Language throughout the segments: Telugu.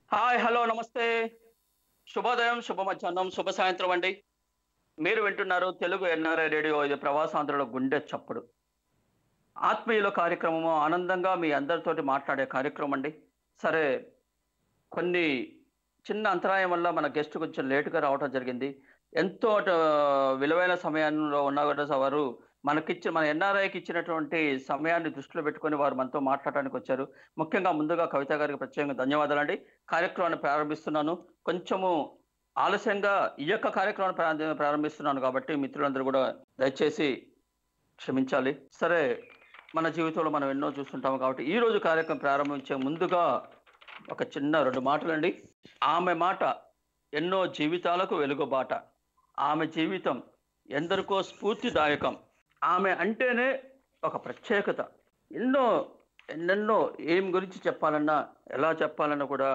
హాయ్ హలో నమస్తే శుభోదయం శుభ మధ్యాహ్నం శుభ సాయంత్రం అండి మీరు వింటున్నారు తెలుగు ఎన్ఆర్ఐ రేడియో ఇది ప్రవాసాంధ్రుల గుండె చప్పుడు ఆత్మీయుల కార్యక్రమము ఆనందంగా మీ అందరితోటి మాట్లాడే కార్యక్రమం అండి సరే కొన్ని చిన్న అంతరాయం వల్ల మన గెస్ట్ కొంచెం లేటుగా రావడం జరిగింది ఎంతో ట- విలువైన సమయంలో ఉన్న కూడా వారు మనకిచ్చి మన ఎన్ఆర్ఐకి ఇచ్చినటువంటి సమయాన్ని దృష్టిలో పెట్టుకొని వారు మనతో మాట్లాడడానికి వచ్చారు ముఖ్యంగా ముందుగా కవిత గారికి ప్రత్యేకంగా ధన్యవాదాలండి కార్యక్రమాన్ని ప్రారంభిస్తున్నాను కొంచెము ఆలస్యంగా ఈ యొక్క కార్యక్రమాన్ని ప్రారంభ- ప్రారంభిస్తున్నాను కాబట్టి మిత్రులందరూ కూడా దయచేసి క్షమించాలి సరే మన జీవితంలో మనం ఎన్నో చూస్తుంటాము కాబట్టి ఈ రోజు కార్యక్రమం ప్రారంభించే ముందుగా ఒక చిన్న రెండు మాటలండి ఆమె మాట ఎన్నో జీవితాలకు వెలుగుబాట ఆమె జీవితం ఎందరికో స్ఫూర్తిదాయకం ఆమె అంటేనే ఒక ప్రత్యేకత ఎన్నో ఎన్నెన్నో ఏం గురించి చెప్పాలన్నా ఎలా చెప్పాలన్నా కూడా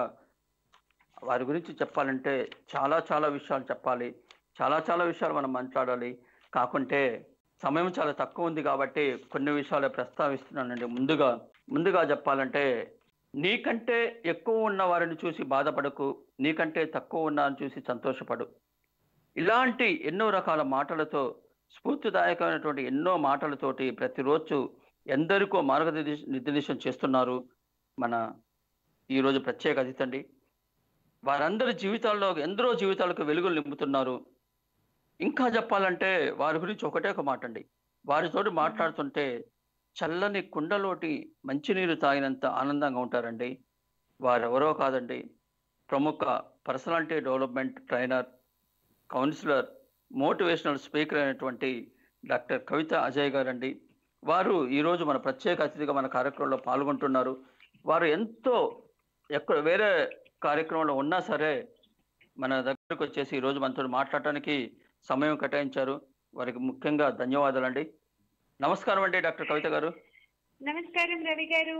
వారి గురించి చెప్పాలంటే చాలా చాలా విషయాలు చెప్పాలి చాలా చాలా విషయాలు మనం మాట్లాడాలి కాకుంటే సమయం చాలా తక్కువ ఉంది కాబట్టి కొన్ని విషయాలు ప్రస్తావిస్తున్నానండి ముందుగా ముందుగా చెప్పాలంటే నీకంటే ఎక్కువ ఉన్న వారిని చూసి బాధపడకు నీకంటే తక్కువ ఉన్నారని చూసి సంతోషపడు ఇలాంటి ఎన్నో రకాల మాటలతో స్ఫూర్తిదాయకమైనటువంటి ఎన్నో మాటలతోటి ప్రతిరోజు ఎందరికో మార్గనిర్దేశ నిర్దేశం చేస్తున్నారు మన ఈరోజు ప్రత్యేక అతిథి అండి వారందరి జీవితాల్లో ఎందరో జీవితాలకు వెలుగులు నింపుతున్నారు ఇంకా చెప్పాలంటే వారి గురించి ఒకటే ఒక మాట అండి వారితోటి మాట్లాడుతుంటే చల్లని కుండలోటి మంచినీరు తాగినంత ఆనందంగా ఉంటారండి వారెవరో కాదండి ప్రముఖ personality development trainer counsellor motivational speaker అయినటువంటి డాక్టర్ కవిత అజయ్ గారండి వారు ఈరోజు మన ప్రత్యేక అతిథిగా మన కార్యక్రమంలో పాల్గొంటున్నారు వారు ఎంతో ఎక్కడ వేరే కార్యక్రమంలో ఉన్నా సరే మన దగ్గరకు వచ్చేసి ఈరోజు మనతో మాట్లాడటానికి సమయం కేటాయించారు వారికి ముఖ్యంగా ధన్యవాదాలండి నమస్కారం అండి డాక్టర్ కవిత గారు నమస్కారం రవి గారు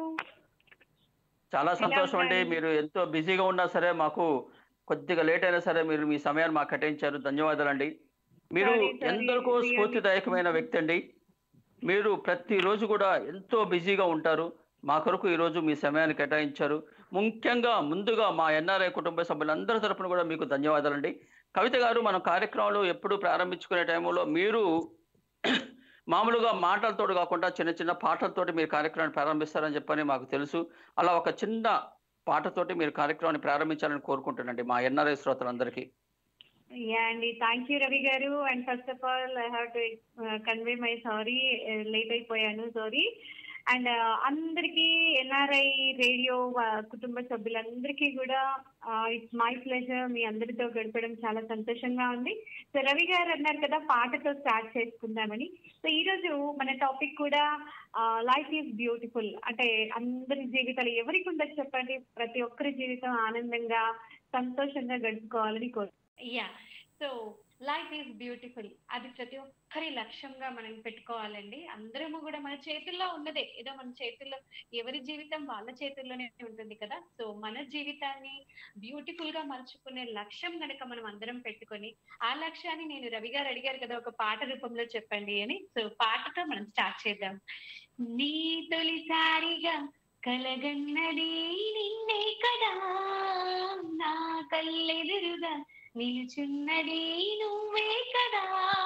చాలా సంతోషం అండి ఉన్నారు? మీరు ఎంతో బిజీగా ఉన్నా సరే మాకు కొద్దిగా లేట్ అయినా సరే మీరు మీ సమయాన్ని మాకు కేటాయించారు ధన్యవాదాలండి మీరు Sorry, sorry, ఎందరికో really. స్ఫూర్తిదాయకమైన వ్యక్తి అండి మీరు ప్రతిరోజు కూడా ఎంతో బిజీగా ఉంటారు మా కొరకు ఈరోజు మీ సమయాన్ని కేటాయించారు ముఖ్యంగా ముందుగా మా ఎన్ఆర్ఐ కుటుంబ సభ్యులందరి తరపున కూడా మీకు ధన్యవాదాలండి కవిత గారు మన కార్యక్రమాలు ఎప్పుడు ప్రారంభించుకునే టైంలో మీరు మామూలుగా మాటలతోటి కాకుండా చిన్న చిన్న పాటలతోటి మీరు కార్యక్రమాన్ని ప్రారంభిస్తారని చెప్పని మాకు తెలుసు అలా ఒక చిన్న పాటతోటి మీరు కార్యక్రమాన్ని ప్రారంభించాలని కోరుకుంటున్నాండి మా ఎన్ఆర్ఐ శ్రోతలందరికీ యా అండి thank you Ravi garu and first of all I have to convey my sorry late అయిపోయాను సారీ అండ్ అందరికీ ఎన్ఆర్ఐ రేడియో కుటుంబ సభ్యులందరికీ కూడా ఇట్స్ మై ప్లెజర్ మీ అందరితో గడపడం చాలా సంతోషంగా ఉంది సో రవి గారు అన్నారు కదా పాటతో స్టార్ట్ చేసుకుందామని సో ఈ రోజు మన టాపిక్ కూడా లైఫ్ ఈజ్ బ్యూటిఫుల్ అంటే అందరి జీవితాలు ఎవరికి ఉండదు చెప్పండి ప్రతి ఒక్కరి జీవితం ఆనందంగా సంతోషంగా గడుపుకోవాలని కోరు యా సో లైఫ్ ఈజ్ బ్యూటిఫుల్ అది ప్రతి ఒక్కరి లక్ష్యంగా మనం పెట్టుకోవాలండి అందరము కూడా మన చేతుల్లో ఉన్నదే ఏదో మన చేతుల్లో ఎవరి జీవితం వాళ్ళ చేతుల్లోనే ఉంటుంది కదా సో మన జీవితాన్ని బ్యూటిఫుల్ గా మలుచుకునే లక్ష్యం కనుక మనం అందరం పెట్టుకొని ఆ లక్ష్యాన్ని నేను రవి గారు అడిగారు కదా ఒక పాట రూపంలో చెప్పండి అని సో పాటతో మనం స్టార్ట్ చేద్దాం నీ తొలిసారిగా కలగన్నది నిన్నే కదా నా కళ్ళెదురుగా నిలుచున్నది నువ్వే కదా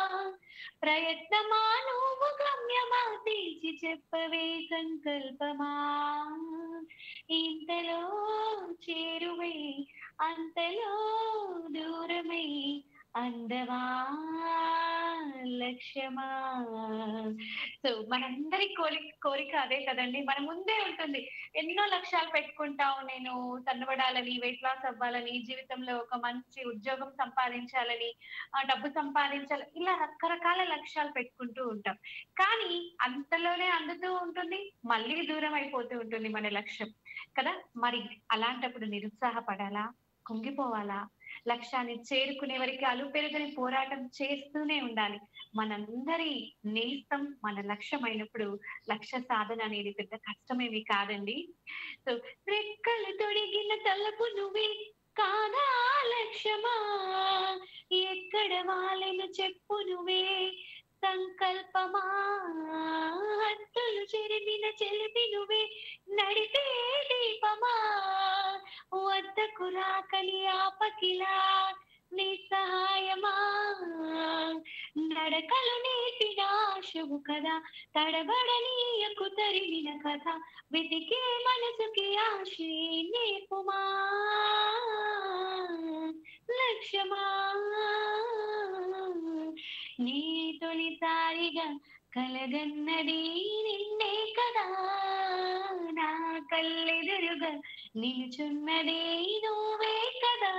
ప్రయత్నమా నువ్వు గమ్యమా తీర్చి చెప్పవే సంకల్పమా ఇంతలో చేరువై అంతలో దూరమై అందవా లక్ష్యమా సో మనందరి కోరిక కోరిక అదే కదండి మన ముందే ఉంటుంది ఎన్నో లక్ష్యాలు పెట్టుకుంటాం నేను తన్నబడాలని వెయిట్ లాస్ అవ్వాలని జీవితంలో ఒక మంచి ఉద్యోగం సంపాదించాలని ఆ డబ్బు సంపాదించాలి ఇలా రకరకాల లక్ష్యాలు పెట్టుకుంటూ ఉంటాం కానీ అంతలోనే అందుతూ ఉంటుంది మళ్ళీ దూరం అయిపోతూ ఉంటుంది మన లక్ష్యం కదా మరి అలాంటప్పుడు నిరుత్సాహపడాలా కుంగిపోవాలా లక్ష్యాన్ని చేరుకునే వరకు అలుపెరుగని పోరాటం చేస్తూనే ఉండాలి మనందరి నేస్తం మన లక్ష్యం అయినప్పుడు లక్ష్య సాధన అనేది పెద్ద కష్టమేమి కాదండి సో రెక్కలు తొడిగిన తలపు నువ్వే కాదా లక్ష్యమా ఎక్కడ వాళ్ళను చెప్పు నువ్వే సంకల్పమా హద్దులు చెరిమిన చెలిపి నువ్వే నడిపే దీపమా వద్దకు రాకలి ఆపకిలా నీ సహాయమా నడకలు నేర్పిన ఆశవు కదా తడబడనీయకు తరిమిన కథ వెతికే మనసుకి ఆశే నేర్పుమా లక్ష్యమా నీ తొలిసారిగా కలగన్నది నిన్నే కదా నా కళ్ళెదురుగా నిలుచున్నది నువ్వే కదా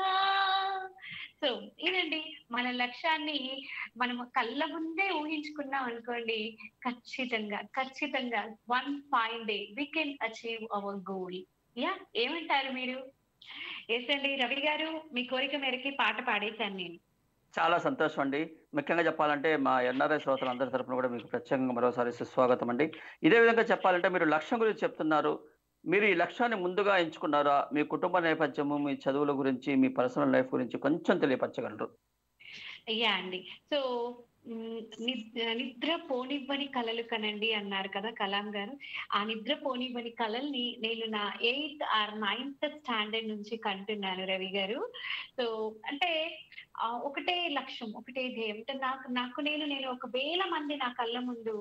సో ఇదండి మన లక్ష్యాన్ని మనం కళ్ళ ముందే ఊహించుకున్నాం అనుకోండి ఖచ్చితంగా ఖచ్చితంగా one fine day we can achieve our goal yeah ఏమంటారు మీరు ఎస్ అండి రవి గారు మీ కోరిక మేరకి పాట పాడేశాను నేను చాలా సంతోషం అండి ముఖ్యంగా చెప్పాలంటే మా ఎన్ఆర్ఐ శ్రోతలందరి తరపున కూడా మీకు ప్రత్యేకంగా మరోసారి సుస్వాగతం అండి ఇదే విధంగా చెప్పాలంటే మీరు లక్ష్యం గురించి చెప్తున్నారు మీరు ఈ లక్ష్యాన్ని ముందుగా ఎంచుకున్నారా మీ కుటుంబ నేపథ్యము మీ చదువుల గురించి మీ పర్సనల్ లైఫ్ గురించి కొంచెం తెలియపరచగలరు అయ్యా అండి సో మ్, నిద్ర నిద్ర పోనివ్వని కలలు కనండి అన్నారు కదా కలాం గారు ఆ నిద్ర పోనివ్వని కలల్ని నేను నా ఎయిత్ ఆర్ నైన్త్ స్టాండర్డ్ నుంచి కంటున్నాను రవి గారు సో అంటే ఆ, ఒకటే లక్ష్యం ఒకటే ధ్యేయం అంటే నాకు నాకు నేను నేను ఒక వేల మంది నా కళ్ళ ముందు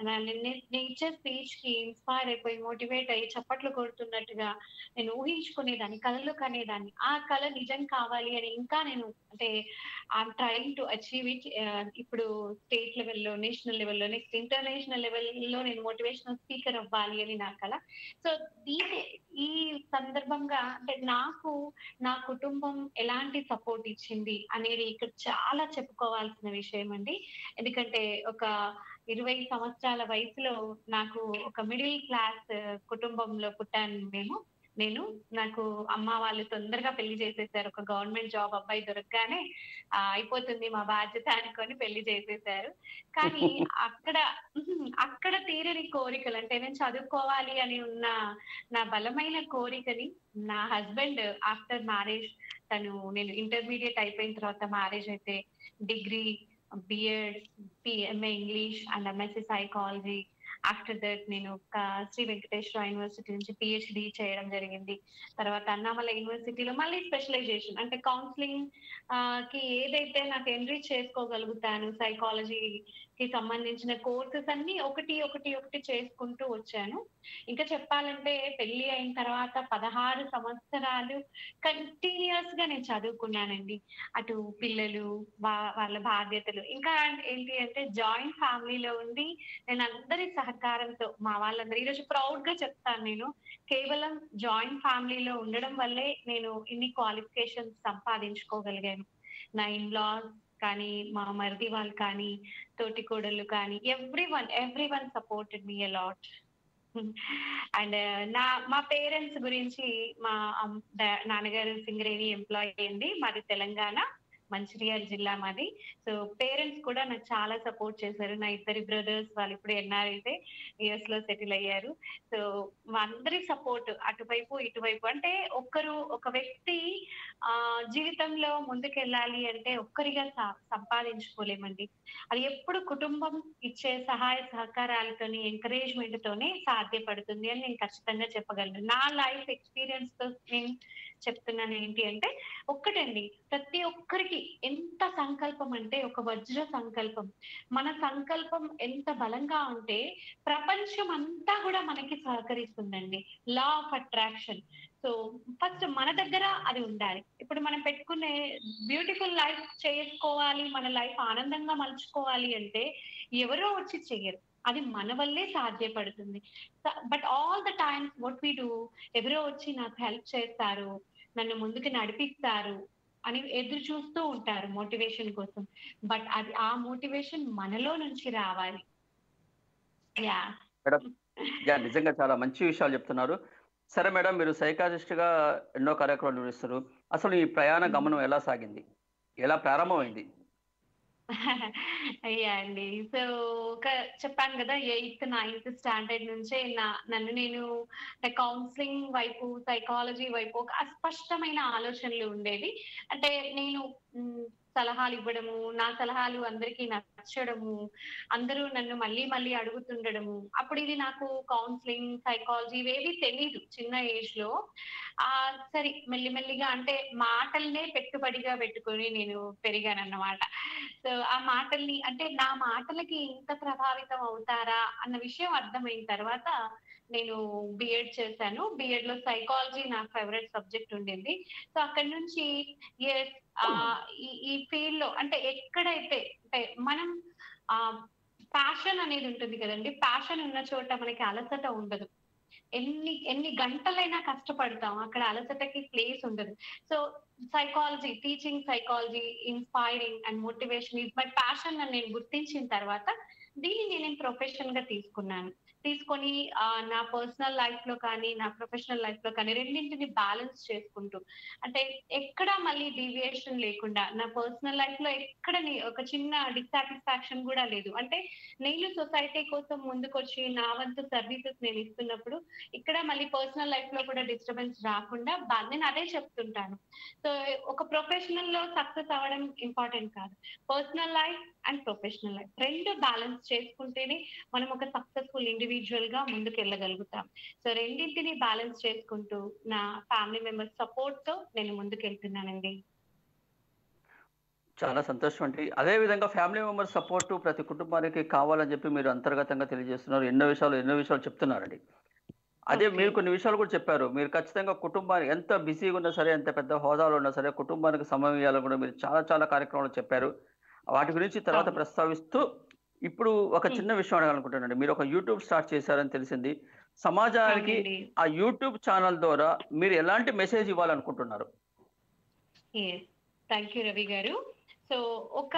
నేచర్ స్పీచ్ కి ఇన్స్పైర్ అయిపోయి మోటివేట్ అయ్యి చప్పట్లు కొడుతున్నట్టుగా నేను ఊహించుకునేదాన్ని కళలు కనేదాన్ని ఆ కళ నిజం కావాలి అని ఇంకా నేను అంటే I'm trying to achieve it ఇప్పుడు స్టేట్ లెవెల్లో నేషనల్ లెవెల్లో నెక్స్ట్ ఇంటర్నేషనల్ లెవెల్లో నేను మోటివేషనల్ స్పీకర్ అవ్వాలి అని నా కళ సో దీని ఈ సందర్భంగా అంటే నాకు నా కుటుంబం ఎలాంటి సపోర్ట్ ఇచ్చింది అనేది ఇక్కడ చాలా చెప్పుకోవాల్సిన విషయం అండి ఎందుకంటే ఒక ఇరవై సంవత్సరాల వయసులో నాకు ఒక మిడిల్ క్లాస్ కుటుంబంలో పుట్టాను మేము నేను నాకు అమ్మ వాళ్ళు తొందరగా పెళ్లి చేసేసారు ఒక గవర్నమెంట్ జాబ్ అబ్బాయి దొరకగానే ఆ, అయిపోతుంది మా బాధ్యత అనుకొని పెళ్లి చేసేసారు కానీ అక్కడ ఉహుం, అక్కడ తీరని కోరికలు అంటే నేను చదువుకోవాలి అని ఉన్న నా బలమైన కోరికని నా హస్బెండ్ ఆఫ్టర్ మ్యారేజ్ తను నేను ఇంటర్మీడియట్ అయిపోయిన తర్వాత మ్యారేజ్ అయితే degree BEd PMA English and MSc psychology after that నేను ఒక శ్రీ వెంకటేశ్వర యూనివర్సిటీ నుంచి పిహెచ్డి చేయడం జరిగింది తర్వాత అన్నామల యూనివర్సిటీలో మళ్ళీ స్పెషలైజేషన్ అంటే కౌన్సిలింగ్ కి ఏదైతే నాకు ఎన్రిచ్ చేసుకోగలుగుతాను సైకాలజీకి సంబంధించిన కోర్సెస్ అన్ని ఒకటి ఒకటి ఒకటి చేసుకుంటూ వచ్చాను ఇంకా చెప్పాలంటే పెళ్లి అయిన తర్వాత పదహారు సంవత్సరాలు కంటిన్యూస్ గా నేను చదువుకున్నానండి అటు పిల్లలు వా- వాళ్ళ బాధ్యతలు ఇంకా ఏంటి అంటే జాయింట్ ఫ్యామిలీలో ఉండి నేను అందరి సహకారంతో మా వాళ్ళందరూ ఈరోజు ప్రౌడ్ గా చెప్తాను నేను కేవలం జాయింట్ ఫ్యామిలీలో ఉండడం వల్లే నేను ఇన్ని క్వాలిఫికేషన్స్ సంపాదించుకోగలిగాను నా ఇన్ లాస్ కానీ మా మరిది వాళ్ళు కానీ తోటి కోడళ్ళు కానీ everyone everyone supported me a lot and నా మా పేరెంట్స్ గురించి మా అమ్- డా- నాన్నగారు సింగరేణి ఎంప్లాయీ అండి మాది తెలంగాణ మంచిర్యాల జిల్లా మాది సో పేరెంట్స్ కూడా నాకు చాలా సపోర్ట్ చేశారు నా ఇద్దరి బ్రదర్స్ వాళ్ళు ఇప్పుడు ఎన్ఆర్ఐతే యుఎస్ లో సెటిల్ అయ్యారు సో మా అందరి సపోర్ట్ అటువైపు ఇటువైపు అంటే ఒక్కరు ఒక వ్యక్తి ఆ జీవితంలో ముందుకెళ్ళాలి అంటే ఒక్కరిగా స- సంపాదించుకోలేమండి అది ఎప్పుడు కుటుంబం ఇచ్చే సహాయ సహకారాలతోని ఎంకరేజ్మెంట్ తోనే సాధ్యపడుతుంది అని నేను ఖచ్చితంగా చెప్పగలను నా లైఫ్ ఎక్స్పీరియన్స్ తో నేను చెప్తున్నాను ఏంటి అంటే ఒక్కటండి ప్రతి ఒక్కరికి ఎంత సంకల్పం అంటే ఒక వజ్ర సంకల్పం మన సంకల్పం ఎంత బలంగా ఉంటే ప్రపంచం అంతా కూడా మనకి సహకరిస్తుందండి law of attraction so first మన దగ్గర అది ఉండాలి ఇప్పుడు మనం పెట్టుకునే బ్యూటిఫుల్ లైఫ్ చేసుకోవాలి మన లైఫ్ ఆనందంగా మలుచుకోవాలి అంటే ఎవరో వచ్చి చెయ్యరు అది మన వల్లే సాధ్యపడుతుంది but all the times what we do ఎవరో వచ్చి నాకు హెల్ప్ చేస్తారు నన్ను ముందుకు నడిపిస్తారు అని ఎదురు చూస్తూ ఉంటారు మోటివేషన్ కోసం బట్ అది ఆ మోటివేషన్ మనలో నుంచి రావాలి యా యా నిజంగా చాలా మంచి విషయాలు చెప్తున్నారు సరే మేడం మీరు సైకాలజిస్ట్ గా ఎన్నో కార్యక్రమాలు నిర్వహిస్తారు అసలు ఈ ప్రయాణ గమనం ఎలా సాగింది ఎలా ప్రారంభమైంది అయ్యా అండి సో ఒక చెప్పాను కదా ఎయిత్ నైన్త్ స్టాండర్డ్ నుంచే నా నన్ను నేను కౌన్సిలింగ్ వైపు సైకాలజీ వైపు ఒక అస్పష్టమైన ఆలోచనలు ఉండేవి అంటే నేను మ్, సలహాలు ఇవ్వడము నా సలహాలు అందరికీ నచ్చడము అందరూ నన్ను మళ్ళీ మళ్ళీ అడుగుతుండడము అప్పుడు ఇది నాకు కౌన్సిలింగ్ సైకాలజీ ఇవేవి తెలీదు చిన్న ఏజ్ లో ఆ సరే మెల్లిమెల్లిగా అంటే మాటల్నే పెట్టుబడిగా పెట్టుకొని నేను పెరిగాను అన్నమాట సో ఆ మాటల్ని అంటే నా మాటలకి ఇంత ప్రభావితం అవుతారా అన్న విషయం అర్థమైన తర్వాత నేను బిఎడ్ చేశాను బిఎడ్ లో సైకాలజీ నా ఫేవరెట్ సబ్జెక్ట్ ఉండింది సో అక్కడి నుంచి yes, ఆ, ఈ ఈ ఫీల్డ్ లో అంటే ఎక్కడైతే అంటే మనం ఆ ప్యాషన్ అనేది ఉంటుంది కదండి ప్యాషన్ ఉన్న చోట మనకి అలసట ఉండదు ఎన్ని ఎన్ని గంటలైనా కష్టపడతాం అక్కడ అలసటకి ప్లేస్ ఉండదు so psychology teaching psychology inspiring and motivation is my passion అని నేను గుర్తించిన తర్వాత దీన్ని నేను ప్రొఫెషన్ గా తీసుకున్నాను తీసుకొని ఆ, నా పర్సనల్ లైఫ్ లో కానీ నా ప్రొఫెషనల్ లైఫ్ లో కానీ రెండింటిని బ్యాలెన్స్ చేసుకుంటూ అంటే ఎక్కడ మళ్ళీ డీవియేషన్ లేకుండా నా పర్సనల్ లైఫ్ లో ఎక్కడ ని- ఒక చిన్న డిస్సాటిస్ఫాక్షన్ కూడా లేదు అంటే నేను సొసైటీ కోసం ముందుకొచ్చి నా వంతు సర్వీసెస్ నేను ఇస్తున్నప్పుడు ఇక్కడ మళ్ళీ పర్సనల్ లైఫ్ లో కూడా డిస్టర్బెన్స్ రాకుండా బా- నేను అదే చెప్తుంటాను సో ఒక ప్రొఫెషనల్ లో సక్సెస్ అవ్వడం ఇంపార్టెంట్ కాదు personal life and professional life రెండు బ్యాలెన్స్ చేసుకుంటేనే మనం ఒక సక్సెస్ఫుల్ ఇండివిజువల్ గా ముందుకు వెళ్ళగలుగుతాం సో రెండింటిని బ్యాలెన్స్ చేసుకుంటూ నా ఫ్యామిలీ మెంబర్స్ సపోర్ట్ తో నేను ముందుకు వెళ్తున్నానండి చాలా సంతోషం అండి అదే విధంగా ఫ్యామిలీ మెంబర్ సపోర్ట్ ప్రతి కుటుంబానికి కావాలని చెప్పి మీరు అంతర్గతంగా తెలియజేస్తున్నారు ఎన్నో విషయాలు ఎన్నో విషయాలు చెప్తున్నారండి అదే Okay. మీరు కొన్ని విషయాలు కూడా చెప్పారు మీరు ఖచ్చితంగా కుటుంబానికి ఎంత బిజీగా ఉన్నా సరే ఎంత పెద్ద హోదాలో ఉన్నా సరే కుటుంబానికి సమయం ఇవ్వాలని కూడా మీరు చాలా చాలా కార్యక్రమాలు చెప్పారు వాటి గురించి తర్వాత అవును. ప్రస్తావిస్తూ ఇప్పుడు ఒక Hmm. చిన్న విషయం అడగాలనుకుంటున్నానండి మీరు ఒక యూట్యూబ్ స్టార్ట్ చేశారని తెలిసింది సమాజానికి అవునండి. ఆ యూట్యూబ్ ఛానల్ ద్వారా మీరు ఎలాంటి మెసేజ్ ఇవ్వాలనుకుంటున్నారు థ్యాంక్ యూ రవి గారు సో ఒక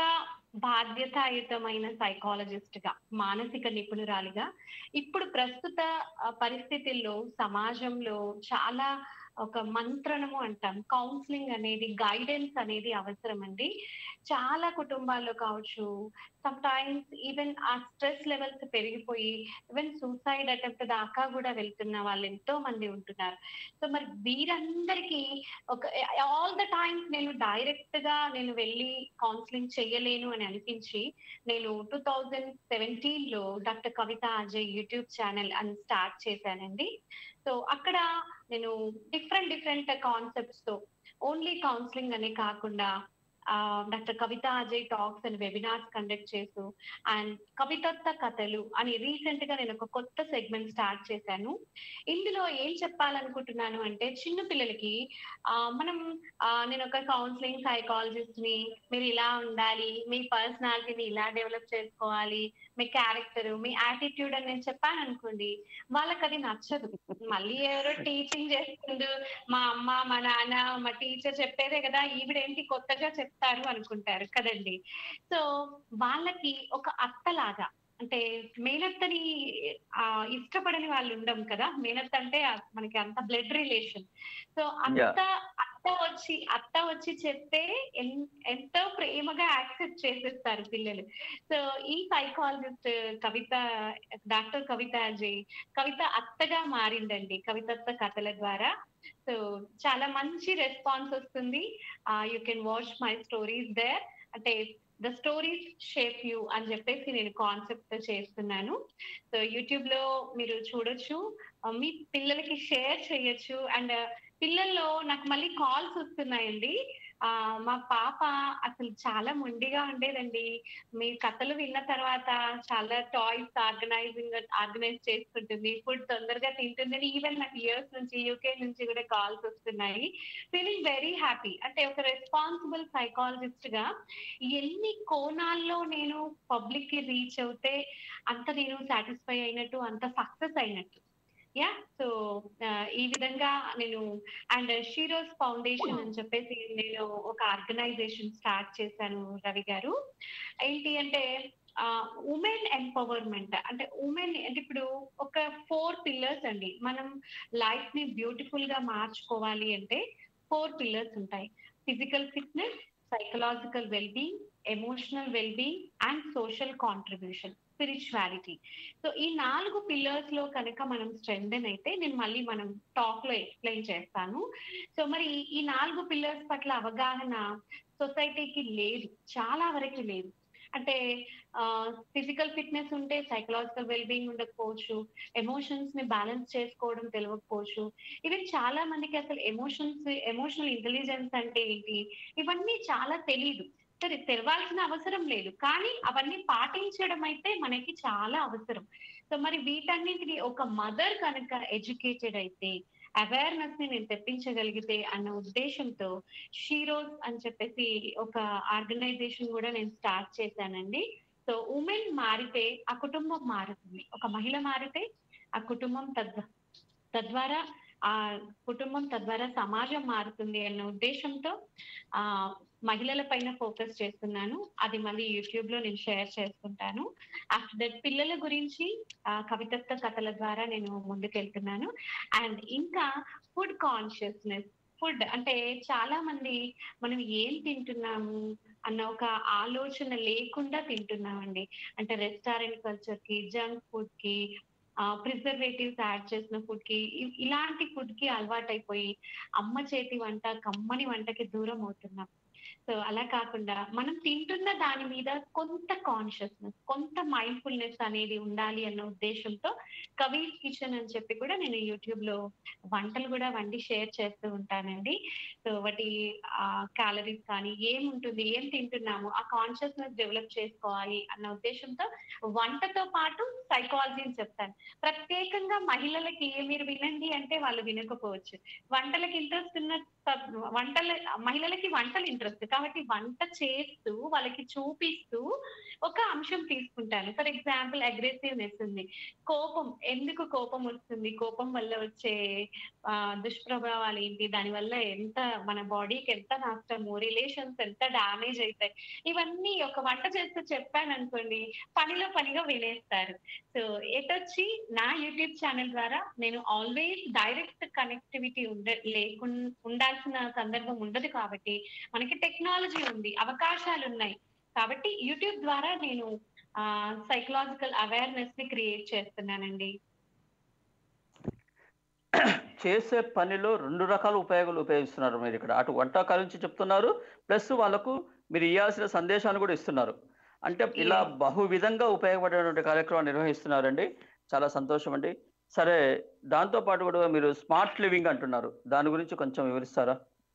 బాధ్యతాయుతమైన సైకాలజిస్ట్ గా మానసిక నిపుణురాలిగా ఇప్పుడు ప్రస్తుత ఆ, పరిస్థితుల్లో సమాజంలో చాలా ఒక మంత్రణము అంటాం కౌన్సిలింగ్ అనేది గైడెన్స్ అనేది అవసరం అండి చాలా కుటుంబాల్లో కావచ్చు సమ్ టైమ్స్ ఈవెన్ ఆ స్ట్రెస్ లెవెల్స్ పెరిగిపోయి ఈవెన్ సూసైడ్ అటెంప్ట్ దాకా కూడా వెళ్తున్న వాళ్ళు ఎంతో మంది ఉంటున్నారు సో మరి వీరందరికీ ఒక ఆల్ ద టైమ్స్ నేను డైరెక్ట్ గా నేను వెళ్ళి కౌన్సిలింగ్ చెయ్యలేను అని అనిపించి నేను టూ థౌజండ్ సెవెంటీన్ లో doctor Kavitha Ajay YouTube channel అని స్టార్ట్ చేశానండి సో అక్కడ నేను డిఫరెంట్ డిఫరెంట్ కాన్సెప్ట్స్ తో ఓన్లీ కౌన్సిలింగ్ అనే కాకుండా doctor Kavitha Ajay talks and webinars conduct చేస్తూ అండ్ కవితత్వ కథలు అని రీసెంట్ గా నేను ఒక కొత్త సెగ్మెంట్ స్టార్ట్ చేశాను ఇందులో ఏం చెప్పాలనుకుంటున్నాను అంటే చిన్న పిల్లలకి ఆ, మనం ఆ, నేను ఒక కౌన్సిలింగ్ సైకాలజిస్ట్ ని మీరు ఇలా ఉండాలి మీ పర్సనాలిటీని ఇలా డెవలప్ చేసుకోవాలి మీ క్యారెక్టర్ మీ యాటిట్యూడ్ అని నేను చెప్పాను అనుకోండి వాళ్ళకి అది నచ్చదు మళ్ళీ ఎవరో టీచింగ్ చేస్తుండు మా అమ్మ మా నాన్న మా టీచర్ చెప్పేదే కదా ఈవిడేంటి కొత్తగా చెప్తారు అనుకుంటారు కదండి సో వాళ్ళకి ఒక అత్తలాగా అంటే మేనత్తని ఆ ఇష్టపడని వాళ్ళు ఉండం కదా మేనత్త అంటే ఆ- మనకి అంత బ్లడ్ రిలేషన్ సో అంత అత్త వచ్చి అత్త వచ్చి చెప్తే ఎన్- ఎంతో ప్రేమగా యాక్సెప్ట్ చేసేస్తారు పిల్లలు సో ఈ సైకాలజిస్ట్ కవిత డాక్టర్ కవిత అజయ్ కవిత అత్తగా మారిందండి కవితత్వ కథల ద్వారా సో చాలా మంచి రెస్పాన్స్ వస్తుంది you can watch my stories there అంటే ద స్టోరీస్ షేప్ యూ అని చెప్పేసి నేను కాన్సెప్ట్ చేస్తున్నాను సో యూట్యూబ్ లో మీరు చూడొచ్చు ఆ, మీ పిల్లలకి షేర్ చేయొచ్చు అండ్ పిల్లల్లో నాకు మళ్ళీ కాల్స్ వస్తున్నాయండి ఆ మా పాప అసలు చాలా మొండిగా ఉండేదండి మీ కథలు విన్న తర్వాత చాలా టాయ్స్ ఆర్గనైజింగ్ ఆర్గనైజ్ చేసుకుంటుంది ఫుడ్ తొందరగా తింటుందని ఈవెన్ నాకు ఇయర్స్ నుంచి యూకే నుంచి కూడా కాల్స్ వస్తున్నాయి ఫీలింగ్ వెరీ హ్యాపీ అంటే ఒక రెస్పాన్సిబుల్ సైకాలజిస్ట్ గా ఎన్ని కోణాల్లో నేను పబ్లిక్ కి రీచ్ అవుతే అంత నేను సాటిస్ఫై అయినట్టు అంత సక్సెస్ అయినట్టు యా సో ఈ విధంగా నేను అండ్ షీరోస్ ఫౌండేషన్ అని చెప్పేసి నేను ఒక ఆర్గనైజేషన్ స్టార్ట్ చేశాను రవి గారు ఏంటి అంటే ఉమెన్ ఎంపవర్మెంట్ అంటే ఉమెన్ అంటే ఇప్పుడు ఒక ఫోర్ పిల్లర్స్ అండి మనం లైఫ్ ని బ్యూటిఫుల్ గా మార్చుకోవాలి అంటే ఫోర్ పిల్లర్స్ ఉంటాయి physical fitness psychological wellbeing emotional wellbeing and social contribution spirituality so ఈ నాలుగు పిల్లర్స్ లో కనుక మనం స్ట్రెంగ్థెన్ అయితే నేను మళ్ళీ మనం టాక్ లో ఎక్స్ప్లెయిన్ చేస్తాను సో మరి ఈ నాలుగు పిల్లర్స్ పట్ల అవగాహన సొసైటీకి లేదు చాలా వరకు లేదు అంటే ఫిజికల్ ఫిట్నెస్ ఉంటే సైకలాజికల్ వెల్బీయింగ్ ఉండకపోవచ్చు ఎమోషన్స్ ని బ్యాలెన్స్ చేసుకోవడం తెలియకపోవచ్చు ఇవి చాలా మందికి అసలు ఎమోషన్స్ ఎమోషనల్ ఇంటెలిజెన్స్ అంటే ఏంటి ఇవన్నీ చాలా తెలియదు సరే తెలవాల్సిన అవసరం లేదు కానీ అవన్నీ పాటించడం అయితే మనకి చాలా అవసరం సో మరి వీటన్నిటిని ఒక మదర్ కనుక ఎడ్యుకేటెడ్ అయితే అవేర్నెస్ ని నేను తెప్పించగలిగితే అన్న ఉద్దేశంతో షీరోస్ అని చెప్పేసి ఒక ఆర్గనైజేషన్ కూడా నేను స్టార్ట్ చేశానండి సో ఉమెన్ మారితే ఆ కుటుంబం మారుతుంది ఒక మహిళ మారితే ఆ కుటుంబం తద్వ తద్వారా ఆ కుటుంబం తద్వారా సమాజం మారుతుంది అన్న ఉద్దేశంతో ఆ మహిళల పైన ఫోకస్ చేస్తున్నాను అది మళ్ళీ యూట్యూబ్ లో నేను షేర్ చేసుకుంటాను ఆఫ్టర్ దట్ పిల్లల గురించి ఆ కవితత్వ కథల ద్వారా నేను ముందుకెళ్తున్నాను అండ్ ఇంకా ఫుడ్ కాన్షియస్నెస్ ఫుడ్ అంటే చాలా మంది మనం ఏం తింటున్నాము అన్న ఒక ఆలోచన లేకుండా తింటున్నామండి అంటే రెస్టారెంట్ కల్చర్ కి జంక్ ఫుడ్ కి ప్రిజర్వేటివ్స్ యాడ్ చేసిన ఫుడ్ కి ఇ- ఇలాంటి ఫుడ్ కి అలవాటైపోయి అమ్మ చేతి వంట కమ్మని వంటకి దూరం అవుతున్నాం సో అలా కాకుండా మనం తింటున్న దాని మీద కొంత కాన్షియస్నెస్ కొంత మైండ్ఫుల్నెస్ అనేది ఉండాలి అన్న ఉద్దేశంతో కవీస్ కిచెన్ అని చెప్పి కూడా నేను యూట్యూబ్ లో వంటలు కూడా వండి షేర్ చేస్తూ ఉంటానండి సో వాటి క్యాలరీస్ కానీ ఏముంటుంది ఏం తింటున్నాము ఆ కాన్షియస్నెస్ డెవలప్ చేసుకోవాలి అన్న ఉద్దేశంతో వంటతో పాటు సైకాలజీని చెప్తాను ప్రత్యేకంగా మహిళలకి మీరు వినండి అంటే వాళ్ళు వినకపోవచ్చు వంటలకి ఇంట్రెస్ట్ ఉన్న సబ్- వంటల మహిళలకి వంటలు ఇంట్రెస్ట్ కాబట్టి వంట చేస్తూ వాళ్ళకి చూపిస్తూ ఒక అంశం తీసుకుంటాను ఫర్ ఎగ్జాంపుల్ అగ్రెసివ్నెస్ ఉంది కోపం ఎందుకు కోపం వస్తుంది కోపం వల్ల వచ్చే ఆ, దుష్ప్రభావాలు ఏంటి దాని వల్ల ఎంత మన బాడీకి ఎంత నష్టము రిలేషన్స్ ఎంత డ్యామేజ్ అవుతాయి ఇవన్నీ ఒక వంట చేస్తూ చెప్పాను అనుకోండి పనిలో పనిగా వినేస్తారు సో ఎటొచ్చి నా యూట్యూబ్ ఛానల్ ద్వారా నేను ఆల్వేస్ డైరెక్ట్ కనెక్టివిటీ ఉండ లేకుండా ఉండాల్సిన సందర్భం ఉండదు కాబట్టి మనకి టెక్నాలజీ ఉంది అవకాశాలు ఉన్నాయి కాబట్టి యూట్యూబ్ ద్వారా నేను సైకలాజికల్ అవేర్నెస్ ని క్రియేట్ చేస్తున్నానండి చేసే పనిలో రెండు రకాల ఉపయోగాలు ఉపయోగిస్తున్నారు మీరు ఇక్కడ అటు వంటకాల నుంచి చెప్తున్నారు ప్లస్ వాళ్ళకు మీరు ఇవ్వాల్సిన సందేశాన్ని కూడా ఇస్తున్నారు అంటే ఇలా Yeah. బహు విధంగా ఉపయోగపడేటువంటి కార్యక్రమం నిర్వహిస్తున్నారండి చాలా సంతోషం అండి సరే దాంతో పాటు కూడా మీరు స్మార్ట్ లివింగ్ అంటున్నారు దాని గురించి కొంచెం వివరిస్తారా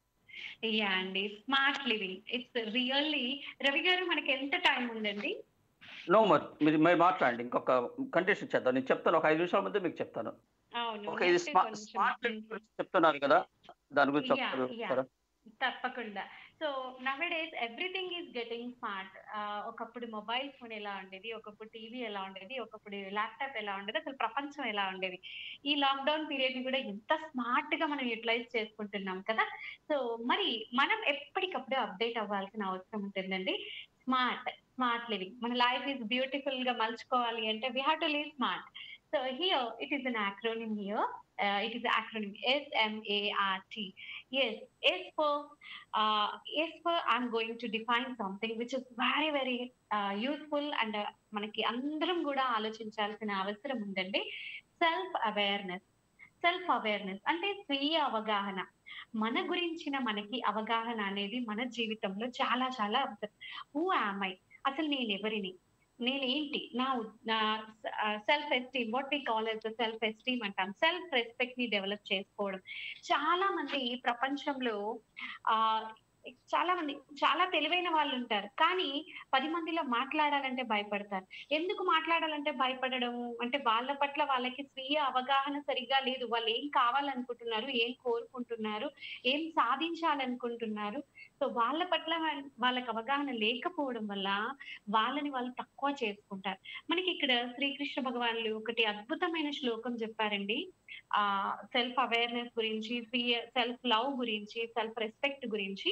యా అండి smart living it's really Ravi garu మనకి ఎంత టైం ఉందండి నో మర్ మీరు మీరు మాట్లాడండి ఇంకొక కండిషన్ చేద్దాం నేను చెప్తాను ఒక ఐదు నిమిషాల ముందే మీకు చెప్తాను అవును ఓకే ఇది అంటే స్మార్ట్ కొంచెం- స్మార్ట్ లివింగ్ గురించి చెప్తున్నారు కదా దాని గురించి Yeah, చెప్తారు yeah. చెప్తారా? తప్పకుండా so nowadays everything is getting smart ఒకప్పుడు మొబైల్ ఫోన్ ఎలా ఉండేది ఒకప్పుడు టీవీ ఎలా ఉండేది ఒకప్పుడు ల్యాప్టాప్ ఎలా ఉండేది అసలు ప్రపంచం ఎలా ఉండేది ఈ లాక్డౌన్ పీరియడ్ ని కూడా ఎంత స్మార్ట్ గా మనం యూటిలైజ్ చేసుకుంటున్నాం కదా సో మరి మనం ఎప్పటికప్పుడు అప్డేట్ అవ్వాల్సిన అవసరం ఉంటుందండి స్మార్ట్ స్మార్ట్ లివింగ్ మన లైఫ్ ఈజ్ బ్యూటిఫుల్ గా మలుచుకోవాలి అంటే we have to live smart so here it is an acronym here it is acronym S MART yes as for uh, as for i'm going to define something which is very very uh, useful and uh, మనకి అందరం కూడా ఆలోచించాల్సిన అవసరం ఉందండి సెల్ఫ్ అవేర్నెస్ సెల్ఫ్ అవేర్నెస్ అంటే స్వీయ అవగాహన మన గురించిన మనకి అవగాహన అనేది మన జీవితంలో చాలా చాలా అవసరం హూ ఐ అసలు నేను ఎవరిని నేనేంటి నా ఉ- నా self esteem what we call as self esteem అంటాం సెల్ఫ్ రెస్పెక్ట్ ని డెవలప్ చేసుకోవడం చాలా మంది ఈ ప్రపంచంలో ఆ చాలా మంది చాలా తెలివైన వాళ్ళు ఉంటారు కానీ పది మందిలో మాట్లాడాలంటే భయపడతారు ఎందుకు మాట్లాడాలంటే భయపడడం అంటే వాళ్ళ పట్ల వాళ్ళకి స్వీయ అవగాహన సరిగ్గా లేదు వాళ్ళు ఏం కావాలనుకుంటున్నారు ఏం కోరుకుంటున్నారు ఏం సాధించాలనుకుంటున్నారు సో వాళ్ళ పట్ల వాళ్ళ- వాళ్ళకి అవగాహన లేకపోవడం వల్ల వాళ్ళని వాళ్ళు తక్కువ చేసుకుంటారు మనకి ఇక్కడ శ్రీకృష్ణ భగవానులు ఒకటి అద్భుతమైన శ్లోకం చెప్పారండి ఆ సెల్ఫ్ అవేర్నెస్ గురించి సెల్ఫ్ లవ్ గురించి సెల్ఫ్ రెస్పెక్ట్ గురించి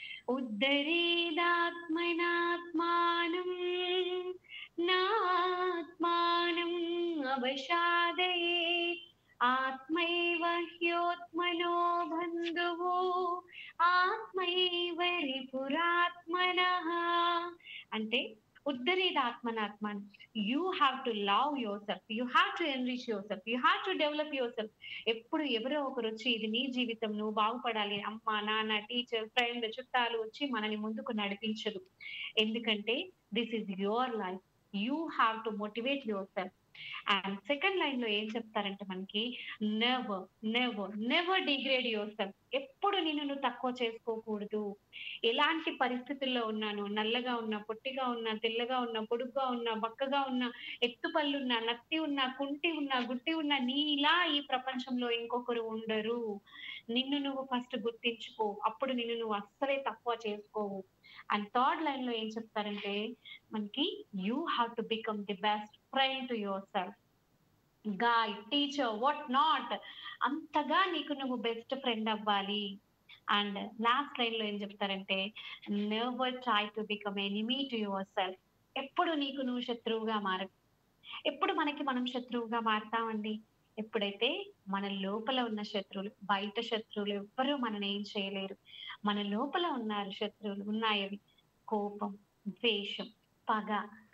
ఉద్ధరేదాత్మనాత్మానం నాత్మానం అవశాదయే ఆత్మైవ హ్యోత్మనో బంధువు ఆత్మైవ రిపురాత్మన అంటే ఉద్ధరేద ఆత్మనాత్మన్ you have to love yourself you have to enrich yourself you have to develop yourself ఎప్పుడు ఎవరో ఒకరు వచ్చి ఇది నీ జీవితం నువ్వు బాగుపడాలి అమ్మ నాన్న టీచర్ ఫ్రెండ్ చుట్టాలు వచ్చి మనని ముందుకు నడిపించదు ఎందుకంటే this is your life you have to motivate yourself and second line లో ఏం చెప్తారంటే మనకి never never never degrade yourself ఎప్పుడు నిన్ను నువ్వు తక్కువ చేసుకోకూడదు ఎలాంటి పరిస్థితుల్లో ఉన్నాను నల్లగా ఉన్నా పొట్టిగా ఉన్నా తెల్లగా ఉన్నా పొడుగ్గా ఉన్నా బక్కగా ఉన్నా ఎత్తుపల్లున్నా నత్తి ఉన్నా కుంటి ఉన్నా గుట్టి ఉన్నా నీలా ఈ ప్రపంచంలో ఇంకొకరు ఉండరు నిన్ను నువ్వు ఫస్ట్ గుర్తించుకో అప్పుడు నిన్ను నువ్వు అస్సలే తక్కువ చేసుకోవు అండ్ థర్డ్ లైన్ లో ఏం చెప్తారంటే మనకి you have to become the best friend to yourself guide teacher what not అంతగా నీకు నువ్వు బెస్ట్ ఫ్రెండ్ అవ్వాలి అండ్ లాస్ట్ లైన్ లో ఏం చెప్తారంటే never try to become enemy to yourself ఎప్పుడు నీకు నువ్వు శత్రువుగా మారకు ఎప్పుడు మనకి మనం శత్రువుగా మారుతామండి ఎప్పుడైతే మన లోపల ఉన్న శత్రువులు బయట శత్రువులు ఎవ్వరూ మనని ఏం చేయలేరు మన లోపల ఉన్నారు శత్రువులు ఉన్నాయవి కోపం ద్వేషం పగ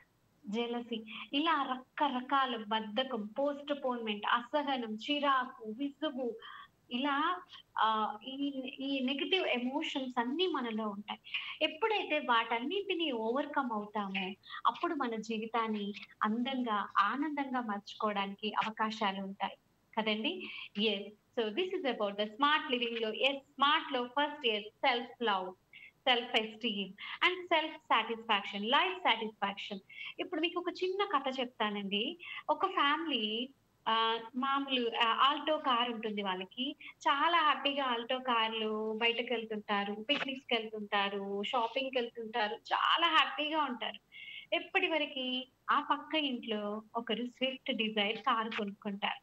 జెలసి ఇలా రకరకాల బద్ధకం పోస్ట్ పోన్మెంట్ అసహనం చిరాకు విసుగు ఇలా ఆ ఈ ఈ నెగిటివ్ ఎమోషన్స్ అన్ని మనలో ఉంటాయి ఎప్పుడైతే వాటన్నిటిని ఓవర్కమ్ అవుతామో అప్పుడు మన జీవితాన్ని అందంగా ఆనందంగా మర్చుకోవడానికి అవకాశాలు ఉంటాయి కదండి yes so this is about the smart living లో ఎస్ స్మార్ట్ లో first year self love self esteem and self satisfaction life satisfaction ఇప్పుడు మీకు ఒక చిన్న కథ చెప్తానండి ఒక ఫ్యామిలీ ఆ మామూలు ఆల్టో కార్ ఉంటుంది వాళ్ళకి చాలా హ్యాపీగా ఆల్టో కార్లు బయటకు వెళ్తుంటారు పిక్నిక్స్ కి వెళ్తుంటారు షాపింగ్ కి వెళ్తుంటారు చాలా హ్యాపీగా ఉంటారు ఎప్పటి వరకు ఆ పక్క ఇంట్లో ఒకరు స్విఫ్ట్ డిజైర్ కార్ కొనుక్కుంటారు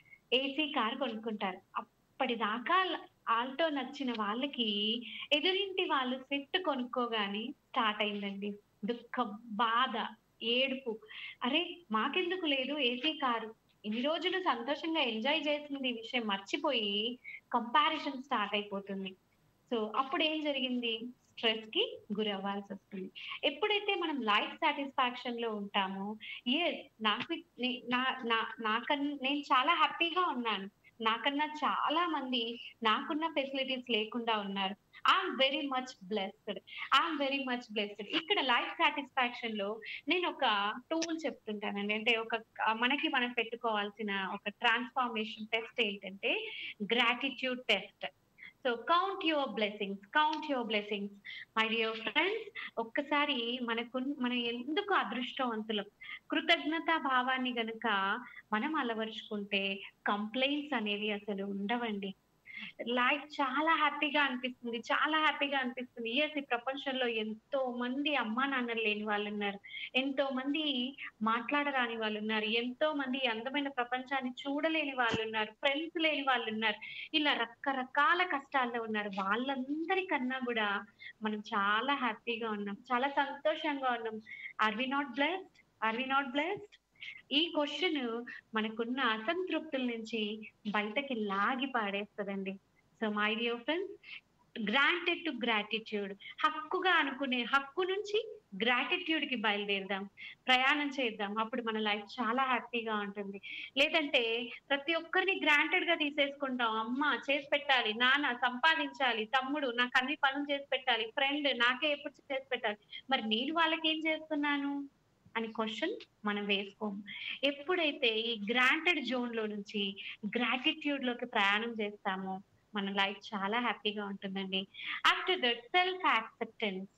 ఏసీ కార్ కొనుక్కుంటారు అప్పటిదాకా ఆల్టో నచ్చిన వాళ్ళకి ఎదురింటి వాళ్ళు స్విఫ్ట్ కొనుక్కోగానే స్టార్ట్ అయిందండి దుఃఖం బాధ ఏడుపు అరే మాకెందుకు లేదు ఏసీ కారు ఇన్ని రోజులు సంతోషంగా ఎంజాయ్ చేసింది విషయం మర్చిపోయి కంపారిజన్ స్టార్ట్ అయిపోతుంది సో అప్పుడు ఏం జరిగింది స్ట్రెస్ కి గురి అవ్వాల్సి వస్తుంది ఎప్పుడైతే మనం లైఫ్ సాటిస్ఫాక్షన్ లో ఉంటామో ఎస్ నాకు నే- నా నా నాకన్నా నేను చాలా హ్యాపీగా ఉన్నాను నాకన్నా చాలా మంది నాకున్న ఫెసిలిటీస్ లేకుండా ఉన్నారు I'm very much blessed I'm very much blessed ఇక్కడ లైఫ్ సాటిస్ఫాక్షన్ లో నేను ఒక టూల్ చెప్తుంటానండి అంటే ఒక మనకి మనం పెట్టుకోవాల్సిన ఒక ట్రాన్స్ఫార్మేషన్ టెస్ట్ ఏంటంటే gratitude test so count your blessings count your blessings my dear friends ఒక్కసారి మనకు మనం ఎందుకు అదృష్టవంతులం కృతజ్ఞతా భావాన్ని గనుక మనం అలవరుచుకుంటే కంప్లైంట్స్ అనేవి అసలు ఉండవండి లైఫ్ చాలా హ్యాపీగా అనిపిస్తుంది చాలా హ్యాపీగా అనిపిస్తుంది ఎస్ ఈ ప్రపంచంలో ఎంతో మంది అమ్మా నాన్నలు లేని వాళ్ళు ఉన్నారు ఎంతో మంది మాట్లాడరాని వాళ్ళు ఉన్నారు ఎంతో మంది ఈ అందమైన ప్రపంచాన్ని చూడలేని వాళ్ళు ఉన్నారు ఫ్రెండ్స్ లేని వాళ్ళు ఉన్నారు ఇలా రకరకాల కష్టాల్లో ఉన్నారు వాళ్ళందరికన్నా కూడా మనం చాలా హ్యాపీగా ఉన్నాం చాలా సంతోషంగా ఉన్నాం are we not blessed are we not blessed ఈ క్వశ్చన్ మనకున్న అసంతృప్తుల నుంచి బయటకి లాగి పాడేస్తుందండి so my dear friends granted to gratitude హక్కుగా అనుకునే హక్కు నుంచి గ్రాటిట్యూడ్ కి బయలుదేరదాం ప్రయాణం చేద్దాం అప్పుడు మన లైఫ్ చాలా హ్యాపీగా ఉంటుంది లేదంటే ప్రతి ఒక్కరిని గ్రాంటెడ్ గా తీసేసుకుంటాం అమ్మ చేసి పెట్టాలి నాన్న సంపాదించాలి తమ్ముడు నాకు అన్ని పనులు చేసి పెట్టాలి ఫ్రెండ్ నాకే ఎప్పుడు చేసి పెట్టాలి మరి నేను వాళ్ళకి ఏం చేస్తున్నాను అని క్వశ్చన్ మనం వేసుకోము ఎప్పుడైతే ఈ గ్రాంటెడ్ జోన్ లో నుంచి గ్రాటిట్యూడ్ లోకి ప్రయాణం చేస్తామో మన లైఫ్ చాలా హ్యాపీగా ఉంటుందండి after that self acceptance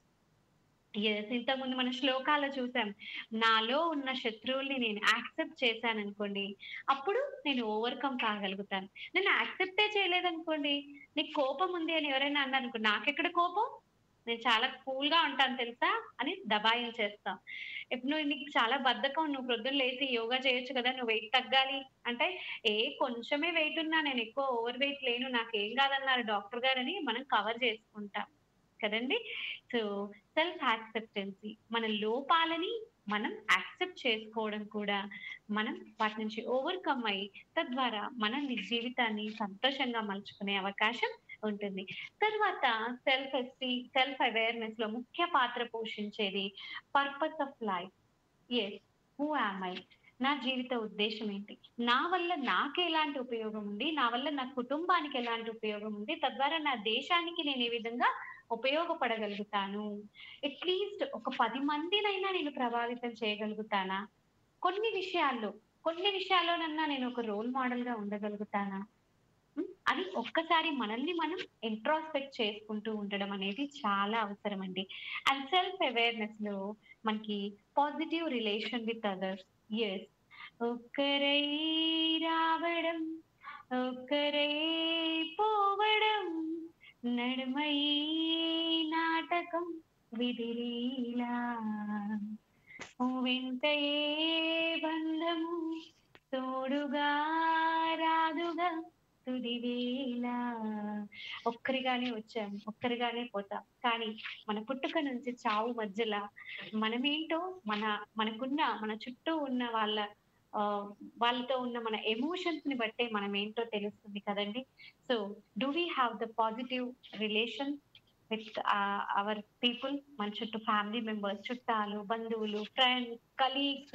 yes ఇంతకుముందు మన శ్లోకాల్లో చూసాం నాలో ఉన్న శత్రువుల్ని నేను యాక్సెప్ట్ చేశాను అనుకోండి అప్పుడు నేను ఓవర్కమ్ కాగలుగుతాను నేను యాక్సెప్టే చేయలేదనుకోండి నీకు కోపం ఉంది అని ఎవరైనా అన్నారు అనుకో నాకెక్కడ కోపం నేను చాలా కూల్ గా ఉంటాను తెలుసా అని దబాయించేస్తాం ఇప్పుడు నువ్వు నీకు చాలా బద్ధకం నువ్వు ప్రొద్దున లేచి యోగా చేయొచ్చు కదా నువ్వు వెయిట్ తగ్గాలి అంటే ఏ కొంచెమే వెయిట్ ఉన్నా నేను ఎక్కువ ఓవర్ వెయిట్ లేను నాకు ఏం కాదన్నారు డాక్టర్ గారు అని మనం కవర్ చేసుకుంటాం కదండి సో సెల్ఫ్ యాక్సెప్టెన్సీ మన లోపాలని మనం యాక్సెప్ట్ చేసుకోవడం కూడా మనం వాటి నుంచి ఓవర్కమ్ అయ్యి తద్వారా మన ని- జీవితాన్ని సంతోషంగా మలుచుకునే అవకాశం ఉంటుంది తర్వాత సెల్ఫ్ ఎస్టీ సెల్ఫ్ అవేర్నెస్ లో ముఖ్య పాత్ర పోషించేది purpose of life yes who am I నా జీవిత ఉద్దేశం ఏంటి నా వల్ల నాకు ఎలాంటి ఉపయోగం ఉంది నా వల్ల నా కుటుంబానికి ఎలాంటి ఉపయోగం ఉంది తద్వారా నా దేశానికి నేను ఏ విధంగా ఉపయోగపడగలుగుతాను అట్లీస్ట్ ఒక పది మందినైనా నేను ప్రభావితం చేయగలుగుతానా కొన్ని విషయాల్లో కొన్ని విషయాల్లోనన్నా నేను ఒక రోల్ మోడల్ గా ఉండగలుగుతానా ఉం? అది ఒక్కసారి మనల్ని మనం ఇంట్రాస్పెక్ట్ చేసుకుంటూ ఉండడం అనేది చాలా అవసరం అండి అండ్ సెల్ఫ్ అవేర్నెస్ లో మనకి positive relation with others yes ఒక్కరై రావడం ఒక్కరై పోవడం నడుమై నాటకం విధిలీలా వెంటయే బంధము తోడుగా రాదుగా తుదివేళ ఒక్కరిగానే వచ్చాం ఒక్కరిగానే పోతాం కానీ మన పుట్టుక నుంచి చావు మధ్యలో మనమేంటో మన మనకున్న మన చుట్టూ ఉన్న వాళ్ళ ఆ, వాళ్ళతో ఉన్న మన ఎమోషన్స్ ని బట్టే మనం ఏంటో తెలుస్తుంది కదండి so do we have the positive relation with our people మన చుట్టూ ఫ్యామిలీ మెంబర్స్ చుట్టాలు బంధువులు ఫ్రెండ్స్ కలీగ్స్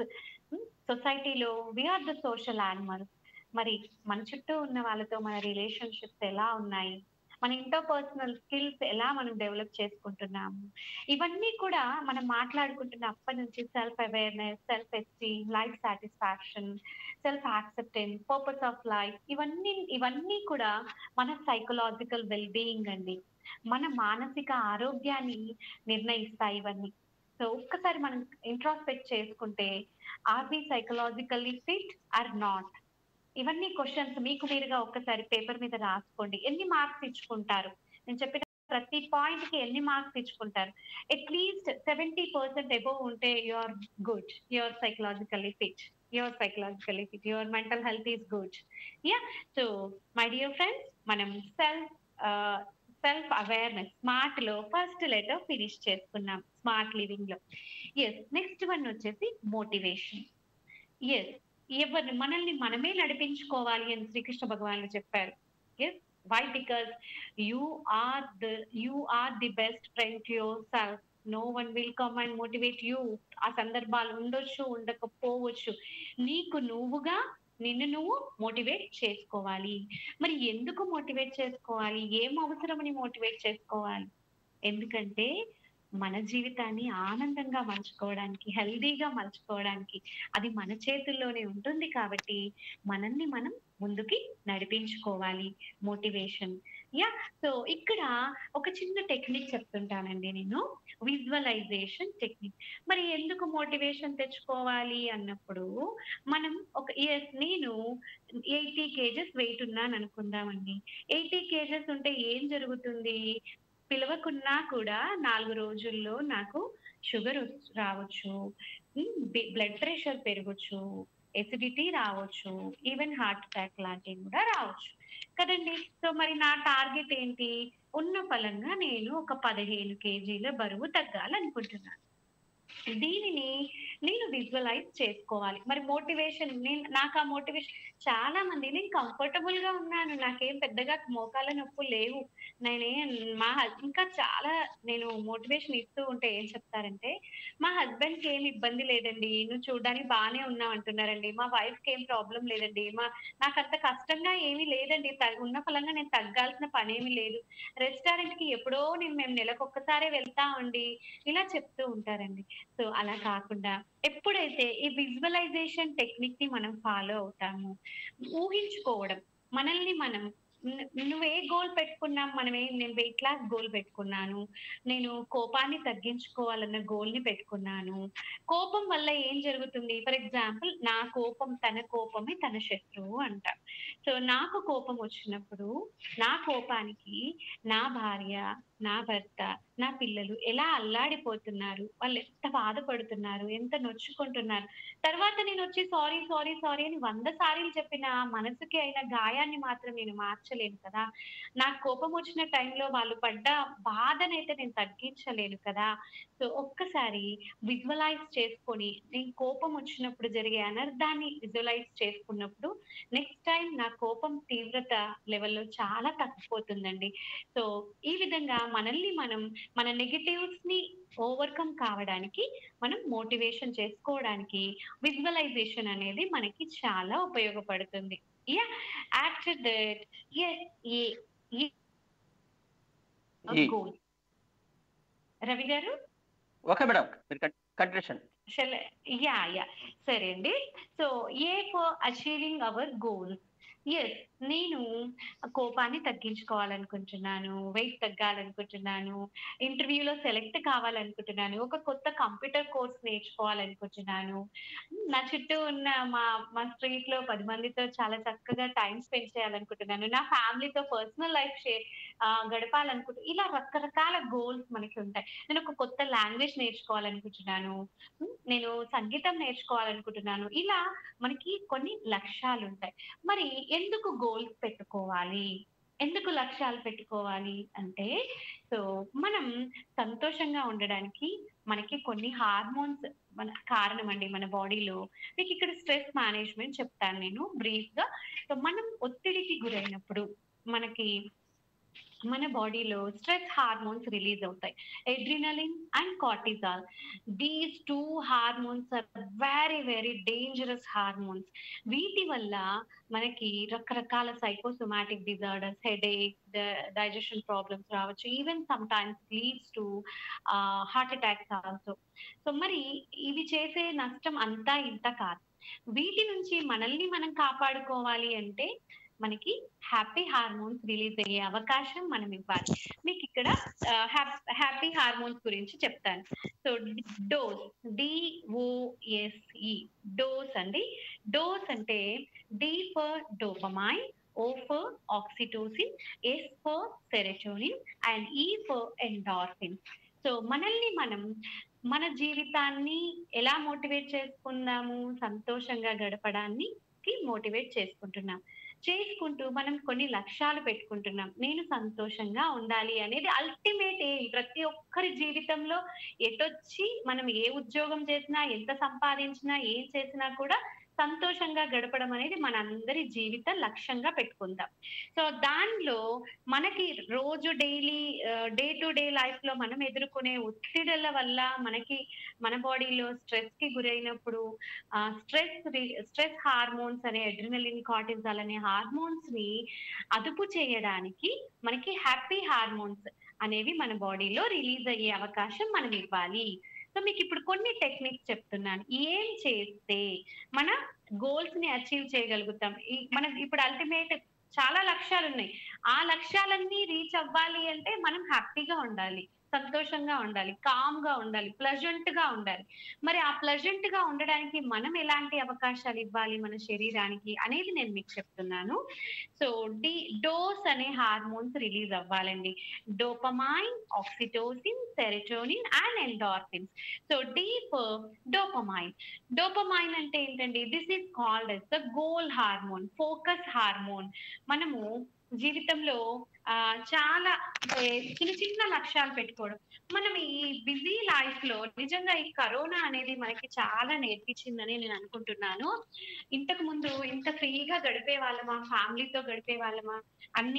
సొసైటీలో వీఆర్ ద సోషల్ యానిమల్స్ మరి మన చుట్టూ ఉన్న వాళ్ళతో మన రిలేషన్షిప్స్ ఎలా ఉన్నాయి మన ఇంటర్ పర్సనల్ స్కిల్స్ ఎలా మనం డెవలప్ చేసుకుంటున్నాము ఇవన్నీ కూడా మనం మాట్లాడుకుంటున్న అప్పటి నుంచి self awareness self esteem life satisfaction self acceptance purpose of life ఇవన్నీ ఇవన్నీ కూడా మన సైకలాజికల్ వెల్ బీయింగ్ అండి మన మానసిక ఆరోగ్యాన్ని నిర్ణయిస్తాయి ఇవన్నీ సో ఒక్కసారి మనం ఇంట్రాస్పెక్ట్ చేసుకుంటే are we psychologically fit or not ఇవన్నీ క్వశ్చన్స్ మీకు మీరుగా ఒక్కసారి పేపర్ మీద రాసుకోండి ఎన్ని మార్క్స్ ఇచ్చుకుంటారు నేను చెప్పిన ప్రతి పాయింట్ కి ఎన్ని మార్క్స్ ఇచ్చుకుంటారు అట్లీస్ట్ సెవెంటీ పర్సెంట్ అబోవ్ ఉంటే you are good you are psychologically fit your psychologically fit your mental health is good yeah so my dear friends మనం సెల్ఫ్ సెల్ఫ్ అవేర్నెస్ స్మార్ట్ లో ఫస్ట్ లెటర్ ఫినిష్ చేసుకున్నాం స్మార్ట్ లివింగ్ లో ఎస్ నెక్స్ట్ వన్ వచ్చేసి మోటివేషన్ ఎస్ ఎవరిని మనల్ని మనమే నడిపించుకోవాలి అని శ్రీకృష్ణ భగవానుడు చెప్పారు yes why because you are the you are the best friend to yourself no one will come and motivate you ఆ సందర్భాలు ఉండొచ్చు ఉండకపోవచ్చు నీకు నువ్వుగా నిన్ను నువ్వు మోటివేట్ చేసుకోవాలి మరి ఎందుకు మోటివేట్ చేసుకోవాలి ఏం అవసరమని మోటివేట్ చేసుకోవాలి ఎందుకంటే మన జీవితాన్ని ఆనందంగా మలుచుకోవడానికి హెల్దీగా మలుచుకోవడానికి అది మన చేతుల్లోనే ఉంటుంది కాబట్టి మనల్ని మనం ముందుకి నడిపించుకోవాలి మోటివేషన్ యా సో ఇక్కడ ఒక చిన్న టెక్నిక్ చెప్తుంటానండి నేను విజువలైజేషన్ టెక్నిక్ మరి ఎందుకు మోటివేషన్ తెచ్చుకోవాలి అన్నప్పుడు మనం ఒక ఎస్ నేను ఎయిటీ కేజెస్ వెయిట్ ఉన్నాను అనుకుందామండి ఎయిటీ కేజెస్ ఉంటే ఏం జరుగుతుంది పిలవకున్నా కూడా నాలుగు రోజుల్లో నాకు షుగర్ రావచ్చు బ్లడ్ ప్రెషర్ పెరగచ్చు ఎసిడిటీ రావచ్చు ఈవెన్ హార్ట్ అటాక్ లాంటివి కూడా రావచ్చు కదండి సో మరి నా టార్గెట్ ఏంటి ఉన్న ఫలంగా నేను ఒక పదిహేను కేజీల బరువు తగ్గాలనుకుంటున్నాను దీనిని నేను విజువలైజ్ చేసుకోవాలి మరి మోటివేషన్ నేను నాకు ఆ మోటివేషన్ చాలా మంది నేను కంఫర్టబుల్ గా ఉన్నాను నాకేం పెద్దగా మోకాల నొప్పులు లేవు నేనే మా హస్- ఇంకా చాలా నేను మోటివేషన్ ఇస్తూ ఉంటే ఏం చెప్తారంటే మా హస్బెండ్ కి ఏం ఇబ్బంది లేదండి నువ్వు చూడడానికి బాగానే ఉన్నావు అంటున్నారండి మా వైఫ్ కి ఏం ప్రాబ్లం లేదండి మా నాకు అంత కష్టంగా ఏమీ లేదండి త- ఉన్న ఫలంగా నేను తగ్గాల్సిన పనేమీ లేదు రెస్టారెంట్ కి ఎప్పుడో నేను మేము నెలకు ఒక్కసారే వెళ్తామండి ఇలా చెప్తూ ఉంటారండి సో అలా కాకుండా ఎప్పుడైతే ఈ విజువలైజేషన్ టెక్నిక్ ని మనం ఫాలో అవుతాము ఊహించుకోవడం మనల్ని మనం ను- నువ్వు ఏ గోల్ పెట్టుకున్నాం మనం ఏ నేను వెయిట్ లాస్ గోల్ పెట్టుకున్నాను నేను కోపాన్ని తగ్గించుకోవాలన్న గోల్ ని పెట్టుకున్నాను కోపం వల్ల ఏం జరుగుతుంది ఫర్ ఎగ్జాంపుల్ నా కోపం తన కోపమే తన శత్రువు అంట సో నాకు కోపం వచ్చినప్పుడు నా కోపానికి నా భార్య నా భర్త నా పిల్లలు ఎలా అల్లాడిపోతున్నారు వాళ్ళు ఎంత బాధపడుతున్నారు ఎంత నొచ్చుకుంటున్నారు తర్వాత నేను వచ్చి సారీ సారీ సారీ అని వంద సార్లు చెప్పిన మనసుకి అయిన గాయాన్ని మాత్రం నేను మార్చలేను కదా నాకు కోపం వచ్చిన టైంలో వాళ్ళు పడ్డ బాధనైతే నేను తగ్గించలేను కదా సో ఒక్కసారి విజువలైజ్ చేసుకొని నేను కోపం వచ్చినప్పుడు జరిగే అనర్థాన్ని విజువలైజ్ చేసుకున్నప్పుడు నెక్స్ట్ టైం నా కోపం తీవ్రత లెవెల్లో చాలా తగ్గిపోతుందండి సో ఈ విధంగా మనల్ని మనం మన నెగటివ్స్ ని ఓవర్కమ్ కావడానికి మనం మోటివేషన్ చేసుకోవడానికి విజువలైజేషన్ అనేది మనకి చాలా ఉపయోగపడుతుంది యా ఆఫ్టర్ దట్ ఏ ఈ. గోల్ రవి గారు ఓకే మేడం మీరు కంటిన్యూషన్ షల్ యా యా సరే అండి so A for achieving our goal yes నేను కోపాన్ని తగ్గించుకోవాలనుకుంటున్నాను వెయిట్ తగ్గాలనుకుంటున్నాను ఇంటర్వ్యూలో సెలెక్ట్ కావాలనుకుంటున్నాను ఒక కొత్త కంప్యూటర్ కోర్స్ నేర్చుకోవాలనుకుంటున్నాను నా చుట్టూ ఉన్న మా మా స్ట్రీట్ లో పది మందితో చాలా చక్కగా టైం స్పెండ్ చేయాలనుకుంటున్నాను నా ఫ్యామిలీతో పర్సనల్ లైఫ్ షేర్ గడపాలనుకుంటు ఇలా రకరకాల గోల్స్ మనకి ఉంటాయి నేను ఒక కొత్త లాంగ్వేజ్ నేర్చుకోవాలనుకుంటున్నాను ఉమ్, నేను సంగీతం నేర్చుకోవాలనుకుంటున్నాను ఇలా మనకి కొన్ని లక్ష్యాలు ఉంటాయి మరి ఎందుకు గోల్స్ పెట్టుకోవాలి ఎందుకు లక్ష్యాలు పెట్టుకోవాలి అంటే సో మనం సంతోషంగా ఉండడానికి మనకి కొన్ని హార్మోన్స్ మన కారణం అండి మన బాడీలో మీకు ఇక్కడ స్ట్రెస్ మేనేజ్మెంట్ చెప్తాను నేను బ్రీఫ్ గా సో మనం ఒత్తిడికి గురైనప్పుడు మనకి మన బాడీలో స్ట్రెస్ హార్మోన్స్ రిలీజ్ అవుతాయి adrenaline and cortisol these two hormones are very very dangerous hormones వీటి వల్ల మనకి రకరకాల psychosomatic disorders headache digestion problems రావచ్చు even some times leads to heart attacks also so మరి ఇవి చేసే నష్టం అంతా ఇంత కాదు వీటి నుంచి మనల్ని మనం కాపాడుకోవాలి అంటే మనకి హ్యాపీ హార్మోన్స్ రిలీజ్ అయ్యే అవకాశం మనం ఇవ్వాలి మీకు ఇక్కడ హ్యాపీ హార్మోన్స్ గురించి చెప్తాను సో డోస్ డిఓఎస్ఈ డోస్ అండి డోస్ అంటే D for dopamine O for oxytocin S for serotonin and E for endorphin so మనల్ని మనం మన జీవితాన్ని ఎలా మోటివేట్ చేసుకుందాము సంతోషంగా గడపడానికి మోటివేట్ చేసుకుంటున్నాం చేసుకుంటూ మనం కొన్ని లక్ష్యాలు పెట్టుకుంటున్నాం నేను సంతోషంగా ఉండాలి అనేది అల్టిమేట్ ఎయిమ్ ప్రతి ఒక్కరి జీవితంలో ఎటొచ్చి మనం ఏ ఉద్యోగం చేసినా ఎంత సంపాదించినా ఏం చేసినా కూడా సంతోషంగా గడపడం అనేది మనందరి జీవిత లక్ష్యంగా పెట్టుకుందాం సో దానిలో మనకి రోజు daily day to day life లో మనం ఎదుర్కొనే ఒత్తిడుల వల్ల మనకి మన బాడీలో స్ట్రెస్ కి గురైనప్పుడు స్ట్రెస్ స్ట్రెస్ హార్మోన్స్ అనే అడ్రినలిన్ కార్టిజాల్ అనే హార్మోన్స్ ని అదుపు చేయడానికి మనకి హ్యాపీ హార్మోన్స్ అనేవి మన బాడీలో రిలీజ్ అయ్యే అవకాశం మనం ఇవ్వాలి సో మీకు ఇప్పుడు కొన్ని టెక్నిక్స్ చెప్తున్నాను ఏం చేస్తే మన గోల్స్ ని అచీవ్ చేయగలుగుతాం ఈ మన ఇప్పుడు అల్టిమేట్ చాలా లక్ష్యాలు ఉన్నాయి ఆ లక్ష్యాలన్నీ రీచ్ అవ్వాలి అంటే మనం హ్యాపీగా ఉండాలి సంతోషంగా ఉండాలి కామ్ గా ఉండాలి ప్లజెంట్ గా ఉండాలి మరి ఆ ప్లజెంట్ గా ఉండడానికి మనం ఎలాంటి అవకాశాలు ఇవ్వాలి మన శరీరానికి అనేది నేను మీకు చెప్తున్నాను సో డి డోస్ అనే హార్మోన్స్ రిలీజ్ అవ్వాలండి dopamine oxytocin serotonin and endorphins so D for dopamine dopamine అంటే ఏంటండి this is called as the goal hormone focus hormone మనము జీవితంలో ఆ చాలా ఏ, చిన్న చిన్న లక్ష్యాలు పెట్టుకోవడం మనం ఈ బిజీ లైఫ్ లో నిజంగా ఈ కరోనా అనేది మనకి చాలా నేర్పించిందని నేను అనుకుంటున్నాను ఇంతకు ముందు ఇంత ఫ్రీగా గడిపే వాళ్ళమా ఫ్యామిలీతో గడిపే వాళ్ళమా అన్ని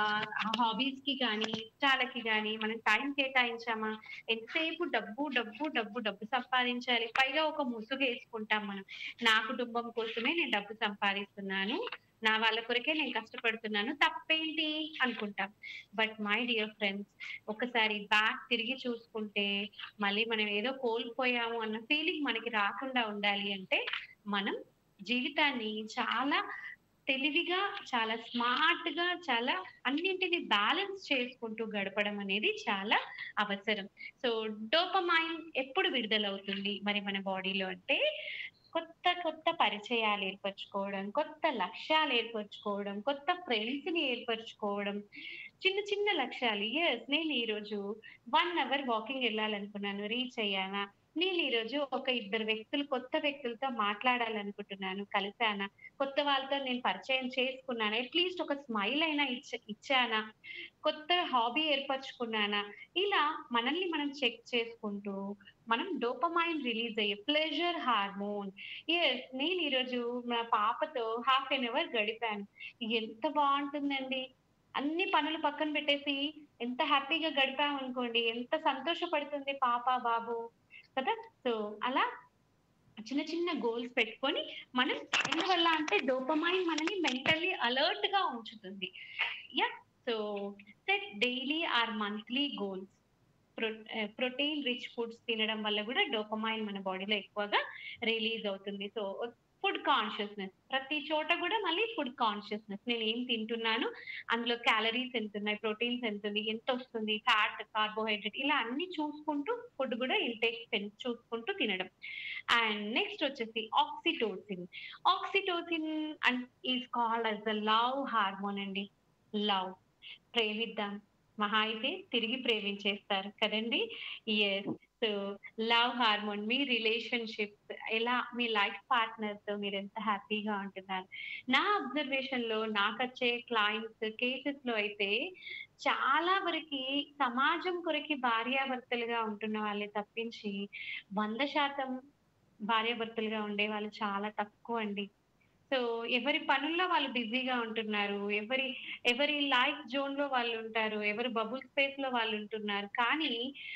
హాబీస్ కి కానీ ఇష్టాలకి కానీ మనం టైం కేటాయించామా ఎంతసేపు డబ్బు డబ్బు డబ్బు డబ్బు సంపాదించాలి పైగా ఒక ముసుగు వేసుకుంటాం మనం నా కుటుంబం కోసమే నేను డబ్బు సంపాదిస్తున్నాను నా వాళ్ళ కొరకే నేను కష్టపడుతున్నాను తప్పేంటి అనుకుంటాం బట్ మై డియర్ ఫ్రెండ్స్ ఒకసారి బ్యాక్ తిరిగి చూసుకుంటే మళ్ళీ మనం ఏదో కోల్పోయాము అన్న ఫీలింగ్ మనకి రాకుండా ఉండాలి అంటే మనం జీవితాన్ని చాలా తెలివిగా చాలా స్మార్ట్ గా చాలా అన్నింటిని బ్యాలెన్స్ చేసుకుంటూ గడపడం అనేది చాలా అవసరం సో డోపమైన్ ఎప్పుడు విడుదలవుతుంది మరి మన బాడీలో అంటే కొత్త కొత్త పరిచయాలు ఏర్పరచుకోవడం కొత్త లక్ష్యాలు ఏర్పరచుకోవడం కొత్త ఫ్రెండ్స్ ని ఏర్పరచుకోవడం చిన్న చిన్న లక్ష్యాలు ఎస్ నేను ఈ రోజు వన్ అవర్ వాకింగ్ వెళ్ళాలనుకున్నాను రీచ్ అయ్యానా నేను ఈ రోజు ఒక ఇద్దరు వ్యక్తులు కొత్త వ్యక్తులతో మాట్లాడాలనుకుంటున్నాను కలిసానా కొత్త వాళ్ళతో నేను పరిచయం చేసుకున్నాను అట్లీస్ట్ ఒక స్మైల్ అయినా ఇచ్చ ఇచ్చానా కొత్త హాబీ ఏర్పరచుకున్నానా ఇలా మనల్ని మనం చెక్ చేసుకుంటూ మనం డోపమైన్ రిలీజ్ అయ్యే ప్లెజర్ హార్మోన్ ఎస్ నేను ఈరోజు మా పాపతో హాఫ్ ఎన్ అవర్ గడిపాను ఎంత బాగుంటుందండి అన్ని పనులు పక్కన పెట్టేసి ఎంత హ్యాపీగా గడిపాం అనుకోండి ఎంత సంతోషపడుతుంది పాప బాబు కదా సో అలా చిన్న చిన్న గోల్స్ పెట్టుకొని మనం ఎందువల్ల అంటే డోపమైన్ మనని మెంటల్లీ అలర్ట్ గా ఉంచుతుంది yeah so set daily or monthly goals protein rich foods తినడం వల్ల కూడా డోపమైన్ మన బాడీలో ఎక్కువగా రిలీజ్ అవుతుంది సో ఫుడ్ కాన్షియస్నెస్ ప్రతి చోట కూడా మళ్ళీ ఫుడ్ కాన్షియస్నెస్ నేను ఏం తింటున్నాను అందులో క్యాలరీస్ ఎంత ఉన్నాయి ప్రోటీన్స్ ఎంత ఉంది ఎంత వస్తుంది ఫ్యాట్ కార్బోహైడ్రేట్ ఇలా అన్ని చూసుకుంటూ ఫుడ్ కూడా ఇంటేక్ చూసుకుంటూ తినడం అండ్ నెక్స్ట్ వచ్చేసి oxytocin oxytocin and is called as the love hormone అండి లవ్ ప్రేమిద్దాం మహా అయితే తిరిగి ప్రేమించేస్తారు కదండి ఎస్ సో లవ్ హార్మోన్ మీ రిలేషన్షిప్స్ ఎలా మీ లైఫ్ పార్ట్నర్ తో మీరు ఎంత హ్యాపీగా ఉంటున్నారు నా అబ్జర్వేషన్ లో నాకు వచ్చే క్లయింట్స్ కేసెస్ లో అయితే చాలా వరకు సమాజం కొరకి భార్యాభర్తలుగా ఉంటున్న వాళ్ళే తప్పించి వంద శాతం భార్యాభర్తలుగా ఉండే వాళ్ళు చాలా తక్కువ అండి సో ఎవరి పనుల్లో వాళ్ళు బిజీగా ఉంటున్నారు ఎవరి ఎవరి లైఫ్ జోన్ లో వాళ్ళు ఉంటారు ఎవరి బబుల్ స్పేస్ లో వాళ్ళు ఉంటున్నారు కానీ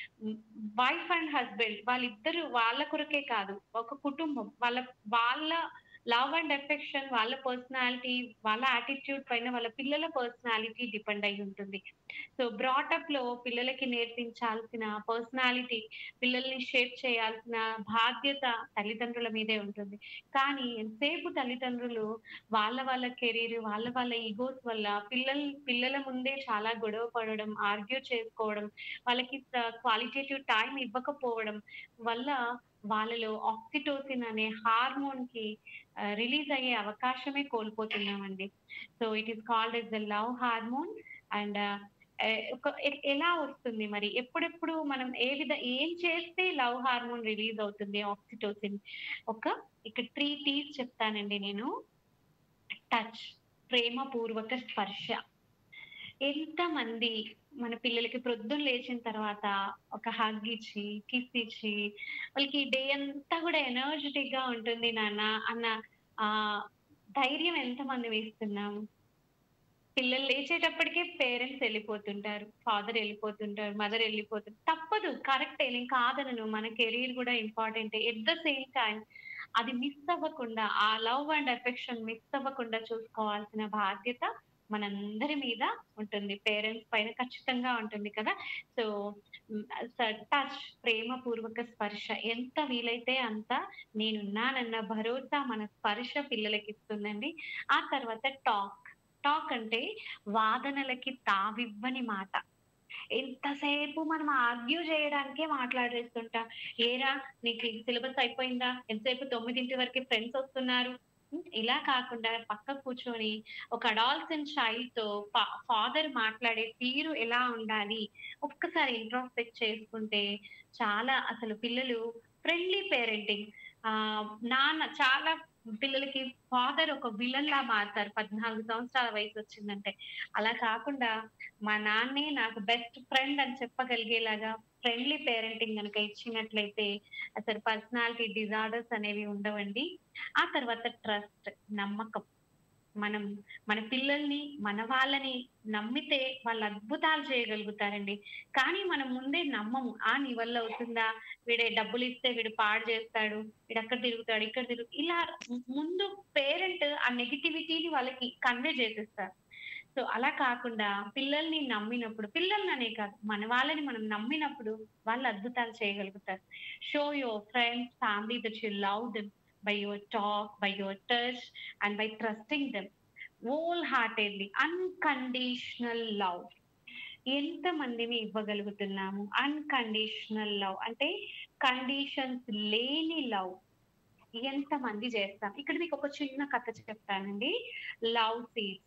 వైఫ్ అండ్ హస్బెండ్ వాళ్ళిద్దరు వాళ్ళ కొరకే కాదు ఒక కుటుంబం వాళ్ళ వాళ్ళ లవ్ అండ్ ఎఫెక్షన్ వాళ్ళ పర్సనాలిటీ వాళ్ళ యాటిట్యూడ్ పైన వాళ్ళ పిల్లల పర్సనాలిటీ డిపెండ్ అయి ఉంటుంది సో బ్రాటప్ లో పిల్లలకి నేర్పించాల్సిన పర్సనాలిటీ పిల్లల్ని షేప్ చేయాల్సిన బాధ్యత తల్లిదండ్రుల మీదే ఉంటుంది కానీ ఎంతసేపు తల్లిదండ్రులు వాళ్ళ వాళ్ళ కెరీర్ వాళ్ళ వాళ్ళ ఈగోస్ వల్ల పిల్లల పిల్లల ముందే చాలా గొడవ పడడం ఆర్గ్యూ చేసుకోవడం వాళ్ళకి క్వాలిటేటివ్ టైం ఇవ్వకపోవడం వల్ల వాళ్ళలో ఆక్సిటోసిన్ అనే హార్మోన్ కి రిలీజ్ అయ్యే అవకాశమే కోల్పోతున్నామండి so it is called as the love hormone and ఒక ఎలా వస్తుంది మరి ఎప్పుడెప్పుడు మనం ఏ విధ ఏం చేస్తే లవ్ హార్మోన్ రిలీజ్ అవుతుంది ఆక్సిటోసిన్ ఒక ఇక్కడ త్రీ టీస్ చెప్తానండి నేను టచ్ ప్రేమపూర్వక స్పర్శ ఎంత మంది మన పిల్లలకి ప్రొద్దున లేచిన తర్వాత ఒక హగ్ ఇచ్చి కిస్ ఇచ్చి వాళ్ళకి డే అంతా కూడా ఎనర్జెటిక్ గా ఉంటుంది నాన్న అన్న ఆ ధైర్యం ఎంత మంది వేస్తున్నాం పిల్లలు లేచేటప్పటికే పేరెంట్స్ వెళ్ళిపోతుంటారు ఫాదర్ వెళ్ళిపోతుంటారు మదర్ వెళ్ళిపోతుంటారు తప్పదు కరెక్టే నేను కాదనను మన కెరీర్ కూడా important at the same time అది మిస్ అవ్వకుండా ఆ లవ్ అండ్ ఎఫెక్షన్ మిస్ అవ్వకుండా చూసుకోవాల్సిన బాధ్యత మనందరి మీద ఉంటుంది పేరెంట్స్ పైన ఖచ్చితంగా ఉంటుంది కదా సో టచ్ ప్రేమపూర్వక స్పర్శ ఎంత వీలైతే అంత నేనున్నానన్న భరోసా మన స్పర్శ పిల్లలకి ఇస్తుందండి ఆ తర్వాత టాక్ టాక్ అంటే వాదనలకి తావివ్వని మాట ఎంతసేపు మనం ఆర్గ్యూ చేయడానికే మాట్లాడేస్తుంటాం ఏరా నీకు సిలబస్ అయిపోయిందా ఎంతసేపు తొమ్మిదింటి వరకు ఫ్రెండ్స్ వస్తున్నారు ఇలా కాకుండా పక్క కూర్చొని ఒక అడాల్సన్ చైల్డ్ తో ఫాదర్ మాట్లాడే తీరు ఎలా ఉండాలి ఒక్కసారి ఇంట్రాస్పెక్ట్ చేసుకుంటే చాలా అసలు పిల్లలు ఫ్రెండ్లీ పేరెంటింగ్ ఆ నాన్న చాలా పిల్లలకి ఫాదర్ ఒక విలన్ లా మారుతారు పద్నాలుగు సంవత్సరాల వయసు వచ్చిందంటే అలా కాకుండా మా నాన్నే నాకు బెస్ట్ ఫ్రెండ్ అని చెప్పగలిగేలాగా ఫ్రెండ్లీ పేరెంటింగ్ కనుక ఇచ్చినట్లయితే అసలు పర్సనాలిటీ డిజార్డర్స్ అనేవి ఉండవండి ఆ తర్వాత ట్రస్ట్ నమ్మకం మనం మన పిల్లల్ని మన వాళ్ళని నమ్మితే వాళ్ళు అద్భుతాలు చేయగలుగుతారండి కానీ మనం ముందే నమ్మము ఆ నీ వల్ల అవుతుందా వీడే డబ్బులు ఇస్తే వీడు పాడు చేస్తాడు వీడు అక్కడ తిరుగుతాడు ఇక్కడ తిరుగు ఇలా ముందు పేరెంట్ ఆ నెగిటివిటీని వాళ్ళకి కన్వే చేసేస్తారు సో అలా కాకుండా పిల్లల్ని నమ్మినప్పుడు పిల్లల్ని అనే కాదు మన వాళ్ళని మనం నమ్మినప్పుడు వాళ్ళు అద్భుతాలు చేయగలుగుతారు show your friends family that you love them by your talk, by your touch, and by trusting them wholeheartedly. Unconditional love. ఎంత మందిని ఇవ్వగలుగుతున్నాము అన్కండిషనల్ లవ్ అంటే కండిషన్స్ లేని లవ్ ఎంత మంది చేస్తాం ఇక్కడ మీకు ఒక చిన్న కథ చెప్తానండి లవ్ సీడ్స్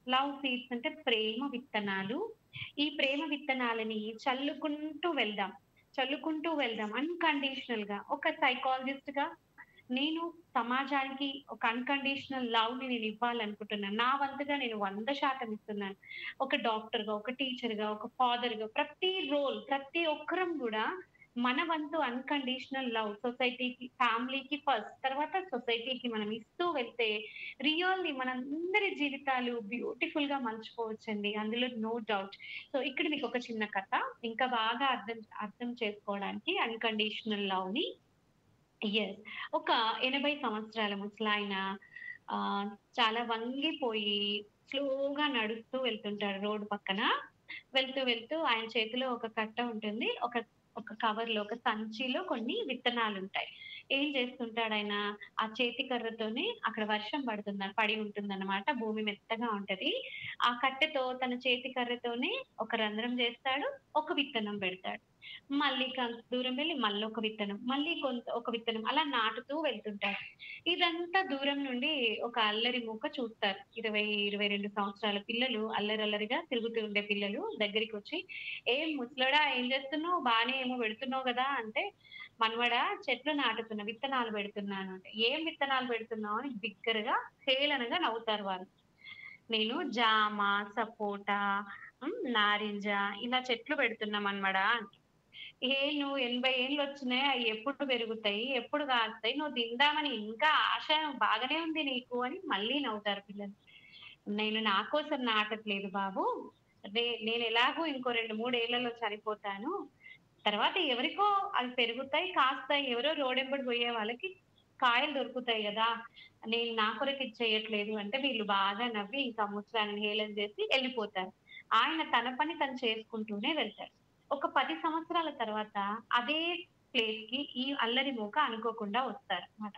లవ్ సీడ్స్ అంటే ప్రేమ విత్తనాలు ఈ ప్రేమ విత్తనాలని చల్లుకుంటూ వెళ్దాం చల్లుకుంటూ వెళ్దాం అన్కండిషనల్ గా ఒక సైకాలజిస్ట్ గా నేను సమాజానికి ఒక అన్కండిషనల్ లవ్ ని నేను ఇవ్వాలనుకుంటున్నాను నా వంతుగా నేను వంద శాతం ఇస్తున్నాను ఒక డాక్టర్ గా ఒక టీచర్ గా ఒక ఫాదర్ గా ప్రతి రోల్ ప్రతి ఒక్కరం కూడా మన వంతు అన్కండిషనల్ లవ్ సొసైటీకి ఫ్యామిలీకి ఫస్ట్ తర్వాత సొసైటీకి మనం ఇస్తూ వెళ్తే రియల్లీ మనందరి జీవితాలు బ్యూటిఫుల్ గా మలుచుకోవచ్చండి అందులో నో డౌట్ సో ఇక్కడ మీకు ఒక చిన్న కథ ఇంకా బాగా అర్థం అర్థం చేసుకోవడానికి అన్కండిషనల్ లవ్ ని ఎస్ ఒక ఎనభై సంవత్సరాల ముసలాయన ఆ చాలా వంగిపోయి స్లోగా నడుస్తూ వెళ్తుంటాడు రోడ్డు పక్కన వెళ్తూ వెళ్తూ ఆయన చేతిలో ఒక కట్ట ఉంటుంది ఒక ఒక కవర్ లో ఒక సంచిలో కొన్ని విత్తనాలు ఉంటాయి ఏం చేస్తుంటాడు ఆయన ఆ చేతి కర్రతోనే అక్కడ వర్షం పడుతుంది పడి ఉంటుంది అనమాట భూమి మెత్తగా ఉంటది ఆ కట్టెతో తన చేతి కర్రతోనే ఒక రంధ్రం చేస్తాడు ఒక విత్తనం పెడతాడు మళ్ళీ కొంత దూరం వెళ్ళి మళ్ళీ ఒక విత్తనం మళ్ళీ కొంత ఒక విత్తనం అలా నాటుతూ వెళ్తుంటారు ఇదంతా దూరం నుండి ఒక అల్లరి మూక చూస్తారు ఇరవై ఇరవై రెండు సంవత్సరాల పిల్లలు అల్లరి అల్లరిగా తిరుగుతూ ఉండే పిల్లలు దగ్గరికి వచ్చి ఏం ముసలడా ఏం చేస్తున్నావు బాగానే ఏమో పెడుతున్నావు కదా అంటే మనవడా చెట్లు నాటుతున్నా విత్తనాలు పెడుతున్నాను అంటే ఏం విత్తనాలు పెడుతున్నావు అని బిగ్గరగా హేళనగా నవ్వుతారు వాళ్ళు నేను జామ సపోటా ఉమ్, నారింజ ఇలా చెట్లు పెడుతున్నాం అనమాడా ఏ నువ్వు ఎనభై ఏళ్ళు వచ్చినాయి అవి ఎప్పుడు పెరుగుతాయి ఎప్పుడు కాస్తాయి నువ్వు తిందామని ఇంకా ఆశ బాగానే ఉంది నీకు అని మళ్ళీ నవ్వుతారు పిల్లలు నేను నా కోసం నాటట్లేదు బాబు నే- నేను ఎలాగో ఇంకో రెండు మూడేళ్లలో చనిపోతాను తర్వాత ఎవరికో అవి పెరుగుతాయి కాస్తాయి ఎవరో రోడెంబడి పోయే వాళ్ళకి కాయలు దొరుకుతాయి కదా నేను నా కొరకు ఇది చేయట్లేదు అంటే వీళ్ళు బాగా నవ్వి ఇంకా ముసలాన్ని హేళన చేసి వెళ్ళిపోతారు ఆయన తన పని తను చేసుకుంటూనే వెళ్తాడు ఒక పది సంవత్సరాల తర్వాత అదే ప్లేస్ కి ఈ అల్లరి మూక అనుకోకుండా వస్తారు అన్నమాట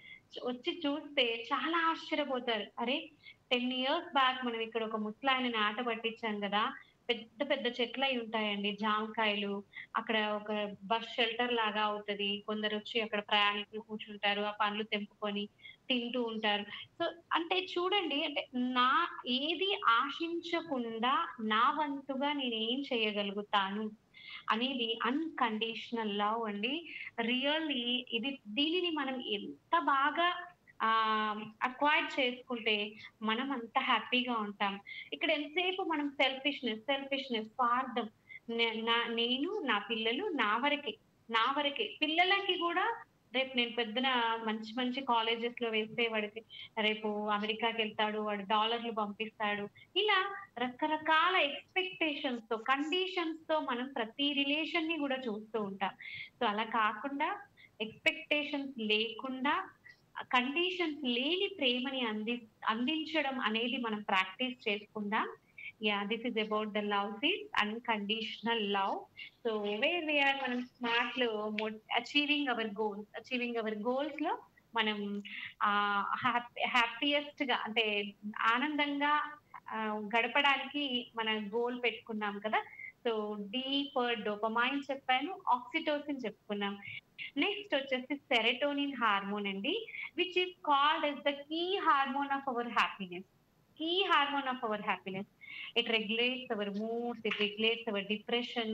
వచ్చి చూస్తే చాలా ఆశ్చర్యపోతారు అరే టెన్ ఇయర్స్ బ్యాక్ మనం ఇక్కడ ఒక ముసలాయనని ఆట పట్టించాం కదా పెద్ద పెద్ద చెట్లు అయి ఉంటాయండి జామకాయలు అక్కడ ఒక బస్ షెల్టర్ లాగా అవుతది కొందరు వచ్చి అక్కడ ప్రయాణికులు కూర్చుంటారు ఆ పండ్లు తెంపుకొని తింటూ ఉంటారు సో అంటే చూడండి అంటే నా ఏది ఆశించకుండా నా వంతుగా నేను ఏం చేయగలుగుతాను అనేది అన్కండిషనల్ లవ్ అండి రియల్లీ ఇది దీనిని మనం ఎంత బాగా ఆ అక్వైర్ చేసుకుంటే మనం అంత హ్యాపీగా ఉంటాం ఇక్కడ ఎంతసేపు మనం సెల్ఫిష్నెస్ సెల్ఫిష్నెస్ స్వార్థం నే- నా నేను నా పిల్లలు నా వరకే నా వరకే పిల్లలకి కూడా రేపు నేను పెద్దన మంచి మంచి కాలేజెస్ లో వేస్తే వాడికి రేపు అమెరికాకి వెళ్తాడు వాడు డాలర్లు పంపిస్తాడు ఇలా రకరకాల ఎక్స్పెక్టేషన్స్ తో కండిషన్స్ తో మనం ప్రతి రిలేషన్ ని కూడా చూస్తూ ఉంటాం సో అలా కాకుండా ఎక్స్పెక్టేషన్స్ లేకుండా కండిషన్స్ లేని ప్రేమని అంది అందించడం అనేది మనం ప్రాక్టీస్ చేసుకుందాం yeah this is about the love seats unconditional love so where we are మనం స్మార్ట్ లో achieving our goals achieving our goals లో మనం ఆ హ్యాపీయెస్ట్ గా అంటే ఆనందంగా ఆ, గడపడానికి మన గోల్ పెట్టుకున్నాం కదా సో డీ ఫర్ డోపమైన్ చెప్పాను ఆక్సిటోసిన్ చెప్పుకున్నాం నెక్స్ట్ వచ్చేసి సెరటోనిన్ హార్మోన్ అండి which is called as the key hormone of our happiness key hormone of our happiness it regulates our moods it regulates our depression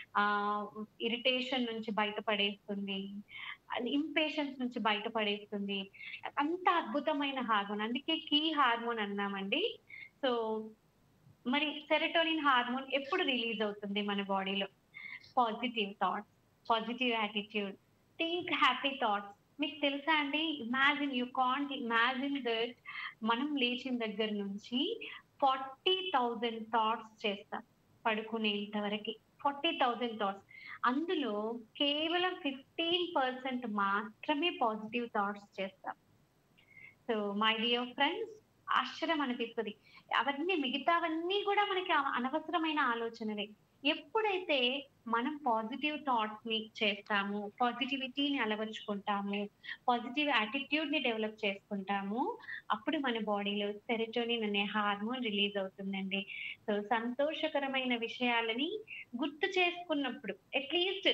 irritation నుంచి బయటపడేస్తుంది ఇంపేషన్స్ నుంచి బయటపడేస్తుంది అంత అద్భుతమైన హార్మోన్ అందుకే కీ హార్మోన్ అన్నామండి సో మరి సెరటోనిన్ హార్మోన్ ఎప్పుడు రిలీజ్ అవుతుంది మన బాడీలో positive thoughts positive attitude think happy thoughts మీకు తెలుసా అండి imagine you can't imagine that మనం లేచిన దగ్గర నుంచి ఫార్టీ థౌజండ్ థాట్స్ చేస్తాం పడుకునేంత వరకు ఫార్టీ థౌజండ్ థాట్స్ అందులో కేవలం ఫిఫ్టీన్ పర్సెంట్ మాత్రమే పాజిటివ్ థాట్స్ చేస్తాం సో మై డియర్ ఫ్రెండ్స్ ఆశ్చర్యం అనిపిస్తుంది అవన్నీ మిగతావన్నీ కూడా మనకి అ- అనవసరమైన ఆలోచనలే ఎప్పుడైతే మనం పాజిటివ్ థాట్స్ ని చేస్తాము పాజిటివిటీని అలవర్చుకుంటాము పాజిటివ్ యాటిట్యూడ్ ని డెవలప్ చేసుకుంటాము అప్పుడు మన బాడీలో సెరటోనిన్ అనే హార్మోన్ రిలీజ్ అవుతుందండి సో సంతోషకరమైన విషయాలని గుర్తు చేసుకున్నప్పుడు అట్లీస్ట్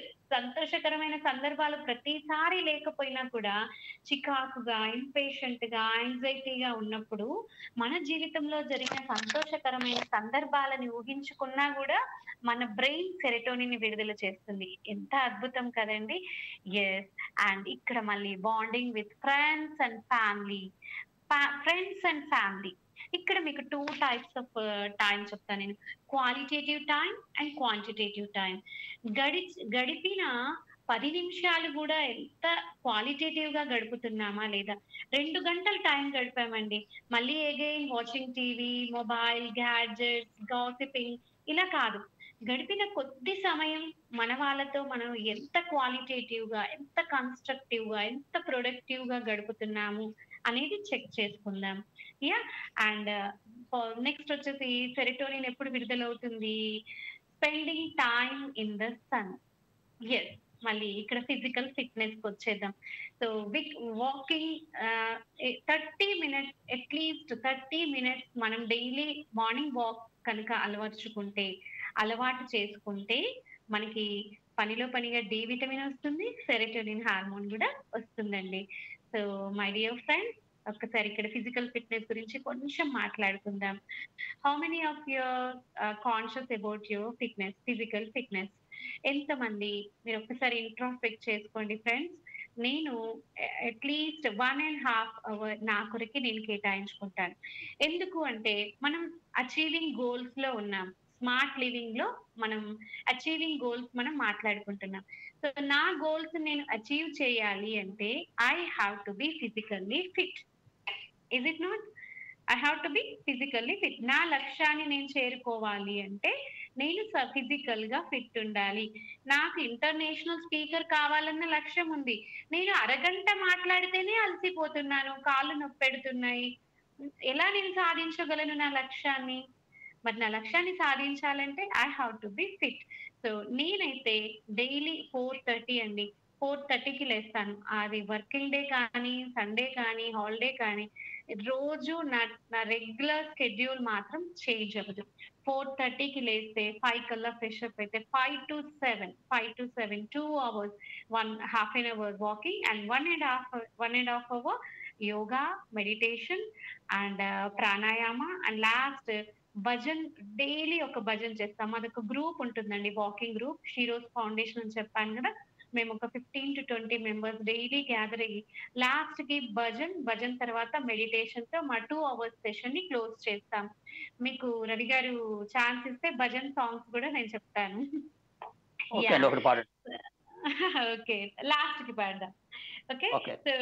సంతోషకరమైన సందర్భాలు ప్రతిసారి లేకపోయినా కూడా చికాకుగా ఇంపేషెంట్ గా యాంగ్జైటీగా ఉన్నప్పుడు మన జీవితంలో జరిగిన సంతోషకరమైన సందర్భాలని ఊహించుకున్నా కూడా మన బ్రెయిన్ సెరటోనిని విడుదల చేస్తుంది ఎంత అద్భుతం కదండి ఎస్ అండ్ ఇక్కడ మళ్ళీ bonding with friends and family friends and family ఇక్కడ మీకు టూ టైప్స్ ఆఫ్ టైం చెప్తాను నేను qualitative time and quantitative time గడి గడిపిన పది నిమిషాలు కూడా ఎంత క్వాలిటేటివ్ గా గడుపుతున్నామా లేదా రెండు గంటలు టైం గడిపామండి మళ్ళీ again watching TV mobile gadgets gossiping ఇలా కాదు గడిపిన కొద్ది సమయం మన వాళ్ళతో మనం ఎంత క్వాలిటేటివ్ గా ఎంత కన్స్ట్రక్టివ్ గా ఎంత ప్రొడక్టివ్ గా గడుపుతున్నాము అనేది చెక్ చేసుకుందాం యా అండ్ నెక్స్ట్ వచ్చేసి సెరిటోనిన్ ఎప్పుడు విడుదలవుతుంది spending time in the sun yes మళ్ళీ ఇక్కడ ఫిజికల్ ఫిట్నెస్ కి వచ్చేద్దాం సో విక్ walking thirty minutes at least thirty minutes మనం డైలీ మార్నింగ్ వాక్ కనుక అలవర్చుకుంటే అలవాటు చేసుకుంటే మనకి పనిలో పనిగా డి విటమిన్ వస్తుంది సెరటోనిన్ హార్మోన్ కూడా వస్తుందండి సో మై డియర్ ఫ్రెండ్స్ ఒక్కసారి ఇక్కడ ఫిజికల్ ఫిట్నెస్ గురించి కొంచెం మాట్లాడుకుందాం how many of your conscious about your fitness physical fitness ఎంతమంది మీరు ఒక్కసారి ఇంట్రాస్పెక్ట్ చేసుకోండి ఫ్రెండ్స్ నేను at least one and half hour నా కొరకి నేను కేటాయించుకుంటాను ఎందుకు అంటే మనం అచీవింగ్ గోల్స్ లో ఉన్నాం స్మార్ట్ లివింగ్ లో మనం అచీవింగ్ గోల్స్ మనం మాట్లాడుకుంటున్నాం సో నా గోల్స్ నేను అచీవ్ చేయాలి అంటే I have to be physically fit is it not I have to be physically fit నా లక్ష్యాన్ని నేను చేరుకోవాలి అంటే నేను ఫిజికల్ గా ఫిట్ ఉండాలి నాకు ఇంటర్నేషనల్ స్పీకర్ కావాలన్న లక్ష్యం ఉంది నేను అరగంట మాట్లాడితేనే అలసిపోతున్నాను కాళ్ళు నొప్పి పెడుతున్నాయి ఎలా నేను సాధించగలను నా లక్ష్యాన్ని మరి నా లక్ష్యాన్ని సాధించాలంటే I have to be fit so నేనైతే డైలీ ఫోర్ థర్టీ అండి ఫోర్ థర్టీకి లేస్తాను అది వర్కింగ్ డే కానీ సండే కానీ హాలిడే కానీ రోజు నా నా రెగ్యులర్ షెడ్యూల్ మాత్రం చేంజ్ అవ్వదు ఫోర్ థర్టీకి లేస్తే ఫైవ్ కల్లా ఫ్రెష్ అప్ అయితే five to seven five to seven two hours one half an hour walking and one and half one and half hour yoga meditation and pranayama and last bhajan daily ఒక భజన్ చేస్తాం అదొక గ్రూప్ ఉంటుందండి వాకింగ్ గ్రూప్ షీరోస్ ఫౌండేషన్ అని చెప్పాను కదా మేము ఒక fifteen to twenty members daily gather అయ్యి లాస్ట్ కి భజన్ భజన్ తర్వాత మెడిటేషన్ తో మా టూ అవర్స్ సెషన్ ని క్లోజ్ చేస్తాం మీకు రవి గారు ఛాన్స్ ఇస్తే భజన్ సాంగ్స్ కూడా నేను చెప్తాను ఓకే అండి ఒకటి పాడండి ఓకే లాస్ట్ కి పాడదాం ఓకే ఓకే సో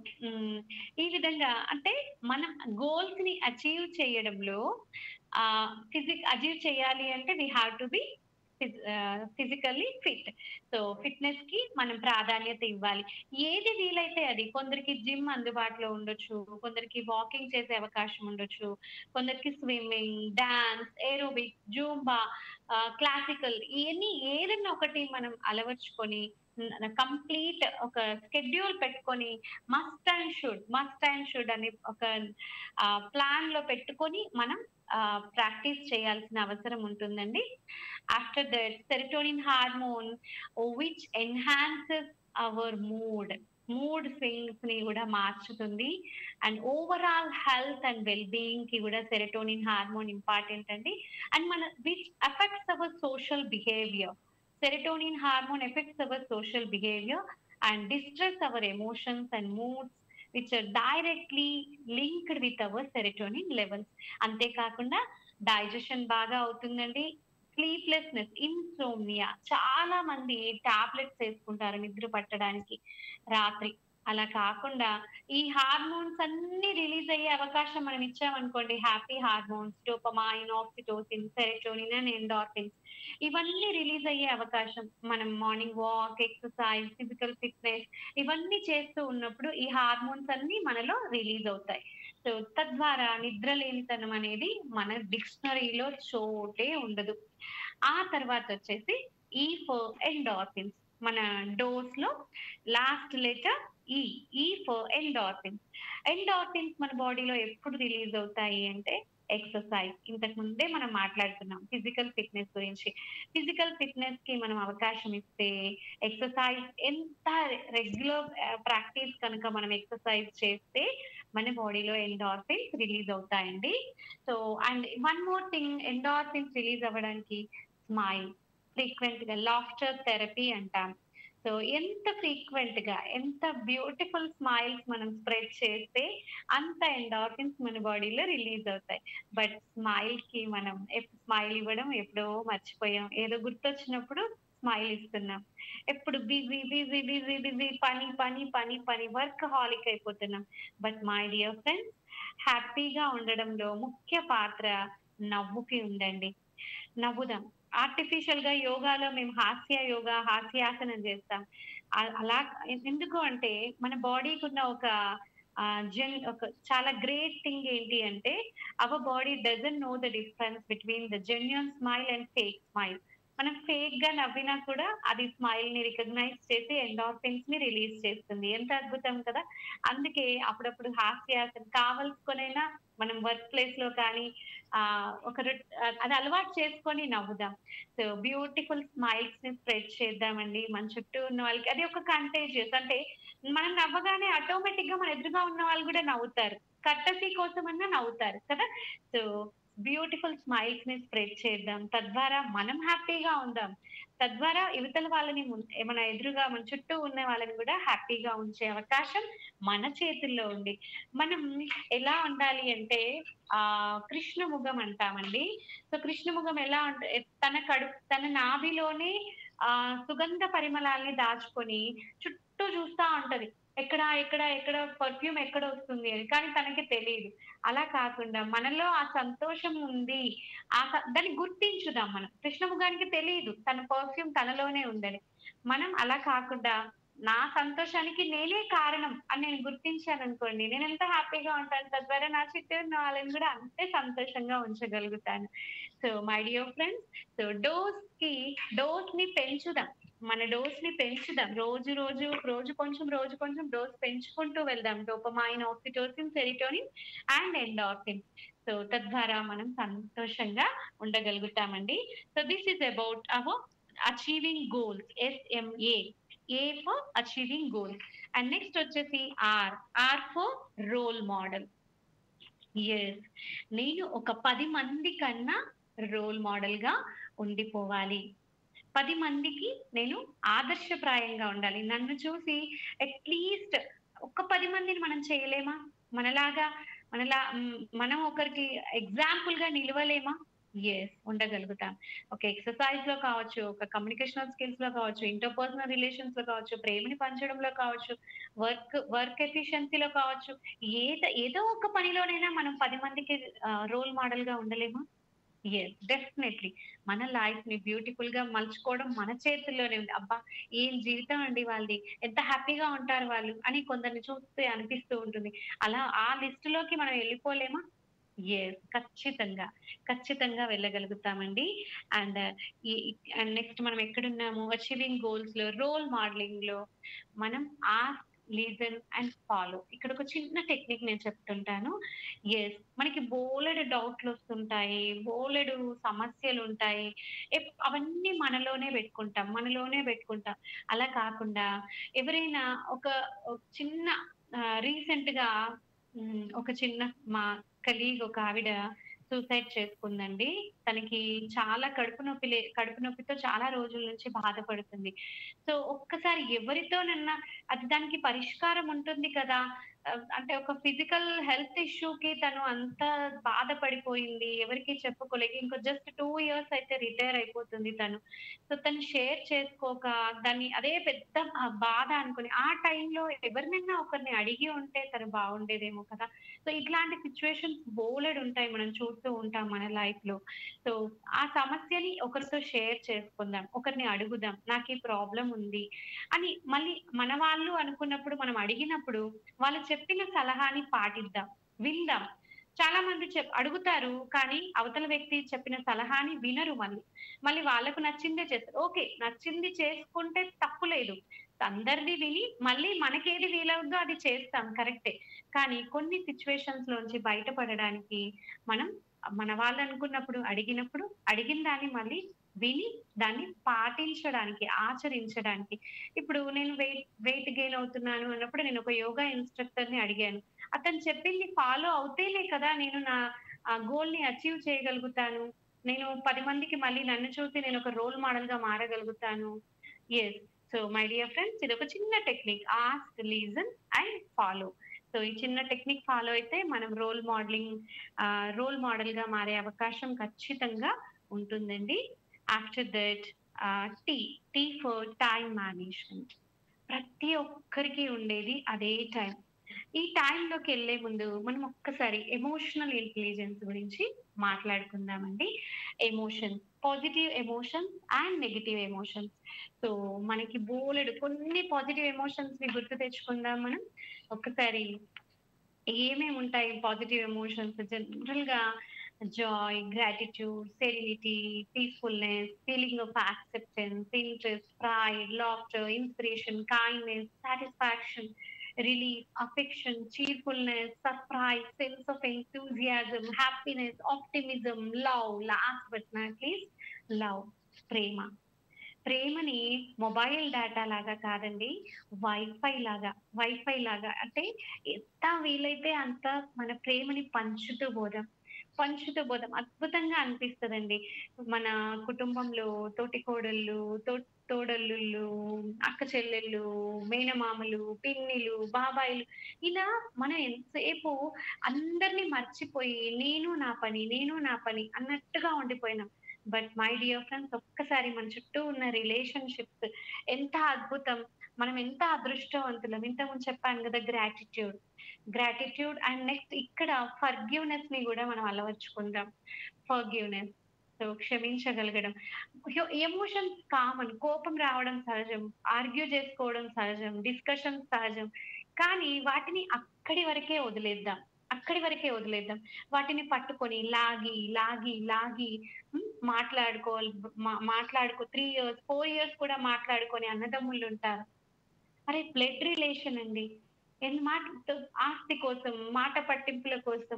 ఈ విధంగా అంటే మనం గోల్స్ ని అచీవ్ చేయడంలో ఫిజిక్ అచీవ్ చేయాలి అంటే we have to be physically fit so fitness కి మనం ప్రాధాన్యత ఇవ్వాలి ఏది వీలైతే అది కొందరికి జిమ్ అందుబాటులో ఉండొచ్చు కొందరికి వాకింగ్ చేసే అవకాశం ఉండొచ్చు కొందరికి swimming dance aerobic Zumba classical ఇవన్నీ ఏదైనా ఒకటి మనం అలవర్చుకొని కంప్లీట్ ఒక స్కెడ్యూల్ పెట్టుకొని must and should must and should అని ఒక ప్లాన్ లో పెట్టుకొని మనం ప్రాక్టీస్ చేయాల్సిన అవసరం ఉంటుందండి after that serotonin hormone which enhances our mood mood swings ని కూడా మార్చుతుంది and overall health and well being కి కూడా సెరటోనిన్ హార్మోన్ ఇంపార్టెంట్ అండి అండ్ మన which affects our social behaviour serotonin hormone affects our social behavior and distress our emotions and moods which are directly linked with our serotonin levels అంతేకాకుండా డైజెషన్ బాగా అవుతుందండి స్లీప్లెస్నెస్ ఇన్సోమ్నియా చాలా మంది టాబ్లెట్స్ వేసుకుంటారు నిద్ర పట్టడానికి రాత్రి అలా కాకుండా ఈ హార్మోన్స్ అన్ని రిలీజ్ అయ్యే అవకాశం మనం ఇచ్చామనుకోండి happy hormones dopamine oxytocin serotonin and endorphins ఇవన్నీ రిలీజ్ అయ్యే అవకాశం మనం morning walk exercise physical fitness ఇవన్నీ చేస్తూ ఉన్నప్పుడు ఈ హార్మోన్స్ అన్ని మనలో రిలీజ్ అవుతాయి సో తద్వారా నిద్ర లేనితనం అనేది మన డిక్షనరీలో చోటే ఉండదు ఆ తర్వాత వచ్చేసి ఈ ఫర్ ఎండార్ఫిన్స్ మన డోస్ లో last letter E E for endorphins endorphins మన బాడీలో ఎప్పుడు రిలీజ్ అవుతాయి అంటే ఎక్సర్సైజ్ ఇంతకు ముందే మనం మాట్లాడుకున్నాం ఫిజికల్ ఫిట్నెస్ గురించి ఫిజికల్ ఫిట్నెస్ కి మనం అవకాశం ఇస్తే ఎక్సర్సైజ్ ఎంత రెగ్యులర్ ప్రాక్టీస్ కనుక మనం ఎక్సర్సైజ్ చేస్తే మన బాడీలో ఎండార్ఫిన్స్ రిలీజ్ అవుతాయండి so and one more thing endorphins release అవ్వడానికి స్మైల్ ఫ్రీక్వెంట్ గా లాఫ్టర్ థెరపీ అంటాం సో ఎంత ఫ్రీక్వెంట్ గా ఎంత బ్యూటిఫుల్ స్మైల్స్ మనం స్ప్రెడ్ చేస్తే అంత ఎండార్ఫిన్స్ మన బాడీలో రిలీజ్ అవుతాయి బట్ స్మైల్ కి మనం స్మైల్ ఇవ్వడం ఎప్పుడో మర్చిపోయాం ఏదో గుర్తొచ్చినప్పుడు స్మైల్ ఇస్తున్నాం ఎప్పుడు బిజీ బిజీ బిజీ బిజీ పని పని పని పని వర్క్ హాలిక్ అయిపోతున్నాం బట్ మై డియర్ ఫ్రెండ్స్ హ్యాపీగా ఉండడంలో ముఖ్య పాత్ర నవ్వుకి ఉందండి నవ్వుదాం ఆర్టిఫిషియల్ గా యోగాలో మేము హాస్య యోగా హాస్యాసనం చేస్తాం అ- అలా ఎందుకు అంటే మన బాడీకి ఉన్న ఒక జెన్ ఒక చాలా గ్రేట్ థింగ్ ఏంటి అంటే our body doesn't know the difference between the genuine smile and fake smile మనం ఫేక్ గా నవ్వినా కూడా అది స్మైల్ ని రికగ్నైజ్ చేసి ఎండార్ఫిన్స్ ని రిలీజ్ చేస్తుంది ఎంత అద్భుతం కదా అందుకే అప్పుడప్పుడు హాస్యాసనం కావలసుకొనైనా మనం వర్క్ ప్లేస్ లో కానీ ఆ ఒక రొట్- అది అలవాటు చేసుకొని నవ్వుదాం సో బ్యూటిఫుల్ స్మైల్స్ ని స్ప్రెడ్ చేద్దామండి మన చుట్టూ ఉన్న వాళ్ళకి అది ఒక కంటేజియస్ అంటే మనం నవ్వగానే ఆటోమేటిక్ గా మన ఎదురుగా ఉన్న వాళ్ళు కూడా నవ్వుతారు కట్టసీ కోసమన్నా నవ్వుతారు కదా సో బ్యూటిఫుల్ స్మైల్స్ ని స్ప్రెడ్ చేద్దాం తద్వారా మనం హ్యాపీగా ఉందాం తద్వారా యువతల వాళ్ళని మున్- మన ఎదురుగా మన చుట్టూ ఉన్న వాళ్ళని కూడా హ్యాపీగా ఉంచే అవకాశం మన చేతుల్లో ఉంది మనం ఎలా ఉండాలి అంటే ఆ కృష్ణముఖం అంటామండి సో కృష్ణముఖం ఎలా ఉంట తన కడు తన నాభిలోనే ఆ సుగంధ పరిమళాల్ని దాచుకొని చుట్టూ చూస్తా ఉంటది ఎక్కడ ఎక్కడ ఎక్కడ పర్ఫ్యూమ్ ఎక్కడ వస్తుంది అని కానీ తనకి తెలియదు అలా కాకుండా మనలో ఆ సంతోషం ఉంది ఆ స- దాన్ని గుర్తించుదాం మనం కృష్ణముఖానికి తెలియదు తన పర్ఫ్యూమ్ తనలోనే ఉందని మనం అలా కాకుండా నా సంతోషానికి నేనే కారణం అని నేను గుర్తించాను అనుకోండి నేను ఎంత హ్యాపీగా ఉంటాను తద్వారా నా చుట్టూ ఉన్న వాళ్ళని కూడా అంతే సంతోషంగా ఉంచగలుగుతాను so my dear friends so dose కి డోస్ ని పెంచుదాం మన డోస్ ని పెంచుదాం రోజు రోజు రోజు కొంచెం రోజు కొంచెం డోస్ పెంచుకుంటూ వెళ్దాం dopamine oxytocin serotonin and endorphin so తద్వారా మనం సంతోషంగా ఉండగలుగుతామండి so this is about our achieving goals S M A A for achieving goals and next వచ్చేసి R R for role model yes నేను ఒక పది మంది కన్నా రోల్ మోడల్ గా ఉండిపోవాలి పది మందికి నేను ఆదర్శప్రాయంగా ఉండాలి నన్ను చూసి అట్లీస్ట్ ఒక పది మందిని మనం చేయలేమా మనలాగా మనలా మ్, మనం ఒకరికి ఎగ్జాంపుల్ గా నిలవలేమా ఎస్ ఉండగలుగుతాం ఒక ఎక్సర్సైజ్ లో కావచ్చు ఒక కమ్యూనికేషనల్ స్కిల్స్ లో కావచ్చు ఇంటర్పర్సనల్ రిలేషన్స్ లో కావచ్చు ప్రేమని పంచడంలో కావచ్చు వర్క్ వర్క్ ఎఫిషియన్సీలో కావచ్చు ఏదో ఏదో ఒక పనిలోనైనా మనం పది మందికి రోల్ మోడల్ గా ఉండలేమా ఎస్ డెఫినెట్లీ మన లైఫ్ ని బ్యూటిఫుల్ గా మలుచుకోవడం మన చేతుల్లోనే ఉంది అబ్బా ఏం జీవితం అండి వాళ్ళది ఎంత హ్యాపీగా ఉంటారు వాళ్ళు అని కొందరిని చూస్తే అనిపిస్తూ ఉంటుంది అలా ఆ లిస్ట్ లోకి మనం వెళ్ళిపోలేమా ఎస్ ఖచ్చితంగా ఖచ్చితంగా వెళ్ళగలుగుతామండి అండ్ అండ్ నెక్స్ట్ మనం ఎక్కడున్నాము అచీవింగ్ గోల్స్ లో రోల్ మోడలింగ్ లో మనం ఆ లీజన్ అండ్ ఫాలో ఇక్కడ ఒక చిన్న టెక్నిక్ నేను చెప్తుంటాను ఎస్ మనకి బోలెడు డౌట్లు వస్తుంటాయి బోలెడు సమస్యలు ఉంటాయి ఎప్- అవన్నీ మనలోనే పెట్టుకుంటాం మనలోనే పెట్టుకుంటాం అలా కాకుండా ఎవరైనా ఒక ఒక చిన్న రీసెంట్ గా ఉమ్, ఒక చిన్న మా కలీగ్ ఒక ఆవిడ సూసైడ్ చేసుకుందండి తనకి చాలా కడుపు నొప్పి లే కడుపు నొప్పితో చాలా రోజుల నుంచి బాధపడుతుంది సో ఒక్కసారి ఎవరితోనన్నా అది దానికి పరిష్కారం ఉంటుంది కదా ఆ, అంటే ఒక ఫిజికల్ హెల్త్ ఇష్యూకి తను అంత బాధపడిపోయింది ఎవరికి చెప్పుకోలేక ఇంకో జస్ట్ టూ ఇయర్స్ అయితే రిటైర్ అయిపోతుంది తను సో తను షేర్ చేసుకోక దాన్ని అదే పెద్ద ఆ బాధ అనుకుని ఆ టైంలో ఎవరినైనా ఒకరిని అడిగి ఉంటే తను బాగుండేదేమో కదా సో ఇట్లాంటి సిచ్యువేషన్స్ బోలెడ్ ఉంటాయి మనం చూస్తూ ఉంటాం మన లైఫ్ లో సో ఆ సమస్యని ఒకరితో షేర్ చేసుకుందాం ఒకరిని అడుగుదాం నాకు ఈ ప్రాబ్లం ఉంది అని మళ్ళీ మన వాళ్ళు అనుకున్నప్పుడు మనం అడిగినప్పుడు వాళ్ళు చెప్పిన సలహాని పాటిద్దాం విందాం చాలా మంది చెప్ అడుగుతారు కానీ అవతల వ్యక్తి చెప్పిన సలహాని వినరు మళ్ళీ మళ్ళీ వాళ్ళకు నచ్చిందే చేస్తారు ఓకే నచ్చింది చేసుకుంటే తప్పు లేదు అందరిది విని మళ్ళీ మనకేది వీలవుద్దో అది చేస్తాం కరెక్టే కానీ కొన్ని సిచ్యువేషన్స్ లోంచి బయటపడడానికి మనం మన వాళ్ళు అనుకున్నప్పుడు అడిగినప్పుడు అడిగిన దాన్ని మళ్ళీ విని దాన్ని పాటించడానికి ఆచరించడానికి ఇప్పుడు నేను వెయిట్ వెయిట్ గెయిన్ అవుతున్నాను అన్నప్పుడు నేను ఒక యోగా ఇన్స్ట్రక్టర్ ని అడిగాను అతను చెప్పింది ఫాలో అవుతేనే కదా నేను నా ఆ గోల్ ని అచీవ్ చేయగలుగుతాను నేను పది మందికి మళ్ళీ నన్ను చూసి నేను ఒక రోల్ మోడల్ గా మారగలుగుతాను yes so my dear friends ఇది ఒక చిన్న technique ask listen and follow so ఈ చిన్న టెక్నిక్ ఫాలో అయితే మనం రోల్ మోడలింగ్ రోల్ మోడల్ గా మారే అవకాశం ఖచ్చితంగా ఉంటుందండి after that T T for time management ప్రతి ఒక్కరికి ఉండేది అదే టైం ఈ టైంలోకి వెళ్ళే ముందు మనం ఒక్కసారి ఎమోషనల్ ఇంటెలిజెన్స్ గురించి మాట్లాడుకుందామండి emotions positive emotions and negative emotions so మనకి బోలెడు కొన్ని పాజిటివ్ ఎమోషన్స్ ని గుర్తు తెచ్చుకుందాం మనం ఒక్కసారి ఏమేమి ఉంటాయి పాజిటివ్ ఎమోషన్స్ జనరల్ గా joy gratitude serenity peacefulness feeling of acceptance interest pride laughter inspiration kindness satisfaction relief, affection, cheerfulness, surprise, sense of enthusiasm, happiness, optimism, love, last but not least, love, ప్రేమ ప్రేమని మొబైల్ డేటా లాగా కాదండి వైఫై లాగా వైఫై లాగా అంటే ఎంత వీలైతే అంత మన ప్రేమని పంచుతూ పోదాం పంచుతూ పోదాం అద్భుతంగా అనిపిస్తుందండి మన కుటుంబంలో తోటి కోడళ్ళు తో తోడల్లుళ్ళు అక్క చెల్లెళ్ళు మేనమామలు పిన్నిలు బాబాయిలు ఇలా మనం ఎంతసేపు అందరినీ మర్చిపోయి నేను నా పని నేను నా పని అన్నట్టుగా ఉండిపోయినాం బట్ మై డియర్ ఫ్రెండ్స్ ఒక్కసారి మన చుట్టూ ఉన్న రిలేషన్షిప్స్ ఎంత అద్భుతం మనం ఎంత అదృష్టవంతులం ఇంతకుముందు చెప్పాను కదా గ్రాటిట్యూడ్ గ్రాటిట్యూడ్ అండ్ నెక్స్ట్ ఇక్కడ ఫర్గ్యూనెస్ ని కూడా మనం అలవర్చుకుందాం ఫర్గ్యూనెస్ సో క్షమించగలగడం ఎమోషన్స్ కామన్ కోపం రావడం సహజం ఆర్గ్యూ చేసుకోవడం సహజం డిస్కషన్ సహజం కానీ వాటిని అక్కడి వరకే వదిలేద్దాం అక్కడి వరకే వదిలేద్దాం వాటిని పట్టుకొని లాగి లాగి లాగి మాట్లాడుకోవాలి మాట్లాడుకో త్రీ ఇయర్స్ ఫోర్ ఇయర్స్ కూడా మాట్లాడుకొని అన్నదమ్ముళ్ళు ఉంటారు అరే బ్లడ్ రిలేషన్ అండి ఎన్ని మాట ఆస్తి కోసం మాట పట్టింపుల కోసం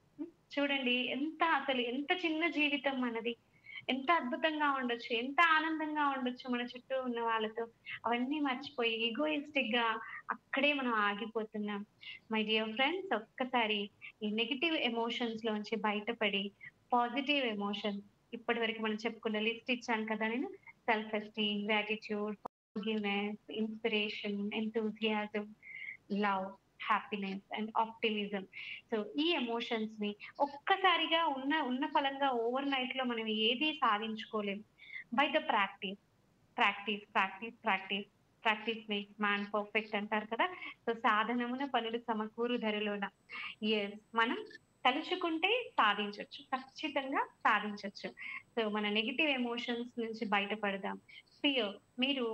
చూడండి ఎంత అసలు ఎంత చిన్న జీవితం మనది ఎంత అద్భుతంగా ఉండొచ్చు ఎంత ఆనందంగా ఉండొచ్చు మన చుట్టూ ఉన్న వాళ్ళతో అవన్నీ మర్చిపోయి ఈగోయిస్టిక్ గా అక్కడే మనం ఆగిపోతున్నాం మై డియర్ ఫ్రెండ్స్ ఒక్కసారి ఈ నెగిటివ్ ఎమోషన్స్ లోంచి బయటపడి పాజిటివ్ ఎమోషన్స్ ఇప్పటి వరకు మనం చెప్పుకున్న లిస్ట్ ఇచ్చాను కదా నేను self esteem gratitude forgiveness inspiration enthusiasm love happiness and optimism so ఈ ఎమోషన్స్ ని ఒక్కసారిగా ఉన్న ఉన్న ఫలంగా ఓవర్ నైట్ లో మనం ఏది సాధించుకోలేం by the practice practice practice practice practice makes man perfect అంటారు కదా సో సాధనమున పనులు సమకూరు ధరలోన ఎస్ మనం తలుచుకుంటే సాధించవచ్చు ఖచ్చితంగా సాధించవచ్చు సో మన నెగిటివ్ ఎమోషన్స్ నుంచి బయటపడదాం ఫియర్ మీరు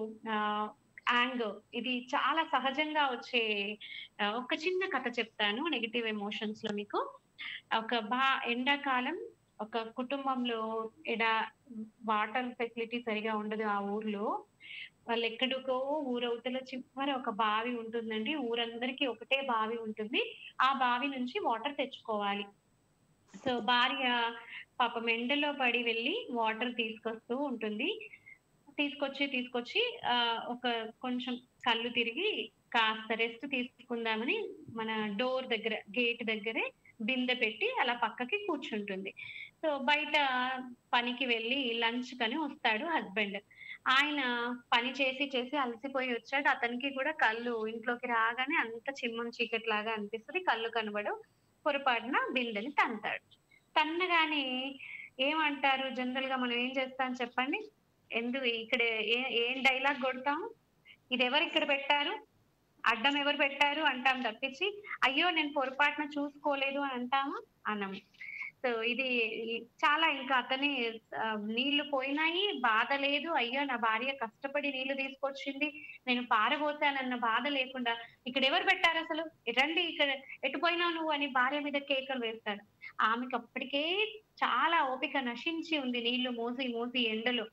యాంగర్ ఇది చాలా సహజంగా వచ్చే ఒక చిన్న కథ చెప్తాను నెగిటివ్ ఎమోషన్స్ లో మీకు ఒక బా ఎండాకాలం ఒక కుటుంబంలో ఎడ వాటర్ ఫెసిలిటీ సరిగా ఉండదు ఆ ఊర్లో వాళ్ళు ఎక్కడికో ఊరవతల చివరి ఒక బావి ఉంటుందండి ఊరందరికీ ఒకటే బావి ఉంటుంది ఆ బావి నుంచి వాటర్ తెచ్చుకోవాలి సో భార్య పాపం ఎండలో పడి వెళ్ళి వాటర్ తీసుకొస్తూ ఉంటుంది తీసుకొచ్చి తీసుకొచ్చి ఆ ఒక కొంచెం కళ్ళు తిరిగి కాస్త రెస్ట్ తీసుకుందామని మన డోర్ దగ్గర గేట్ దగ్గరే బిందె పెట్టి అలా పక్కకి కూర్చుంటుంది సో బయట పనికి వెళ్ళి లంచ్ కని వస్తాడు హస్బెండ్ ఆయన పని చేసి చేసి అలసిపోయి వచ్చాడు అతనికి కూడా కళ్ళు ఇంట్లోకి రాగానే అంత చిమ్మం చీకటి లాగా అనిపిస్తుంది కళ్ళు కనబడు పొరపాటున బిందెని తంతాడు తన్నగానే ఏమంటారు జనరల్ గా మనం ఏం చేస్తాం చెప్పండి ఎందుకు ఇక్కడ ఏం డైలాగ్ కొడతాం ఇది ఎవరు ఇక్కడ పెట్టారు అడ్డం ఎవరు పెట్టారు అంటాం తప్పించి అయ్యో నేను పొరపాటున చూసుకోలేదు అని అంటామా అనం సో ఇది చాలా ఇంకా అతని నీళ్లు పోయినాయి బాధ లేదు అయ్యో నా భార్య కష్టపడి నీళ్లు తీసుకొచ్చింది నేను పారబోతానన్న బాధ లేకుండా ఇక్కడ ఎవరు పెట్టారు అసలు రండి ఇక్కడ ఎటు పోయినావు నువ్వు అని భార్య మీద కేకలు వేస్తాడు ఆమెకు అప్పటికే చాలా ఓపిక నశించి ఉంది నీళ్లు మోసి మోసి ఎండలో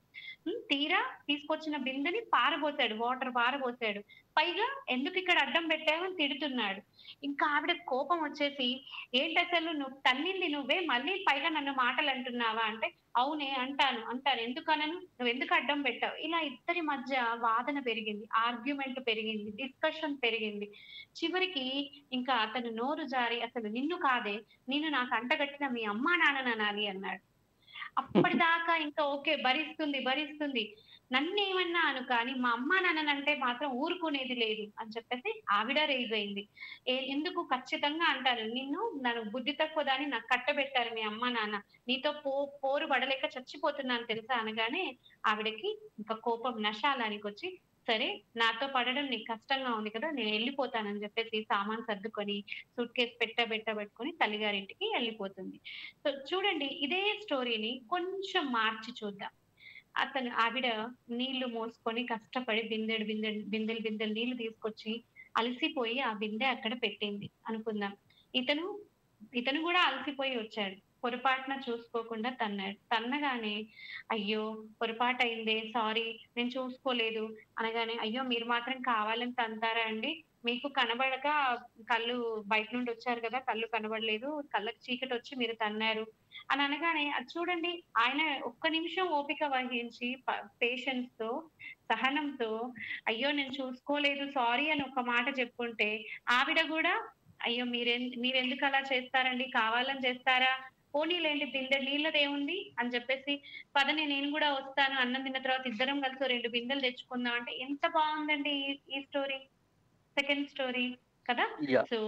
ఉమ్, తీరా తీసుకొచ్చిన బిందెని పారబోసాడు వాటర్ పారబోసాడు పైగా ఎందుకు ఇక్కడ అడ్డం పెట్టావని తిడుతున్నాడు ఇంకా ఆవిడ కోపం వచ్చేసి ఏంటి అసలు నువ్వు తన్నింది నువ్వే మళ్ళీ పైగా నన్ను మాటలు అంటున్నావా అంటే అవునే అంటాను అంటాను ఎందుకు అనను నువ్వు ఎందుకు అడ్డం పెట్టావు ఇలా ఇద్దరి మధ్య వాదన పెరిగింది ఆర్గ్యుమెంట్ పెరిగింది డిస్కషన్ పెరిగింది చివరికి ఇంకా అతను నోరు జారి అసలు నిన్ను కాదే నేను నాకు అంటగట్టిన మీ అమ్మా నాన్నని అనాలి అన్నాడు అప్పటిదాకా ఇంకా ఓకే భరిస్తుంది భరిస్తుంది నన్ను ఏమన్నా అను కానీ మా అమ్మా నాన్ననంటే మాత్రం ఊరుకునేది లేదు అని చెప్పేసి ఆవిడ రేజ్ అయింది ఏ- ఎందుకు ఖచ్చితంగా అంటారు నిన్ను నన్ను బుద్ధి తక్కువ దాన్ని నాకు కట్టబెట్టారు మీ అమ్మ నాన్న నీతో పో పోరు పడలేక చచ్చిపోతున్నాను తెలుసా అనగానే ఆవిడకి ఇంకా కోపం నశాలానికి వచ్చి సరే నాతో పడడం నీకు కష్టంగా ఉంది కదా నేను వెళ్ళిపోతానని చెప్పేసి సామాన్ సర్దుకొని సూట్ కేసు పెట్ట పెట్ట పెట్టుకొని తల్లిగారింటికి వెళ్ళిపోతుంది సో చూడండి ఇదే స్టోరీని కొంచెం మార్చి చూద్దాం అతను ఆవిడ నీళ్లు మోసుకొని కష్టపడి బిందెడు బిందెడు బిందెలు బిందెలు నీళ్లు తీసుకొచ్చి అలసిపోయి ఆ బిందె అక్కడ పెట్టింది అనుకుందాం ఇతను ఇతను కూడా అలసిపోయి వచ్చాడు పొరపాటున చూసుకోకుండా తన్నాడు తన్నగానే అయ్యో పొరపాటు అయిందే సారీ నేను చూసుకోలేదు అనగానే అయ్యో మీరు మాత్రం కావాలని తంతారా అండి మీకు కనబడక కళ్ళు బయట నుండి వచ్చారు కదా కళ్ళు కనబడలేదు కళ్ళకి చీకటి వచ్చి మీరు తన్నారు అని అనగానే అది చూడండి ఆయన ఒక్క నిమిషం ఓపిక వహించి పేషెన్స్ తో సహనంతో అయ్యో నేను చూసుకోలేదు సారీ అని ఒక మాట చెప్పుంటే ఆవిడ కూడా అయ్యో మీరెం మీరెందుకు అలా చేస్తారండి కావాలని చేస్తారా పోనీలేండి బిందె నీళ్ళదేముంది అని చెప్పేసి పదని నేను కూడా వస్తాను అన్నం తిన్న తర్వాత ఇద్దరం కలిసి ఓ రెండు బిందెలు తెచ్చుకుందాం అంటే ఎంత బాగుందండి ఈ- ఈ స్టోరీ సెకండ్ స్టోరీ కదా యా సో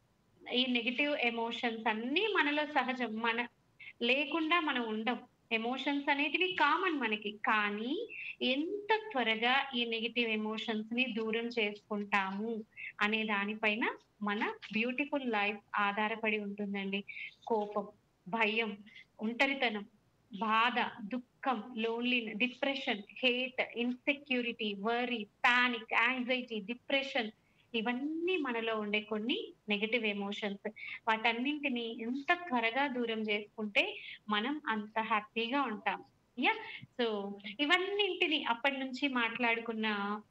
ఈ నెగిటివ్ ఎమోషన్స్ అన్ని మనలో సహజం మన లేకుండా మనం ఉండం ఎమోషన్స్ అనేటివి కామన్ మనకి కానీ ఎంత త్వరగా ఈ నెగిటివ్ ఎమోషన్స్ ని దూరం చేసుకుంటాము అనే దానిపైన మన బ్యూటిఫుల్ లైఫ్ ఆధారపడి ఉంటుందండి కోపం భయం ఒంటరితనం బాధ దుఃఖం lonely depression hate insecurity worry panic anxiety depression ఇవన్నీ మనలో ఉండే కొన్ని నెగటివ్ ఎమోషన్స్ వాటన్నింటిని ఎంత త్వరగా దూరం చేసుకుంటే మనం అంత హ్యాపీగా ఉంటాం యా సో ఇవన్నింటిని అప్పటి నుంచి మాట్లాడుకున్న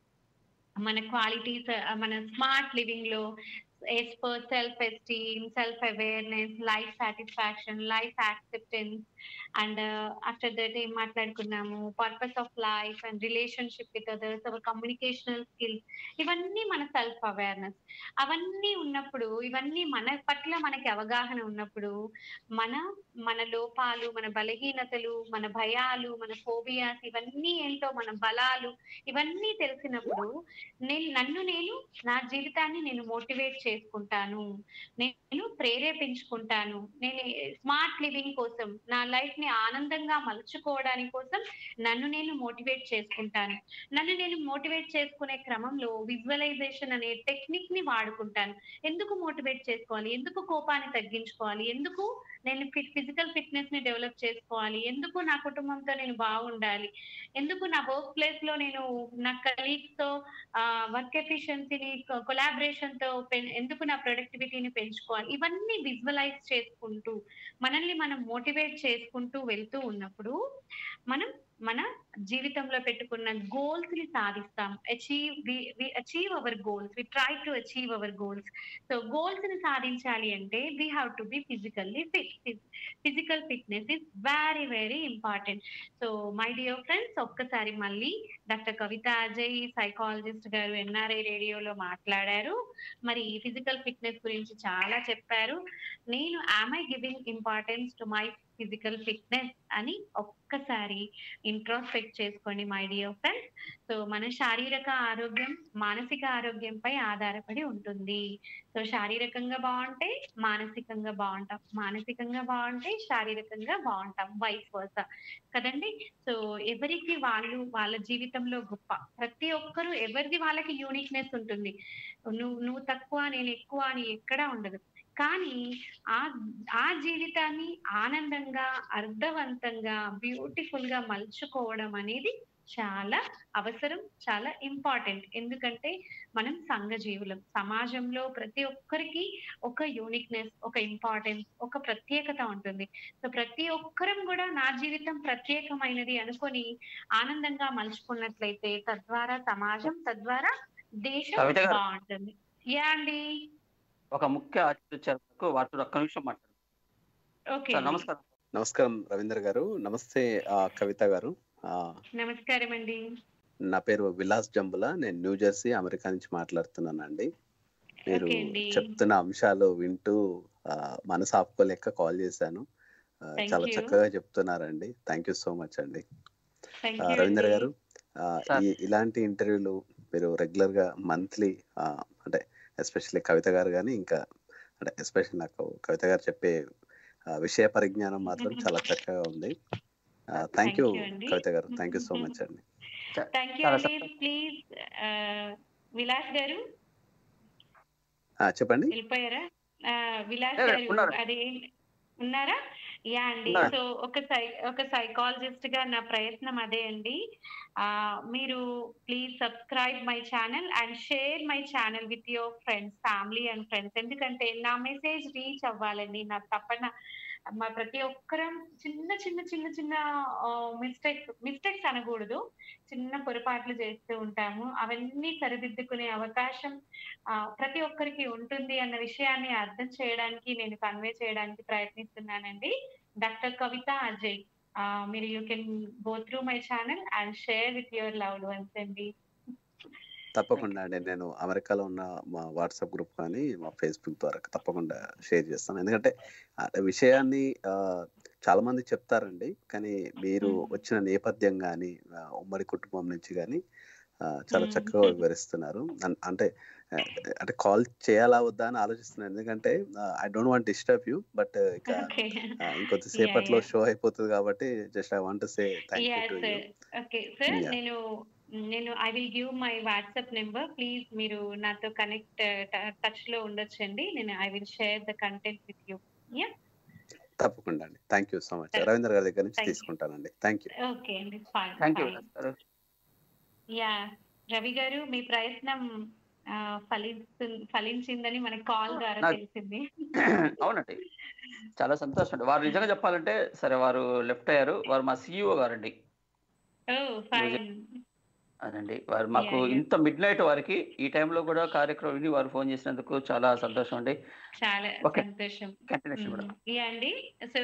మన క్వాలిటీస్ మన స్మార్ట్ లివింగ్ లో as per self esteem self awareness life satisfaction life acceptance and after that ఏం మాట్లాడుకున్నాము purpose of life and relationship with others our communicational skills ఇవన్నీ మన సెల్ఫ్ అవేర్నెస్ అవన్నీ ఉన్నప్పుడు ఇవన్నీ మన పట్ల మనకి అవగాహన ఉన్నప్పుడు మన మన లోపాలు మన బలహీనతలు మన భయాలు మన ఫోబియాస్ ఇవన్నీ ఏంటో మన బలాలు ఇవన్నీ తెలిసినప్పుడు నేను నన్ను నేను నా జీవితాన్ని నేను మోటివేట్ చేసుకుంటాను నేను ప్రేరేపించుకుంటాను నేను స్మార్ట్ లివింగ్ కోసం నా లైఫ్ ని ఆనందంగా మలుచుకోవడానికి కోసం నన్ను నేను మోటివేట్ చేసుకుంటాను నన్ను నేను మోటివేట్ చేసుకునే క్రమంలో విజువలైజేషన్ అనే టెక్నిక్ ని వాడుకుంటాను ఎందుకు మోటివేట్ చేసుకోవాలి ఎందుకు కోపాన్ని తగ్గించుకోవాలి ఎందుకు నేను ఫిట్ ఫిజికల్ ఫిట్నెస్ ని డెవలప్ చేసుకోవాలి ఎందుకు నా కుటుంబంతో నేను బాగుండాలి ఎందుకు నా వర్క్ ప్లేస్ లో నేను నా కలీగ్స్ తో వర్క్ ఎఫిషియన్సీని కొలాబరేషన్ తో పెన్- ఎందుకు నా ప్రొడక్టివిటీని పెంచుకోవాలి ఇవన్నీ విజువలైజ్ చేసుకుంటూ మనల్ని మనం మోటివేట్ చేసుకుంటూ వెళ్తూ ఉన్నప్పుడు మనం మన జీవితంలో పెట్టుకున్న గోల్స్ ని సాధిస్తాం achieve we achieve our goals we try to achieve our goals so goals ని సాధించాలి అంటే we have to be physically fit physical fitness is very very important so my dear friends ఒక్కసారి మళ్ళీ డాక్టర్ కవిత అజయ్ సైకాలజిస్ట్ గారు ఎన్ఆర్ఐ రేడియోలో మాట్లాడారు మరి ఫిజికల్ ఫిట్నెస్ గురించి చాలా చెప్పారు నేను am I giving importance to my physical fitness అని ఒక్కసారి ఇంట్రోస్పెక్ట్ చేసుకోండి మై డియర్ ఫ్రెండ్స్ సో మన శారీరక ఆరోగ్యం మానసిక ఆరోగ్యంపై ఆధారపడి ఉంటుంది సో శారీరకంగా బాగుంటే మానసికంగా బాగుంటాం మానసికంగా బాగుంటే శారీరకంగా బాగుంటాం వైస్ వర్స కదండి సో ఎవరికి వాళ్ళు వాళ్ళ జీవితంలో గొప్ప ప్రతి ఒక్కరు ఎవరిది వాళ్ళకి యూనిక్నెస్ ఉంటుంది నువ్వు నువ్వు తక్కువ నేను ఎక్కువ అని ఎక్కడా ఉండదు కానీ ఆ ఆ జీవితాన్ని ఆనందంగా అర్థవంతంగా బ్యూటిఫుల్ గా మలుచుకోవడం అనేది చాలా అవసరం చాలా ఇంపార్టెంట్ ఎందుకంటే మనం సంఘజీవులం సమాజంలో ప్రతి ఒక్కరికి ఒక యూనిక్నెస్ ఒక ఇంపార్టెన్స్ ఒక ప్రత్యేకత ఉంటుంది సో ప్రతి ఒక్కరం కూడా నా జీవితం ప్రత్యేకమైనది అనుకొని ఆనందంగా మలుచుకున్నట్లయితే తద్వారా సమాజం తద్వారా దేశం కవిత గారు. బాగుంటుంది యా అండి ఒక ముఖ్య అతిథి వచ్చారు వారితో ఒక్క నిమిషం మాట్లాడు ఓకే సార్ నమస్కారం నమస్కారం రవీంద్ర గారు నమస్తే ఆ, కవిత గారు ఆ, నమస్కారం అండి నా పేరు విలాస్ జంబుల నేను న్యూ జెర్సీ అమెరికా నుంచి మాట్లాడుతున్నానండి మీరు ఓకే అండి. చెప్తున్న అంశాలు వింటూ ఆ, మనసు ఆపుకోలేక కాల్ చేశాను ఆ, Thank చాలా you. చక్కగా చెప్తున్నారండి థ్యాంక్ యూ సో మచ్ అండి థ్యాంక్ ఆ, యూ రవీంద్ర గారు ఆ, సార్. ఈ ఇలాంటి ఇంటర్వ్యూలు మీరు రెగ్యులర్ గా మంత్లీ అంటే ఎస్పెషల్లీ కవిత గారు కానీ ఇంకా అంటే ఎస్పెషల్లీ నాకు కవిత గారు చెప్పే ఆ, విషయ పరిజ్ఞానం మాత్రం చాలా చక్కగా ఉంది థ్యాంక్ Thank యూ you అండి. కవిత గారు థ్యాంక్ యూ సో మచ్ అండి థ్యాంక్ యూ చాలా అండి సంతోషం. ప్లీజ్ విలాస్ గారు ఆ, చెప్పండి వెళ్ళిపోయారా ఆ, విలాస్ లేదు, గారు ఉన్నారు. అది ఉన్నారా యా అండి ఉన్నారు. సో ఒక సై ఒక సైకాలజిస్ట్ గా నా ప్రయత్నం అదే అండి ఆ మీరు please subscribe my channel and share my channel with your friends family and friends ఎందుకంటే నా మెసేజ్ రీచ్ అవ్వాలండి నా తప్పన మా ప్రతి ఒక్కరం చిన్న చిన్న చిన్న చిన్న మిస్టేక్స్ మిస్టేక్స్ అనకూడదు చిన్న పొరపాట్లు చేస్తూ ఉంటాము అవన్నీ సరిదిద్దుకునే అవకాశం ఆ, ప్రతి ఒక్కరికి ఉంటుంది అన్న విషయాన్ని అర్థం చేయడానికి నేను కన్వే చేయడానికి ప్రయత్నిస్తున్నానండి డాక్టర్ కవిత అజయ్ ఆ, మీరు you can go through my channel and share with your loved ones అండి తప్పకుండా అండి నేను అమెరికాలో ఉన్న మా వాట్సాప్ గ్రూప్ కానీ మా ఫేస్బుక్ ద్వారా తప్పకుండా షేర్ చేస్తాను ఎందుకంటే ఆ విషయాన్ని ఆ, చాలా మంది చెప్తారండి కానీ మీరు మ్మ్. వచ్చిన నేపథ్యం కానీ ఉమ్మడి కుటుంబం నుంచి కానీ చాలా మ్మ్. చక్కగా వివరిస్తున్నారు అన్- అంటే ఆ, అంటే కాల్ చేయాలా వద్దా అని ఆలోచిస్తున్నాను ఎందుకంటే I don't want disturb you but ఇక ఓకే ఆ, ఇంకొద్దిసేపట్లో yeah. షో అయిపోతుంది కాబట్టి just I want say thank you yeah to sir okay sir Yeah. నేను నేను I will give my WhatsApp number please మీరు నాతో కనెక్ట్ టచ్ లో ఉండొచ్చండి నేను I will share the content with you తప్పకుండా అండి thank you so much Thank- Ravindra గారి దగ్గర నుంచి Thank you. తీసుకుంటానండి థ్యాంక్ యూ ఓకే అండి fine thank you fine yeah Ravi గారు మీ ప్రయత్నం ఆ, ఫలిస్తు ఫలించిందని మన కాల్ ద్వారా నాకు- తెలిసింది అవునండి చాలా సంతోషం అండి వారు నిజంగా చెప్పాలంటే సరే వారు లెఫ్ట్ అయ్యారు వారు మా సిఇఓ గారండి ఓ ఫైన్ అదండి వారు మాకు Yeah, yeah. ఇంత మిడ్ నైట్ వారికి ఈ టైంలో కూడా కార్యక్రమం విని వారు ఫోన్ చేసినందుకు చాలా సంతోషం అండి చాలా Okay. సంతోషం కంటిన్యూషన్ కూడా యా అండి సో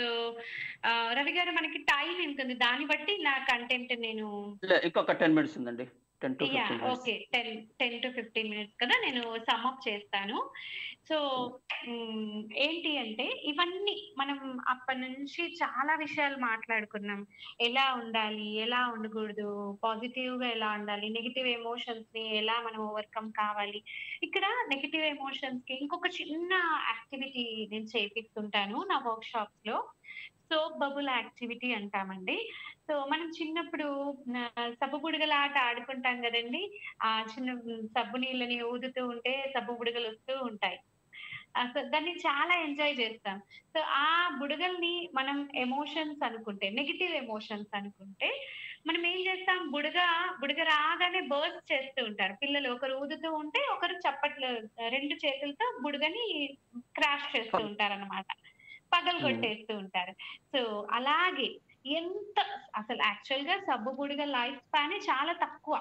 రవి గారు మనకి టైం ఎంత ఉంది దాన్ని బట్టి నా కంటెంట్ నేను లే, ఇంకొక టెన్ మినిట్స్ ఉందండి ten to yeah fifteen minutes okay ten ten to fifteen minutes కదా నేను సమ్అప్ చేస్తాను సో మ్, ఏంటి అంటే ఇవన్నీ మనం అప్పటి నుంచి చాలా విషయాలు మాట్లాడుకున్నాం ఎలా ఉండాలి ఎలా ఉండకూడదు పాజిటివ్ గా ఎలా ఉండాలి నెగిటివ్ ఎమోషన్స్ ని ఎలా మనం ఓవర్కమ్ కావాలి ఇక్కడ నెగిటివ్ ఎమోషన్స్ కి ఇంకొక చిన్న యాక్టివిటీ నేను చేపిస్తుంటాను నా వర్క్ షాప్స్ లో సోప్ బబుల్ యాక్టివిటీ అంటామండి సో మనం చిన్నప్పుడు ఆ, సబ్బు బుడగల ఆట ఆడుకుంటాం కదండి ఆ చిన్న సబ్బు నీళ్ళని ఊదుతూ ఉంటే సబ్బు బుడగలు వస్తూ ఉంటాయి ఆ, సో దాన్ని చాలా ఎంజాయ్ చేస్తాం సో ఆ బుడగల్ని మనం ఎమోషన్స్ అనుకుంటే నెగిటివ్ ఎమోషన్స్ అనుకుంటే మనం ఏం చేస్తాం బుడగ బుడగ రాగానే బర్స్ట్ చేస్తూ ఉంటారు పిల్లలు ఒకరు ఊదుతూ ఉంటే ఒకరు చప్పట్లు రెండు చేతులతో బుడగని క్రాష్ చేస్తూ ఉంటారు అనమాట పగలు కొట్టేస్తూ ఉంటారు సో అలాగే ఎంత అసలు యాక్చువల్ గా సబ్బు బుడిగ లైఫ్ స్పాన్ చాలా తక్కువ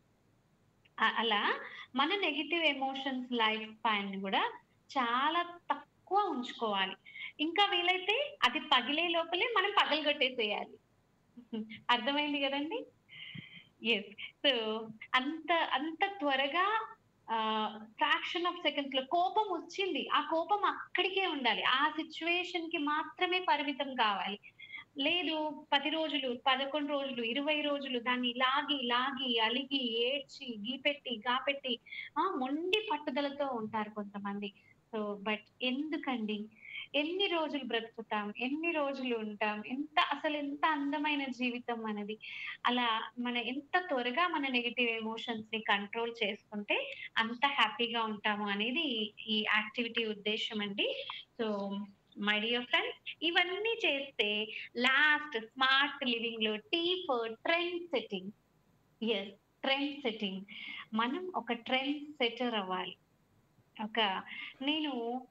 అ- అలా మన నెగిటివ్ ఎమోషన్స్ లైఫ్ స్పాన్ కూడా చాలా తక్కువ ఉంచుకోవాలి ఇంకా వీలైతే అది పగిలే లోపలే మనం పగలు కొట్టేసేయాలి అర్థమైంది కదండి ఎస్ సో అంత అంత త్వరగా ఫ్రాక్షన్ ఆఫ్ సెకండ్స్ లో కోపం వచ్చింది ఆ కోపం అక్కడికే ఉండాలి ఆ సిచ్యువేషన్ కి మాత్రమే పరిమితం కావాలి లేదు పది రోజులు పదకొండు రోజులు ఇరవై రోజులు దాన్ని లాగి లాగి అలిగి ఏడ్చి గీపెట్టి గాపెట్టి ఆ మొండి పట్టుదలతో ఉంటారు కొంతమంది సో బట్ ఎందుకండి ఎన్ని రోజులు బ్రతుకుతాం ఎన్ని రోజులు ఉంటాం ఎంత అసలు ఎంత అందమైన జీవితం మనది అలా మన ఎంత త్వరగా మన నెగిటివ్ ఎమోషన్స్ ని కంట్రోల్ చేసుకుంటే అంత హ్యాపీగా ఉంటాము అనేది ఈ- ఈ యాక్టివిటీ ఉద్దేశం అండి సో మై డియర్ ఫ్రెండ్స్ ఇవన్నీ చేస్తే లాస్ట్ స్మార్ట్ లివింగ్ లో T for trend setting yes trend setting మనం ఒక ట్రెండ్ సెటర్ అవ్వాలి ఒక నేను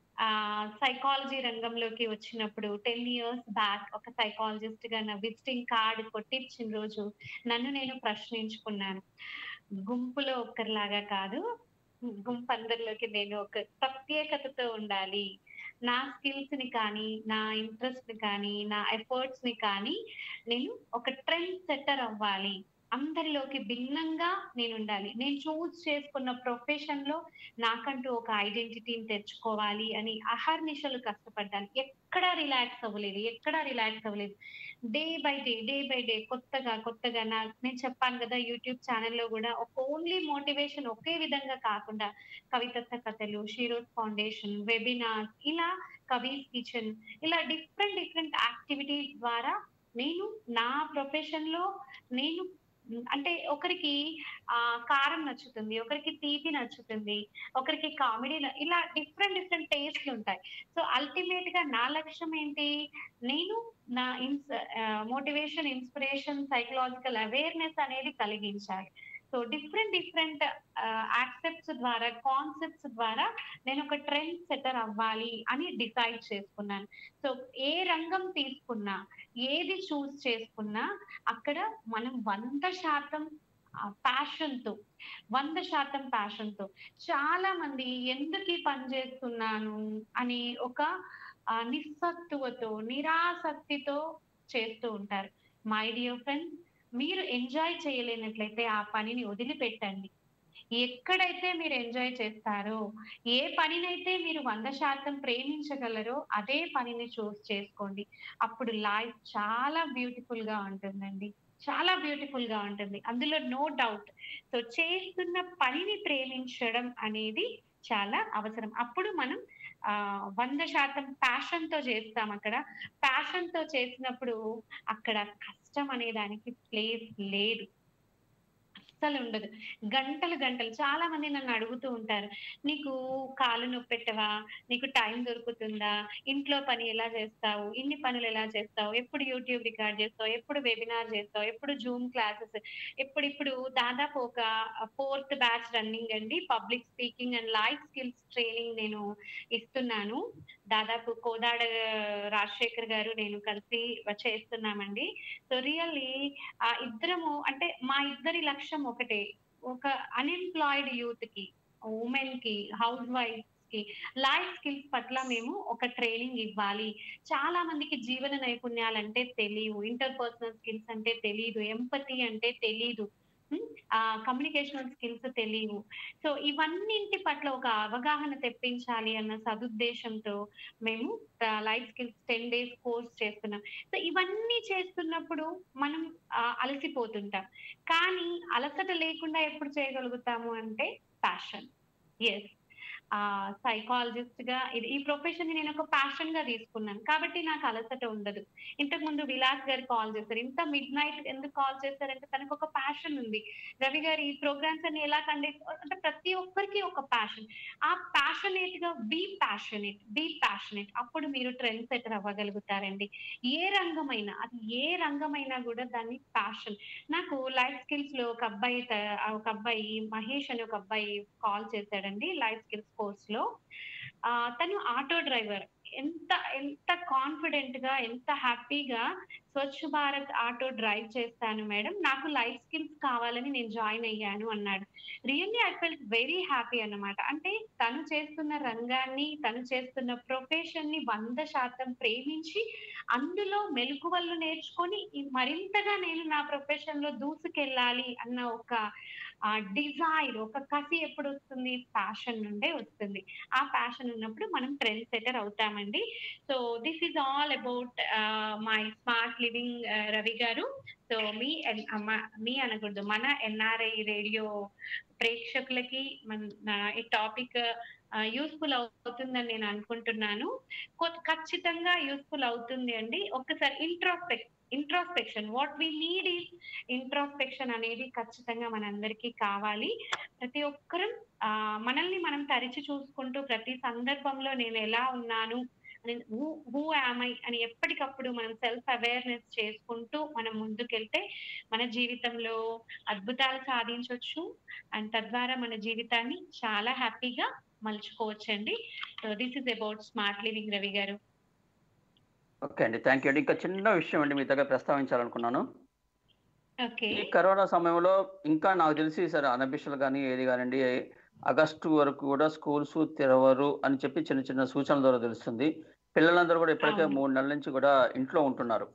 సైకాలజీ రంగంలోకి వచ్చినప్పుడు టెన్ ఇయర్స్ బ్యాక్ ఒక సైకాలజిస్ట్ గా నా విజిటింగ్ కార్డ్ కొట్టించిన రోజు నన్ను నేను ప్రశ్నించుకున్నాను గుంపులో ఒక్కరిలాగా కాదు గుంపు అందరిలోకి నేను ఒక ప్రత్యేకతతో ఉండాలి నా స్కిల్స్ ని కానీ నా ఇంట్రెస్ట్ ని కానీ నా ఎఫర్ట్స్ ని కానీ నేను ఒక ట్రెండ్ సెట్టర్ అవ్వాలి అందరిలోకి భిన్నంగా నేను ఉండాలి నేను చూస్ చేసుకున్న ప్రొఫెషన్ లో నాకంటూ ఒక ఐడెంటిటీని తెచ్చుకోవాలి అని అహర్నిశలు కష్టపడ్డాను ఎక్కడా రిలాక్స్ అవ్వలేదు ఎక్కడా రిలాక్స్ అవ్వలేదు day by day day by day కొత్తగా కొత్తగా నా నేను చెప్పాను కదా యూట్యూబ్ ఛానల్లో కూడా ఒక ఓన్లీ మోటివేషన్ ఒకే విధంగా కాకుండా కవితత్వ కథలు షీరోజ్ ఫౌండేషన్ వెబినార్స్ ఇలా కవీస్ కిచెన్ ఇలా డిఫరెంట్ డిఫరెంట్ యాక్టివిటీ ద్వారా నేను నా ప్రొఫెషన్ లో నేను అంటే ఒకరికి ఆ కారం నచ్చుతుంది ఒకరికి తీపి నచ్చుతుంది ఒకరికి కామెడీ ఇలా డిఫరెంట్ డిఫరెంట్ టేస్ట్లు ఉంటాయి సో అల్టిమేట్ గా నా లక్ష్యం ఏంటి నేను నా ఇన్స్ మోటివేషన్ ఇన్స్పిరేషన్ సైకలాజికల్ అవేర్నెస్ అనేది కలిగించాలి సో డిఫరెంట్ డిఫరెంట్ యాక్సెప్ట్స్ ద్వారా కాన్సెప్ట్స్ ద్వారా నేను ఒక ట్రెండ్ సెటర్ అవ్వాలి అని డిసైడ్ చేసుకున్నాను సో ఏ రంగం తీసుకున్నా ఏది చూస్ చేసుకున్నా అక్కడ మనం వంద శాతం ప్యాషన్ తో వంద శాతం ప్యాషన్ తో చాలా మంది ఎందుకు ఈ పని చేస్తున్నాను అని ఒక నిస్సత్తువతో నిరాసక్తితో చేస్తూ ఉంటారు మై డియర్ ఫ్రెండ్స్ మీరు ఎంజాయ్ చేయలేనట్లయితే ఆ పనిని వదిలిపెట్టండి ఎక్కడైతే మీరు ఎంజాయ్ చేస్తారో ఏ పనినైతే మీరు వంద శాతం ప్రేమించగలరో అదే పనిని చూస్ చేసుకోండి అప్పుడు లైఫ్ చాలా బ్యూటిఫుల్ గా ఉంటుందండి చాలా బ్యూటిఫుల్ గా ఉంటుంది అందులో నో డౌట్ సో చేస్తున్న పనిని ప్రేమించడం అనేది చాలా అవసరం అప్పుడు మనం ఆ వంద శాతం ప్యాషన్ తో చేస్తాం అక్కడ ప్యాషన్ తో చేసినప్పుడు అక్కడ కష్టం అనే దానికి ప్లేస్ లేదు అస్సలు ఉండదు గంటలు గంటలు చాలా మంది నన్ను అడుగుతూ ఉంటారు నీకు కాలు నొప్పెట్టవా నీకు టైం దొరుకుతుందా ఇంట్లో పని ఎలా చేస్తావు ఇన్ని పనులు ఎలా చేస్తావు ఎప్పుడు యూట్యూబ్ రికార్డ్ చేస్తావు ఎప్పుడు వెబినార్ చేస్తావు ఎప్పుడు జూమ్ క్లాసెస్ ఎప్పుడు ఇప్పుడు దాదాపు ఒక ఫోర్త్ బ్యాచ్ రన్నింగ్ అండి public speaking and life skills training నేను ఇస్తున్నాను దాదాపు కోదాడ రాజశేఖర్ గారు నేను కలిసి చేస్తున్నామండి సో రియల్లీ ఆ ఇద్దరము అంటే మా ఇద్దరి లక్ష్యం ఒకటే ఒక అన్ఎంప్లాయిడ్ యూత్ కి ఉమెన్ కి హౌస్ వైఫ్ కి లైఫ్ స్కిల్స్ పట్ల మేము ఒక ట్రైనింగ్ ఇవ్వాలి చాలా మందికి జీవన నైపుణ్యాలు అంటే తెలియవు ఇంటర్ పర్సనల్ స్కిల్స్ అంటే తెలియదు ఎంపతి అంటే తెలీదు ఆ కమ్యూనికేషనల్ స్కిల్స్ తెలియవు సో ఇవన్నింటి పట్ల ఒక అవగాహన తెప్పించాలి అన్న సదుద్దేశంతో మేము life skills ten days course చేస్తున్నాం సో ఇవన్నీ చేస్తున్నప్పుడు మనం అలసిపోతుంటాం కానీ అలసట లేకుండా ఎప్పుడు చేయగలుగుతాము అంటే ప్యాషన్ ఎస్ సైకాలజిస్ట్ గా ఇది ఈ ప్రొఫెషన్ ని నేను ఒక ప్యాషన్ గా తీసుకున్నాను కాబట్టి నాకు అలసట ఉండదు ఇంతకు ముందు విలాస్ గారు కాల్ చేశారు ఇంత మిడ్ నైట్ ఎందుకు కాల్ చేశారంటే తనకు ఒక ప్యాషన్ ఉంది రవి గారు ఈ ప్రోగ్రామ్స్ అన్ని ఎలా కండక్ట్ అంటే ప్రతి ఒక్కరికి ఒక ప్యాషన్ ఆ ప్యాషనేట్ గా బీ ప్యాషనేట్ బీ ప్యాషనేట్ అప్పుడు మీరు ట్రెండ్ సెటర్ అవ్వగలుగుతారండి ఏ రంగమైనా అది ఏ రంగమైనా కూడా దాన్ని ప్యాషన్ నాకు లైఫ్ స్కిల్స్ లో ఒక అబ్బాయి ఒక అబ్బాయి మహేష్ అని ఒక అబ్బాయి కాల్ చేశాడండి లైఫ్ స్కిల్స్ కోర్స్ లో ఆ తను ఆటో డ్రైవర్ ఎంత ఎంత కాన్ఫిడెంట్ గా ఎంత హ్యాపీగా స్వచ్ఛ భారత్ ఆటో డ్రైవ్ చేస్తాను మేడం నాకు లైఫ్ స్కిల్స్ కావాలని నేను జాయిన్ అయ్యాను అన్నాడు really I felt very happy అన్నమాట అంటే తను చేస్తున్న రంగాన్ని తను చేస్తున్న ప్రొఫెషన్ ని వంద శాతం ప్రేమించి అందులో మెలకువలు నేర్చుకొని మరింతగా నేను నా ప్రొఫెషన్ లో దూసుకెళ్ళాలి అన్న ఒక ఆ డిజైర్ ఒక కసి ఎప్పుడు వస్తుంది ప్యాషన్ నుండే వస్తుంది ఆ ప్యాషన్ ఉన్నప్పుడు మనం ట్రెండ్ సెటర్ అవుతామండి so this is all about my smart living Ravi గారు సో మీ మీ అనకూడదు మన ఎన్ఆర్ఐ రేడియో ప్రేక్షకులకి మన ఈ టాపిక్ యూస్ఫుల్ అవుతుందని నేను అనుకుంటున్నాను ఖచ్చితంగా యూస్ఫుల్ అవుతుంది అండి ఒక్కసారి introspect introspection what we need is introspection అనేది ఖచ్చితంగా మనందరికీ కావాలి ప్రతి ఒక్కరం మనల్ని మనం తరిచి చూసుకుంటూ ప్రతి సందర్భంలో నేను ఎలా ఉన్నాను హూ ఐ అని ఎప్పటికప్పుడు మనం సెల్ఫ్ అవేర్నెస్ చేసుకుంటూ మనం ముందుకెళ్తే మన జీవితంలో అద్భుతాలు సాధించవచ్చు అండ్ తద్వారా మన జీవితాన్ని చాలా హ్యాపీగా మలుచుకోవచ్చండి so this is about smart living Ravi గారు ఓకే అండి థ్యాంక్ యూ అండి ఇంకా చిన్న విషయం అండి మీ దగ్గర ప్రస్తావించాలనుకున్నాను ఓకే ఈ కరోనా సమయంలో ఇంకా నాకు తెలిసి సరే అనఫిషియల్ కానీ ఏది కానివ్వండి ఆగస్టు వరకు కూడా స్కూల్స్ తెరవరు అని చెప్పి చిన్న చిన్న సూచనల ద్వారా తెలుస్తుంది పిల్లలందరూ కూడా ఇప్పటికే అవును. మూడు నెలల నుంచి కూడా ఇంట్లో ఉంటున్నారు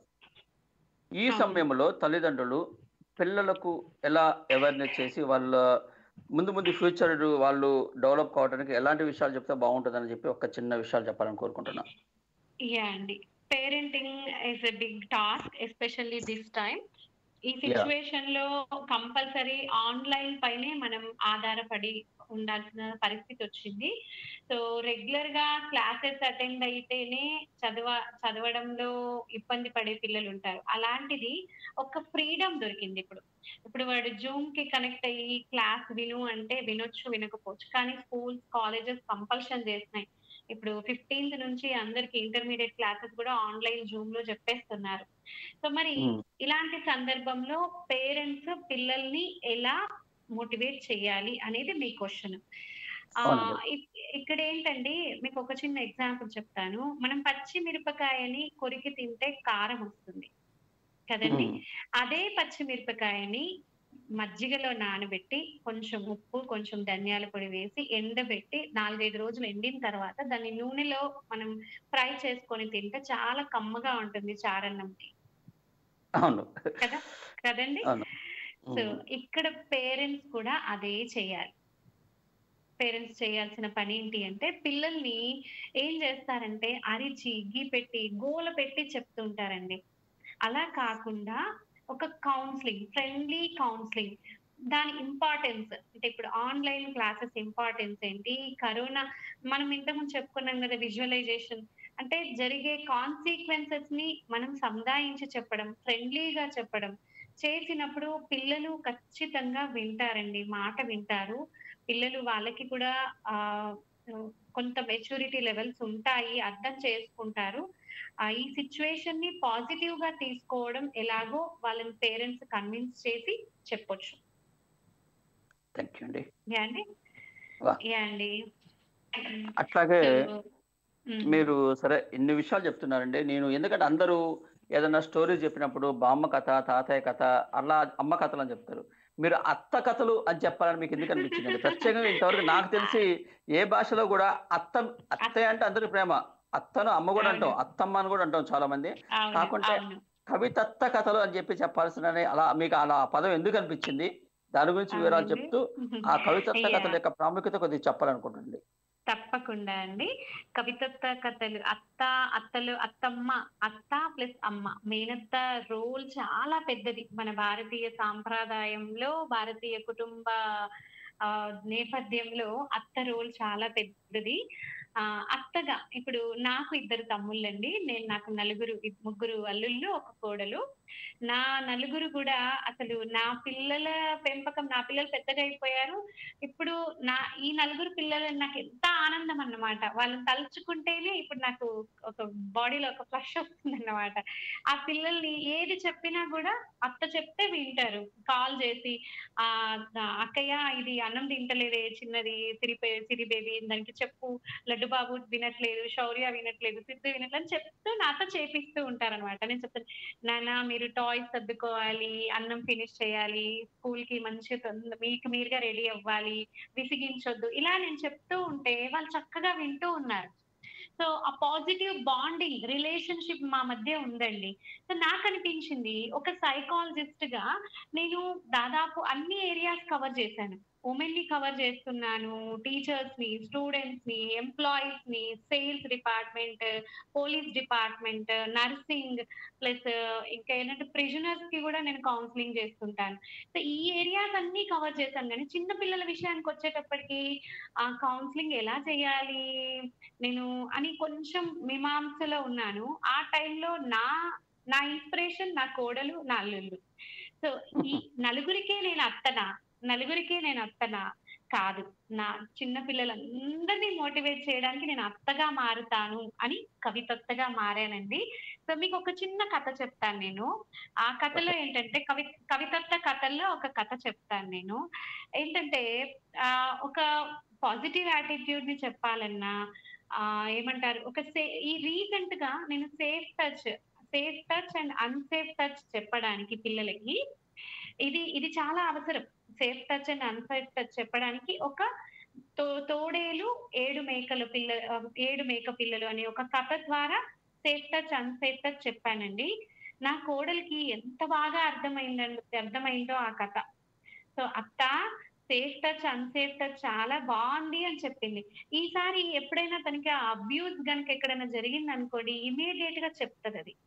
ఈ అవును. సమయంలో తల్లిదండ్రులు పిల్లలకు ఎలా అవేర్నెస్ చేసి వాళ్ళ ముందు ముందు ఫ్యూచర్ వాళ్ళు డెవలప్ కావడానికి ఎలాంటి విషయాలు చెప్తే బాగుంటుందని చెప్పి ఒక చిన్న విషయాలు చెప్పాలని కోరుకుంటున్నాను యా అండి parenting is a big task especially this time ఈ సిచ్యువేషన్ లో కంపల్సరీ ఆన్లైన్ పైనే మనం ఆధారపడి ఉండాల్సిన పరిస్థితి వచ్చింది సో రెగ్యులర్ గా క్లాసెస్ అటెండ్ అయితేనే చదవ చదవడంలో ఇబ్బంది పడే పిల్లలు ఉంటారు అలాంటిది ఒక ఫ్రీడమ్ దొరికింది ఇప్పుడు ఇప్పుడు వాడు జూమ్ కి కనెక్ట్ అయ్యి క్లాస్ విను అంటే వినొచ్చు వినకపోవచ్చు కానీ స్కూల్స్ కాలేజెస్ కంపల్షన్ చేసినాయి ఇప్పుడు ఫిఫ్టీన్త్ నుంచి అందరికి ఇంటర్మీడియట్ క్లాసెస్ కూడా ఆన్లైన్ జూమ్ లో చెప్పేస్తున్నారు సో మరి Hmm. ఇలాంటి సందర్భంలో పేరెంట్స్ పిల్లల్ని ఎలా మోటివేట్ చేయాలి అనేది మీ క్వశ్చన్ అవునండి. ఇక్కడ ఏంటండి మీకు ఒక చిన్న ఎగ్జాంపుల్ చెప్తాను మనం పచ్చి మిరపకాయని కొరికి తింటే కారం వస్తుంది కదండి ఉమ్. అదే పచ్చిమిరపకాయని మజ్జిగలో నానబెట్టి కొంచెం ఉప్పు కొంచెం ధనియాల పొడి వేసి ఎండబెట్టి నాలుగైదు రోజులు ఎండిన తర్వాత దాన్ని నూనెలో మనం ఫ్రై చేసుకొని తింటే చాలా కమ్మగా ఉంటుంది చారన్నంకి అవును కదా కదండి అవును సో ఉమ్. ఇక్కడ పేరెంట్స్ కూడా అదే చేయాలి పేరెంట్స్ చేయాల్సిన పని ఏంటి అంటే పిల్లల్ని ఏం చేస్తారంటే అరిచి గీ పెట్టి గోల పెట్టి చెప్తుంటారండి అలా కాకుండా ఒక కౌన్సిలింగ్ ఫ్రెండ్లీ కౌన్సిలింగ్ దాని ఇంపార్టెన్స్ అంటే ఇప్పుడు ఆన్లైన్ క్లాసెస్ ఇంపార్టెన్స్ ఏంటి కరోనా మనం ఇంతకుముందు చెప్పుకున్నాం కదా విజువలైజేషన్ అంటే జరిగే కాన్సిక్వెన్సెస్ ని మనం సముదాయించి చెప్పడం ఫ్రెండ్లీగా చెప్పడం చేసినప్పుడు పిల్లలు ఖచ్చితంగా వింటారండి మాట వింటారు పిల్లలు వాళ్ళకి కూడా ఆ కొంత మెచ్యూరిటీ లెవెల్స్ ఉంటాయి అర్థం చేసుకుంటారు ఆ ఈ సిచ్యువేషన్ ని పాజిటివ్ గా తీసుకోవడం ఎలాగో వాళ్ళని పేరెంట్స్ కన్విన్స్ చేసి చెప్పొచ్చు థ్యాంక్ యూ అండి యా అండి వా. యా అండి అట్లాగే So, మ్మ్. మీరు సరే ఇన్ని విషయాలు చెప్తున్నారండి నేను ఎందుకంటే అందరూ ఏదైనా స్టోరీ చెప్పినప్పుడు బామ్మ కథ తాతయ్య కథ అలా అమ్మ కథలు అని చెప్తారు మీరు అత్త కథలు అని చెప్పాలని మీకు ఎందుకు అనిపించింది ప్రత్యేకంగా ఇంతవరకు నాకు తెలిసి ఏ భాషలో కూడా అత్త అత్తయ్య అంటే అందరి ప్రేమ అత్తను అమ్మ కూడా అంటాం అత్తమ్మ అని కూడా అంటాం చాలా మంది అవును, కాకుంటే అవును. కవితత్త కథలు అని చెప్పి చెప్పాల్సిన అలా మీకు అలా ఆ పదం ఎందుకు అనిపించింది దాని గురించి వివరాలు అవునండి. చెప్తూ ఆ కవితత్వ Yeah. కథల యొక్క ప్రాముఖ్యత కొద్దిగా చెప్పాలనుకుంటుంది తప్పకుండా అండి కవితత్వ కథలు అత్త అత్తలు అత్తమ్మ అత్త ప్లస్ అమ్మ మేనత్త రోల్ చాలా పెద్దది మన భారతీయ సాంప్రదాయంలో భారతీయ కుటుంబ ఆ, నేపథ్యంలో అత్త రోల్ చాలా పెద్దది ఆ అత్తగా ఇప్పుడు నాకు ఇద్దరు తమ్ముళ్ళండి నేను నాకు నలుగురు ఇద్- ముగ్గురు అల్లుళ్ళు ఒక కోడలు నా నలుగురు కూడా అసలు నా పిల్లల పెంపకం నా పిల్లలు పెద్దగా అయిపోయారు ఇప్పుడు నా ఈ నలుగురు పిల్లలు నాకు ఎంత ఆనందం అన్నమాట వాళ్ళని తలుచుకుంటేనే ఇప్పుడు నాకు ఒక బాడీలో ఒక ఫ్లష్ వస్తుంది అన్నమాట ఆ పిల్లల్ని ఏది చెప్పినా కూడా అత్త చెప్తే వింటారు కాల్ చేసి ఆ ఆ, అక్కయ్య ఇది అన్నం తింటలేదే చిన్నది సిరి పే- సిరి బేబీ దానికి చెప్పు లడ్డు బాబు వినట్లేదు శౌర్య వినట్లేదు సిద్ధు వినట్లేదు అని చెప్తూ నాతో చేపిస్తూ ఉంటారన్నమాట నేను చెప్తాను నాన్న మీరు టాయ్స్ సర్దుకోవాలి అన్నం ఫినిష్ చేయాలి స్కూల్ కి మంచి తొంద- మీకు మీరుగా రెడీ అవ్వాలి విసిగించొద్దు ఇలా నేను చెప్తూ ఉంటే వాళ్ళు చక్కగా వింటూ ఉన్నారు సో ఆ పాజిటివ్ బాండింగ్ రిలేషన్షిప్ మా మధ్య ఉందండి సో నాకు అనిపించింది ఒక సైకాలజిస్ట్ గా నేను దాదాపు అన్ని ఏరియాస్ కవర్ చేశాను ఉమెన్ ని కవర్ చేస్తున్నాను టీచర్స్ ని స్టూడెంట్స్ ని ఎంప్లాయీస్ ని sales department police department nursing plus ఇంకా ఏంటంటే ప్రిజనర్స్ కి కూడా నేను కౌన్సిలింగ్ చేస్తుంటాను సో ఈ ఏరియాస్ అన్ని కవర్ చేశాను కానీ చిన్న పిల్లల విషయానికి వచ్చేటప్పటికి ఆ కౌన్సిలింగ్ ఎలా చేయాలి నేను అని కొంచెం మీమాంసలో ఉన్నాను ఆ టైంలో నా నా ఇన్స్పిరేషన్ నా కోడలు నా అల్లుళ్ళు సో ఈ నలుగురికే నేను అత్తనా నలుగురికే నేను అత్తనా కాదు నా చిన్న పిల్లలందరినీ మోటివేట్ చేయడానికి నేను అత్తగా మారుతాను అని కవితత్తగా మారానండి సో మీకు ఒక చిన్న కథ చెప్తాను నేను ఆ కథలో ఏంటంటే కవి కవితత్త కథల్లో ఒక కథ చెప్తాను నేను ఏంటంటే ఆ ఒక పాజిటివ్ యాటిట్యూడ్ ని చెప్పాలన్నా ఆ ఏమంటారు ఒక సే ఈ రీసెంట్ గా నేను safe touch safe touch and unsafe touch చెప్పడానికి పిల్లలకి ఇది ఇది చాలా అవసరం safe touch and unsafe touch చెప్పడానికి ఒక తో తోడేలు ఏడు మేకలు పిల్ల ఆ, ఏడు మేక పిల్లలు అనే ఒక కథ ద్వారా సేఫ్ టచ్ అన్సేఫ్ టచ్ చెప్పానండి నా కోడలికి ఎంత బాగా అర్థమైందండి అర్థమైందో ఆ కథ సో అత్త సేఫ్ టచ్ అన్సేఫ్ టచ్ చాలా బాగుంది అని చెప్పింది ఈసారి ఎప్పుడైనా తనకి ఆ అబ్యూస్ గనుక ఎక్కడైనా జరిగింది అనుకోండి ఇమీడియట్ గా చెప్తుంది అది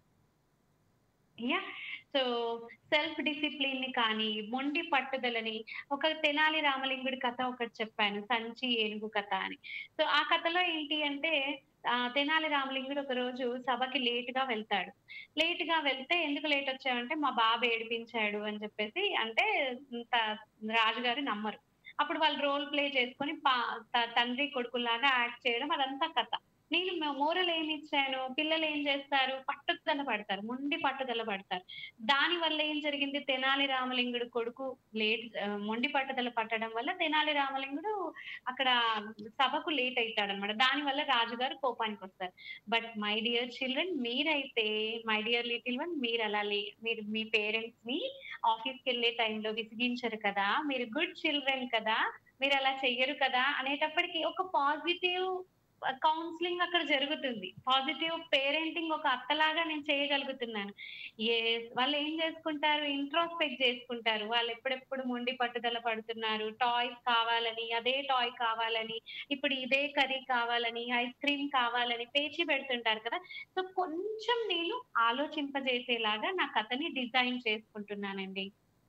యా సో సెల్ఫ్ డిసిప్లిన్ ని కానీ మొండి పట్టుదలని ఒక తెనాలి రామలింగుడి కథ ఒకటి చెప్పాను సంచి ఏనుగు కథ అని సో ఆ కథలో ఏంటి అంటే ఆ తెనాలి రామలింగుడు ఒక రోజు సభకి లేట్ గా వెళ్తాడు లేట్ గా వెళ్తే ఎందుకు లేట్ వచ్చావంటే మా బాబు ఏడిపించాడు అని చెప్పేసి అంటే త- రాజుగారు నమ్మరు అప్పుడు వాళ్ళు రోల్ ప్లే చేసుకొని పా- త- తండ్రి కొడుకులాగా యాక్ట్ చేయడం అదంతా కథ నేను మోరల్ ఏమి ఇచ్చాను పిల్లలు ఏం చేస్తారు పట్టుదల పడతారు ముండి పట్టుదల పడతారు దాని వల్ల ఏం జరిగింది తెనాలి రామలింగుడు కొడుకు లేట్ ఆ, మొండి పట్టుదల పట్టడం వల్ల తెనాలి రామలింగుడు అక్కడ సభకు లేట్ అవుతాడు అనమాట దాని వల్ల రాజుగారు కోపానికి వస్తారు బట్ మై డియర్ చిల్డ్రన్ మీరైతే మై డియర్ లిటిల్ వన్ మీరు అలా లే మీరు మీ పేరెంట్స్ ని ఆఫీస్కి వెళ్ళే టైంలో విసిగించరు కదా మీరు గుడ్ చిల్డ్రన్ కదా మీరు అలా చెయ్యరు కదా అనేటప్పటికి ఒక పాజిటివ్ కౌన్సిలింగ్ అక్కడ జరుగుతుంది పాజిటివ్ పేరెంటింగ్ ఒక అత్తలాగా నేను చేయగలుగుతున్నాను ఏ వాళ్ళు ఏం చేసుకుంటారు ఇంట్రోస్పెక్ట్ చేసుకుంటారు వాళ్ళు ఎప్పుడెప్పుడు మొండి పట్టుదల పడుతున్నారు టాయ్స్ కావాలని అదే టాయ్ కావాలని ఇప్పుడు ఇదే కర్రీ కావాలని ఐస్ క్రీమ్ కావాలని పేచి పెడుతుంటారు కదా సో కొంచెం నేను ఆలోచింపజేసేలాగా నా కథని డిజైన్ చేసుకుంటున్నానండి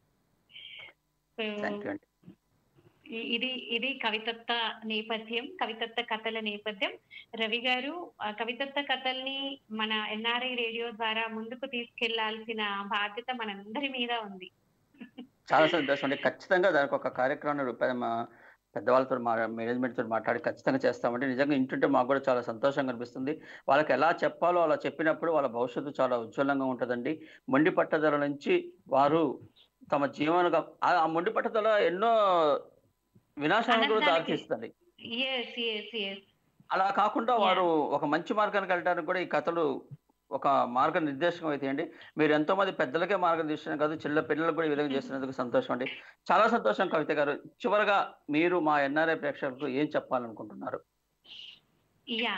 సో థ్యాంక్ యూ అండి ఇ- ఇది ఇది కవితత్వ నేపథ్యం కవితత్వ కథల నేపథ్యం రవి గారు ఆ కవితత్వ కథల్ని మన ఎన్ఆర్ఐ రేడియో ద్వారా ముందుకు తీసుకెళ్లాల్సిన బాధ్యత మనందరి మీద ఉంది చాలా సంతోషం అండి ఖచ్చితంగా దానికి ఒక కార్యక్రమం రూపాయి మా పెద్దవాళ్ళతో మా మేనేజ్మెంట్ తో మాట్లాడి ఖచ్చితంగా చేస్తామండి నిజంగా ఇంటుంటే మాకు కూడా చాలా సంతోషంగా అనిపిస్తుంది వాళ్ళకి ఎలా చెప్పాలో అలా చెప్పినప్పుడు వాళ్ళ భవిష్యత్తు చాలా ఉజ్వలంగా ఉంటుందండి మొండి పట్టుదల నుంచి వారు తమ జీవన ఆ మొండి పట్టుదల ఎన్నో వినాశాలను కూడా అనంతానికి. దారితీస్తుంది ఎస్ ఎస్ ఎస్ అలా కాకుండా వారు ఒక మంచి మార్గానికి వెళ్ళడానికి కూడా ఈ కథలు ఒక మార్గ నిర్దేశకం అవుతాయండి మీరు ఎంతో మంది పెద్దలకే మార్గనిర్దేశం కాదు చిన్న పిల్లలకు కూడా ఈ విధంగా చేస్తున్నందుకు సంతోషం అండి చాలా సంతోషం కవిత గారు చివరగా మీరు మా ఎన్ఆర్ఐ ప్రేక్షకులకు ఏం చెప్పాలనుకుంటున్నారు యా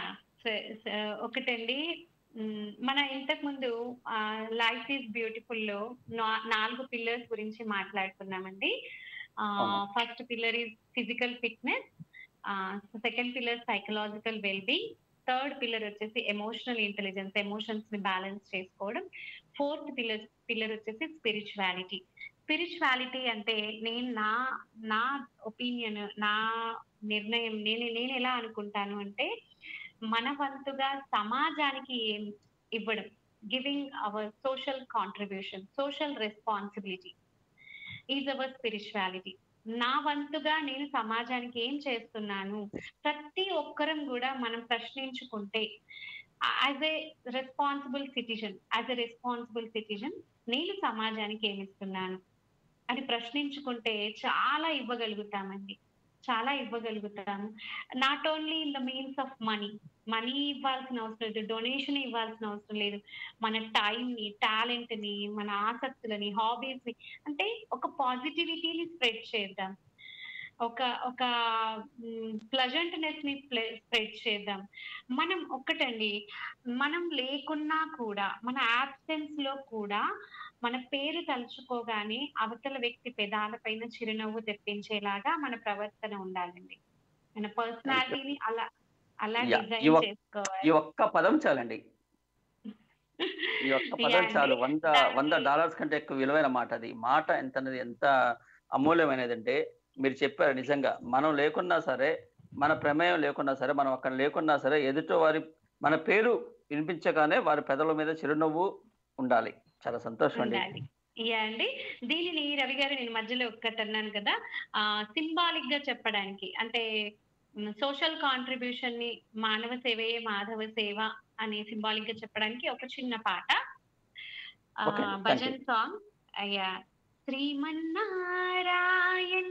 ఒకటండి మ్, మన ఇంతకు ముందు లైఫ్ ఈజ్ బ్యూటిఫుల్ లో నా- నాలుగు పిల్లర్స్ గురించి మాట్లాడుకున్నామండి అవును. First pillar is physical fitness second pillar psychological wellbeing third pillar వచ్చేసి ఎమోషనల్ ఇంటెలిజెన్స్ ఎమోషన్స్ ని బ్యాలెన్స్ చేసుకోవడం ఫోర్త్ పిల్లర్ పిల్లర్ వచ్చేసి స్పిరిచువాలిటీ స్పిరిచువాలిటీ అంటే నేను నా నా ఒపీనియన్ నా నిర్ణయం నేను నేను ఎలా అనుకుంటాను అంటే మన వంతుగా సమాజానికి ఏం ఇవ్వడం giving our social contribution social responsibility is our spirituality నా వంతుగా నేను సమాజానికి ఏం చేస్తున్నాను ప్రతి ఒక్కరం కూడా మనం ప్రశ్నించుకుంటే as a responsible citizen as a responsible citizen నేను సమాజానికి ఏమి ఇస్తున్నాను అని ప్రశ్నించుకుంటే చాలా ఇవ్వగలుగుతామండి చాలా ఇవ్వగలుగుతాము not only in the means of money money ఇవ్వాల్సిన అవసరం లేదు డొనేషన్ ఇవ్వాల్సిన అవసరం లేదు మన టైం ని టాలెంట్ ని మన ఆసక్తులని హాబీస్ ని అంటే ఒక పాజిటివిటీని స్ప్రెడ్ చేద్దాం ఒక ఒక ప్లజెంట్నెస్ ని స్ప్రెడ్ చేద్దాం మనం ఒక్కటండి మనం లేకున్నా కూడా మన యాబ్సెన్స్ లో కూడా మన పేరు తలుచుకోగానే అవతల వ్యక్తి పెదాల పైన చిరునవ్వు తెప్పించేలాగా మన ప్రవర్తన ఉండాలండి మన పర్సనాలిటీని అలా అలా Yeah, డిజైన్ ఈ ఒక్- చేసుకోవాలి ఈ ఒక్క పదం చాలండి ఈ ఒక్క Yeah పదం అండి. చాలు వంద దానికి- వంద డాలర్స్ కంటే ఎక్కువ విలువైన మాట అది మాట ఎంత అనేది ఎంత అమూల్యమైనదంటే మీరు చెప్పారు నిజంగా మనం లేకున్నా సరే మన ప్రమేయం లేకున్నా సరే మనం అక్కడ లేకున్నా సరే ఎదుటి వారి మన పేరు వినిపించగానే వారి పెదల మీద చిరునవ్వు ఉండాలి చాలా సంతోషం అండి ఉండాలి యా అండి దీనిని రవి గారు నేను మధ్యలో ఒక్కటి అన్నాను కదా ఆ సింబాలిక్ గా చెప్పడానికి అంటే సోషల్ కాంట్రిబ్యూషన్ ని మానవ సేవయే మాధవ సేవ అనే సింబాలిక్ గా చెప్పడానికి ఒక చిన్న పాట ఆ, Okay, thank భజన్ సాంగ్ అయ్యా శ్రీమన్నారాయణ్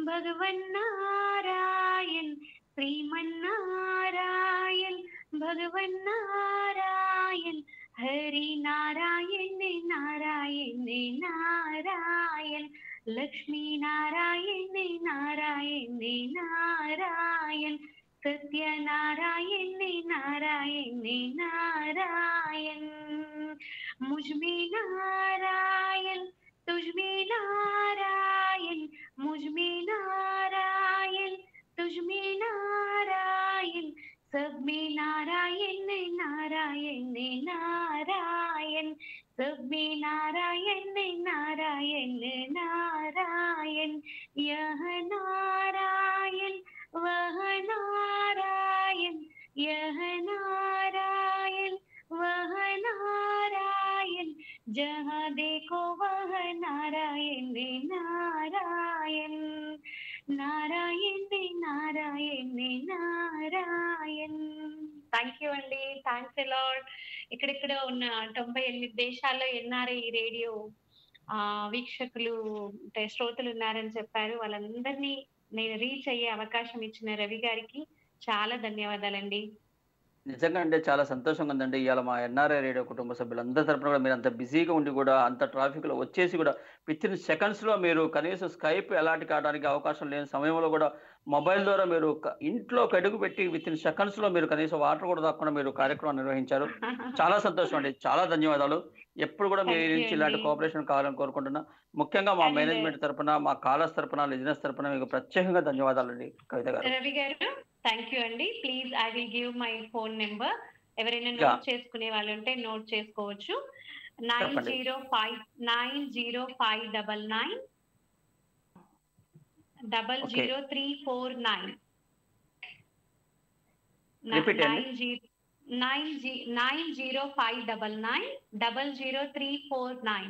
భగవన్నారాయణ్ శ్రీమన్నారాయణ్ భగవన్నారాయణ్ హరి నారాయణ నారాయణ నారాయణ లక్ష్మీ నారాయణ నారాయణ నారాయణ సత్యనారాయణ నారాయణ నారాయణ मुझ में नारायण तुझ में नारायण मुझ में नारायण तुझ में नारायण सब में नारायण नारायण नारायण सब में नारायण नारायण नारायण यह नारायण वह नारायण यह नारायण वह नारायण जहाँ देखो वह नारायण नारायण నారాయణ నారాయణ నారాయణ థ్యాంక్ యూ అండి థ్యాంక్స్ అలాడ్ ఇక్కడిక్కడ ఉన్న తొంభై ఎనిమిది దేశాల్లో ఎన్ఆర్ఐ రేడియో ఆ వీక్షకులు అంటే శ్రోతలు ఉన్నారని చెప్పారు వాళ్ళందరినీ నేను రీచ్ అయ్యే అవకాశం ఇచ్చిన రవి గారికి చాలా ధన్యవాదాలండి నిజంగా అంటే చాలా సంతోషంగా ఉందండి ఇవాళ మా ఎన్ఆర్ఐ రేడియో కుటుంబ సభ్యులందరి తరపున కూడా మీరు అంత బిజీగా ఉండి కూడా అంత ట్రాఫిక్ లో వచ్చేసి కూడా విత్ ఇన్ సెకండ్స్ లో మీరు కనీసం స్కైప్ ఎలాంటి కావడానికి అవకాశం లేని సమయంలో కూడా మొబైల్ ద్వారా మీరు క- ఇంట్లో అడుగు పెట్టి విత్ ఇన్ సెకండ్స్ లో మీరు కనీసం వాటర్ కూడా దాక్కుండా మీరు కార్యక్రమం నిర్వహించారు చాలా సంతోషం అండి చాలా ధన్యవాదాలు ఎప్పుడు కూడా మీ Thank you నుంచి ఇలాంటి అండి. కోఆపరేషన్ కావాలని కోరుకుంటున్నా ముఖ్యంగా మా And- మేనేజ్మెంట్ తరపున మా కాలర్స్ తరపున లిజినెస్ తరపున మీకు ప్రత్యేకంగా ధన్యవాదాలండి కవిత గారు రవి గారు థ్యాంక్ యూ అండి please I will give my phone number ఎవరైనా Yeah. నోట్ చేసుకునే వాళ్ళు ఉంటే నోట్ చేసుకోవచ్చు నైన్ చెప్పండి. Zero five nine zero five double nine double Okay. Zero three four nine Repeat అండి. నైన్ జీరో నైన్ జీ nine zero five double nine double zero three four nine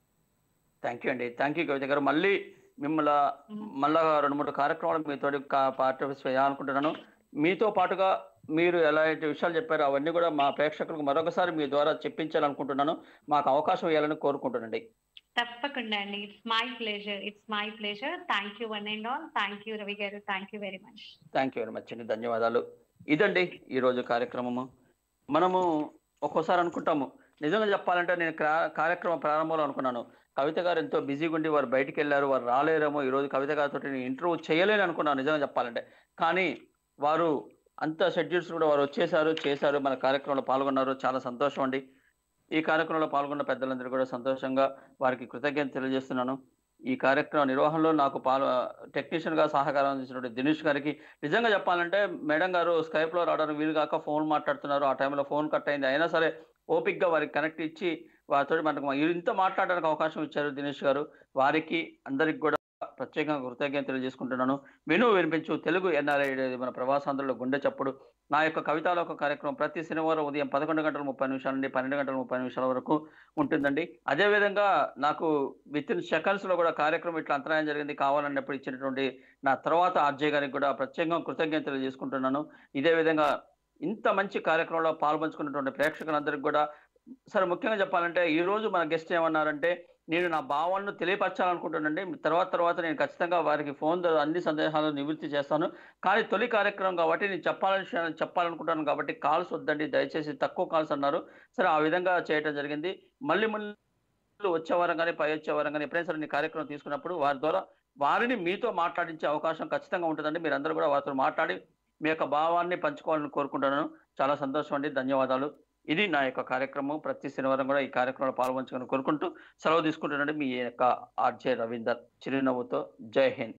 thank you అండి థ్యాంక్ యూ కవిత గారు మళ్ళీ మిమ్మల్ని మళ్ళా రెండు మూడు కార్యక్రమాలు మీతో పార్టిసిపేట్ చేయాలనుకుంటున్నాను మీతో పాటుగా మీరు ఎలాంటి విషయాలు చెప్పారో అవన్నీ కూడా మా ప్రేక్షకులకు మరొకసారి మీ ద్వారా చెప్పించాలనుకుంటున్నాను మాకు అవకాశం ఇవ్వాలని కోరుకుంటున్నాండి తప్పకుండా అండి it's my pleasure it's my pleasure thank you one and all thank you Ravi గారు thank you very much thank you very much అండి ధన్యవాదాలు ఇదండి ఈరోజు కార్యక్రమము మనము ఒక్కోసారి అనుకుంటాము నిజంగా చెప్పాలంటే నేను క్రా- కార్యక్రమం ప్రారంభంలో అనుకున్నాను కవిత గారు ఎంతో బిజీగా ఉండి వారు బయటికి వెళ్ళారు వారు రాలేరేమో ఈరోజు కవిత గారితో నేను ఇంటర్వ్యూ చేయలేను అనుకున్నాను నిజంగా చెప్పాలంటే కానీ వారు అంత షెడ్యూల్స్ కూడా వారు వచ్చేసారు చేశారు మన కార్యక్రమంలో పాల్గొన్నారు చాలా సంతోషం అండి ఈ కార్యక్రమంలో పాల్గొన్న పెద్దలందరూ కూడా సంతోషంగా వారికి కృతజ్ఞత తెలియజేస్తున్నాను ఈ కార్యక్రమ నిర్వహణలో నాకు పాలు టెక్నీషియన్ గా సహకారం అందించినటువంటి దినేష్ గారికి నిజంగా చెప్పాలంటే మేడం గారు స్కైప్ లో రావడానికి వీలు కాక ఫోన్ మాట్లాడుతున్నారు ఆ టైంలో ఫోన్ కట్ అయింది అయినా సరే ఓపిక్ గా వారికి కనెక్ట్ ఇచ్చి వారితో మనకు ఇంత మాట్లాడడానికి అవకాశం ఇచ్చారు దినేష్ గారు వారికి అందరికి కూడా ప్రత్యేకంగా కృతజ్ఞత తెలియజేసుకుంటున్నాను విను వినిపించు తెలుగు ఎన్ఆర్ఐ మన ప్రవాసాంధ్రుల గుండె చప్పుడు నా యొక్క కవితాలోక కార్యక్రమం ప్రతి శనివారం ఉదయం పదకొండు గంటల ముప్పై నిమిషాల నుండి పన్నెండు గంటల ముప్పై నిమిషాల వరకు ఉంటుందండి అదేవిధంగా నాకు విత్ ఇన్ సెకండ్స్ లో కూడా కార్యక్రమం ఇట్లా అంతరాయం జరిగింది కావాలన్నప్పుడు ఇచ్చినటువంటి నా తర్వాత ఆర్జే గారికి కూడా ప్రత్యేకంగా కృతజ్ఞతలు తెలియజేసుకుంటున్నాను ఇదే విధంగా ఇంత మంచి కార్యక్రమంలో పాల్పంచుకున్నటువంటి ప్రేక్షకులందరికీ కూడా సరే ముఖ్యంగా చెప్పాలంటే ఈ రోజు మన గెస్ట్ ఏమన్నారంటే నేను నా భావాలను తెలియపరచాలనుకుంటున్నానండి తర్వాత తర్వాత నేను ఖచ్చితంగా వారికి ఫోన్ ద్వారా అన్ని సందేహాలను నివృత్తి చేస్తాను కానీ తొలి కార్యక్రమం కాబట్టి నేను చెప్పాలని చెప్పాలనుకుంటాను కాబట్టి కాల్స్ వద్దండి దయచేసి తక్కువ కాల్స్ అన్నారు సరే ఆ విధంగా చేయటం జరిగింది మళ్ళీ మళ్ళీ వచ్చే వారం కానీ పై వచ్చే వారం కానీ ఎప్పుడైనా సరే నీ కార్యక్రమం తీసుకున్నప్పుడు వారి ద్వారా వారిని మీతో మాట్లాడించే అవకాశం ఖచ్చితంగా ఉంటుందండి మీరందరూ కూడా వారితో మాట్లాడి మీ యొక్క భావాన్ని పంచుకోవాలని కోరుకుంటున్నాను చాలా సంతోషం అండి ధన్యవాదాలు ఇది నా యొక్క కార్యక్రమం ప్రతి శనివారం కూడా ఈ కార్యక్రమంలో పాల్గొంచుకొని కోరుకుంటూ సెలవు తీసుకుంటున్నాను మీ యొక్క ఆర్జే రవీందర్ చిరునవ్వుతో జై హింద్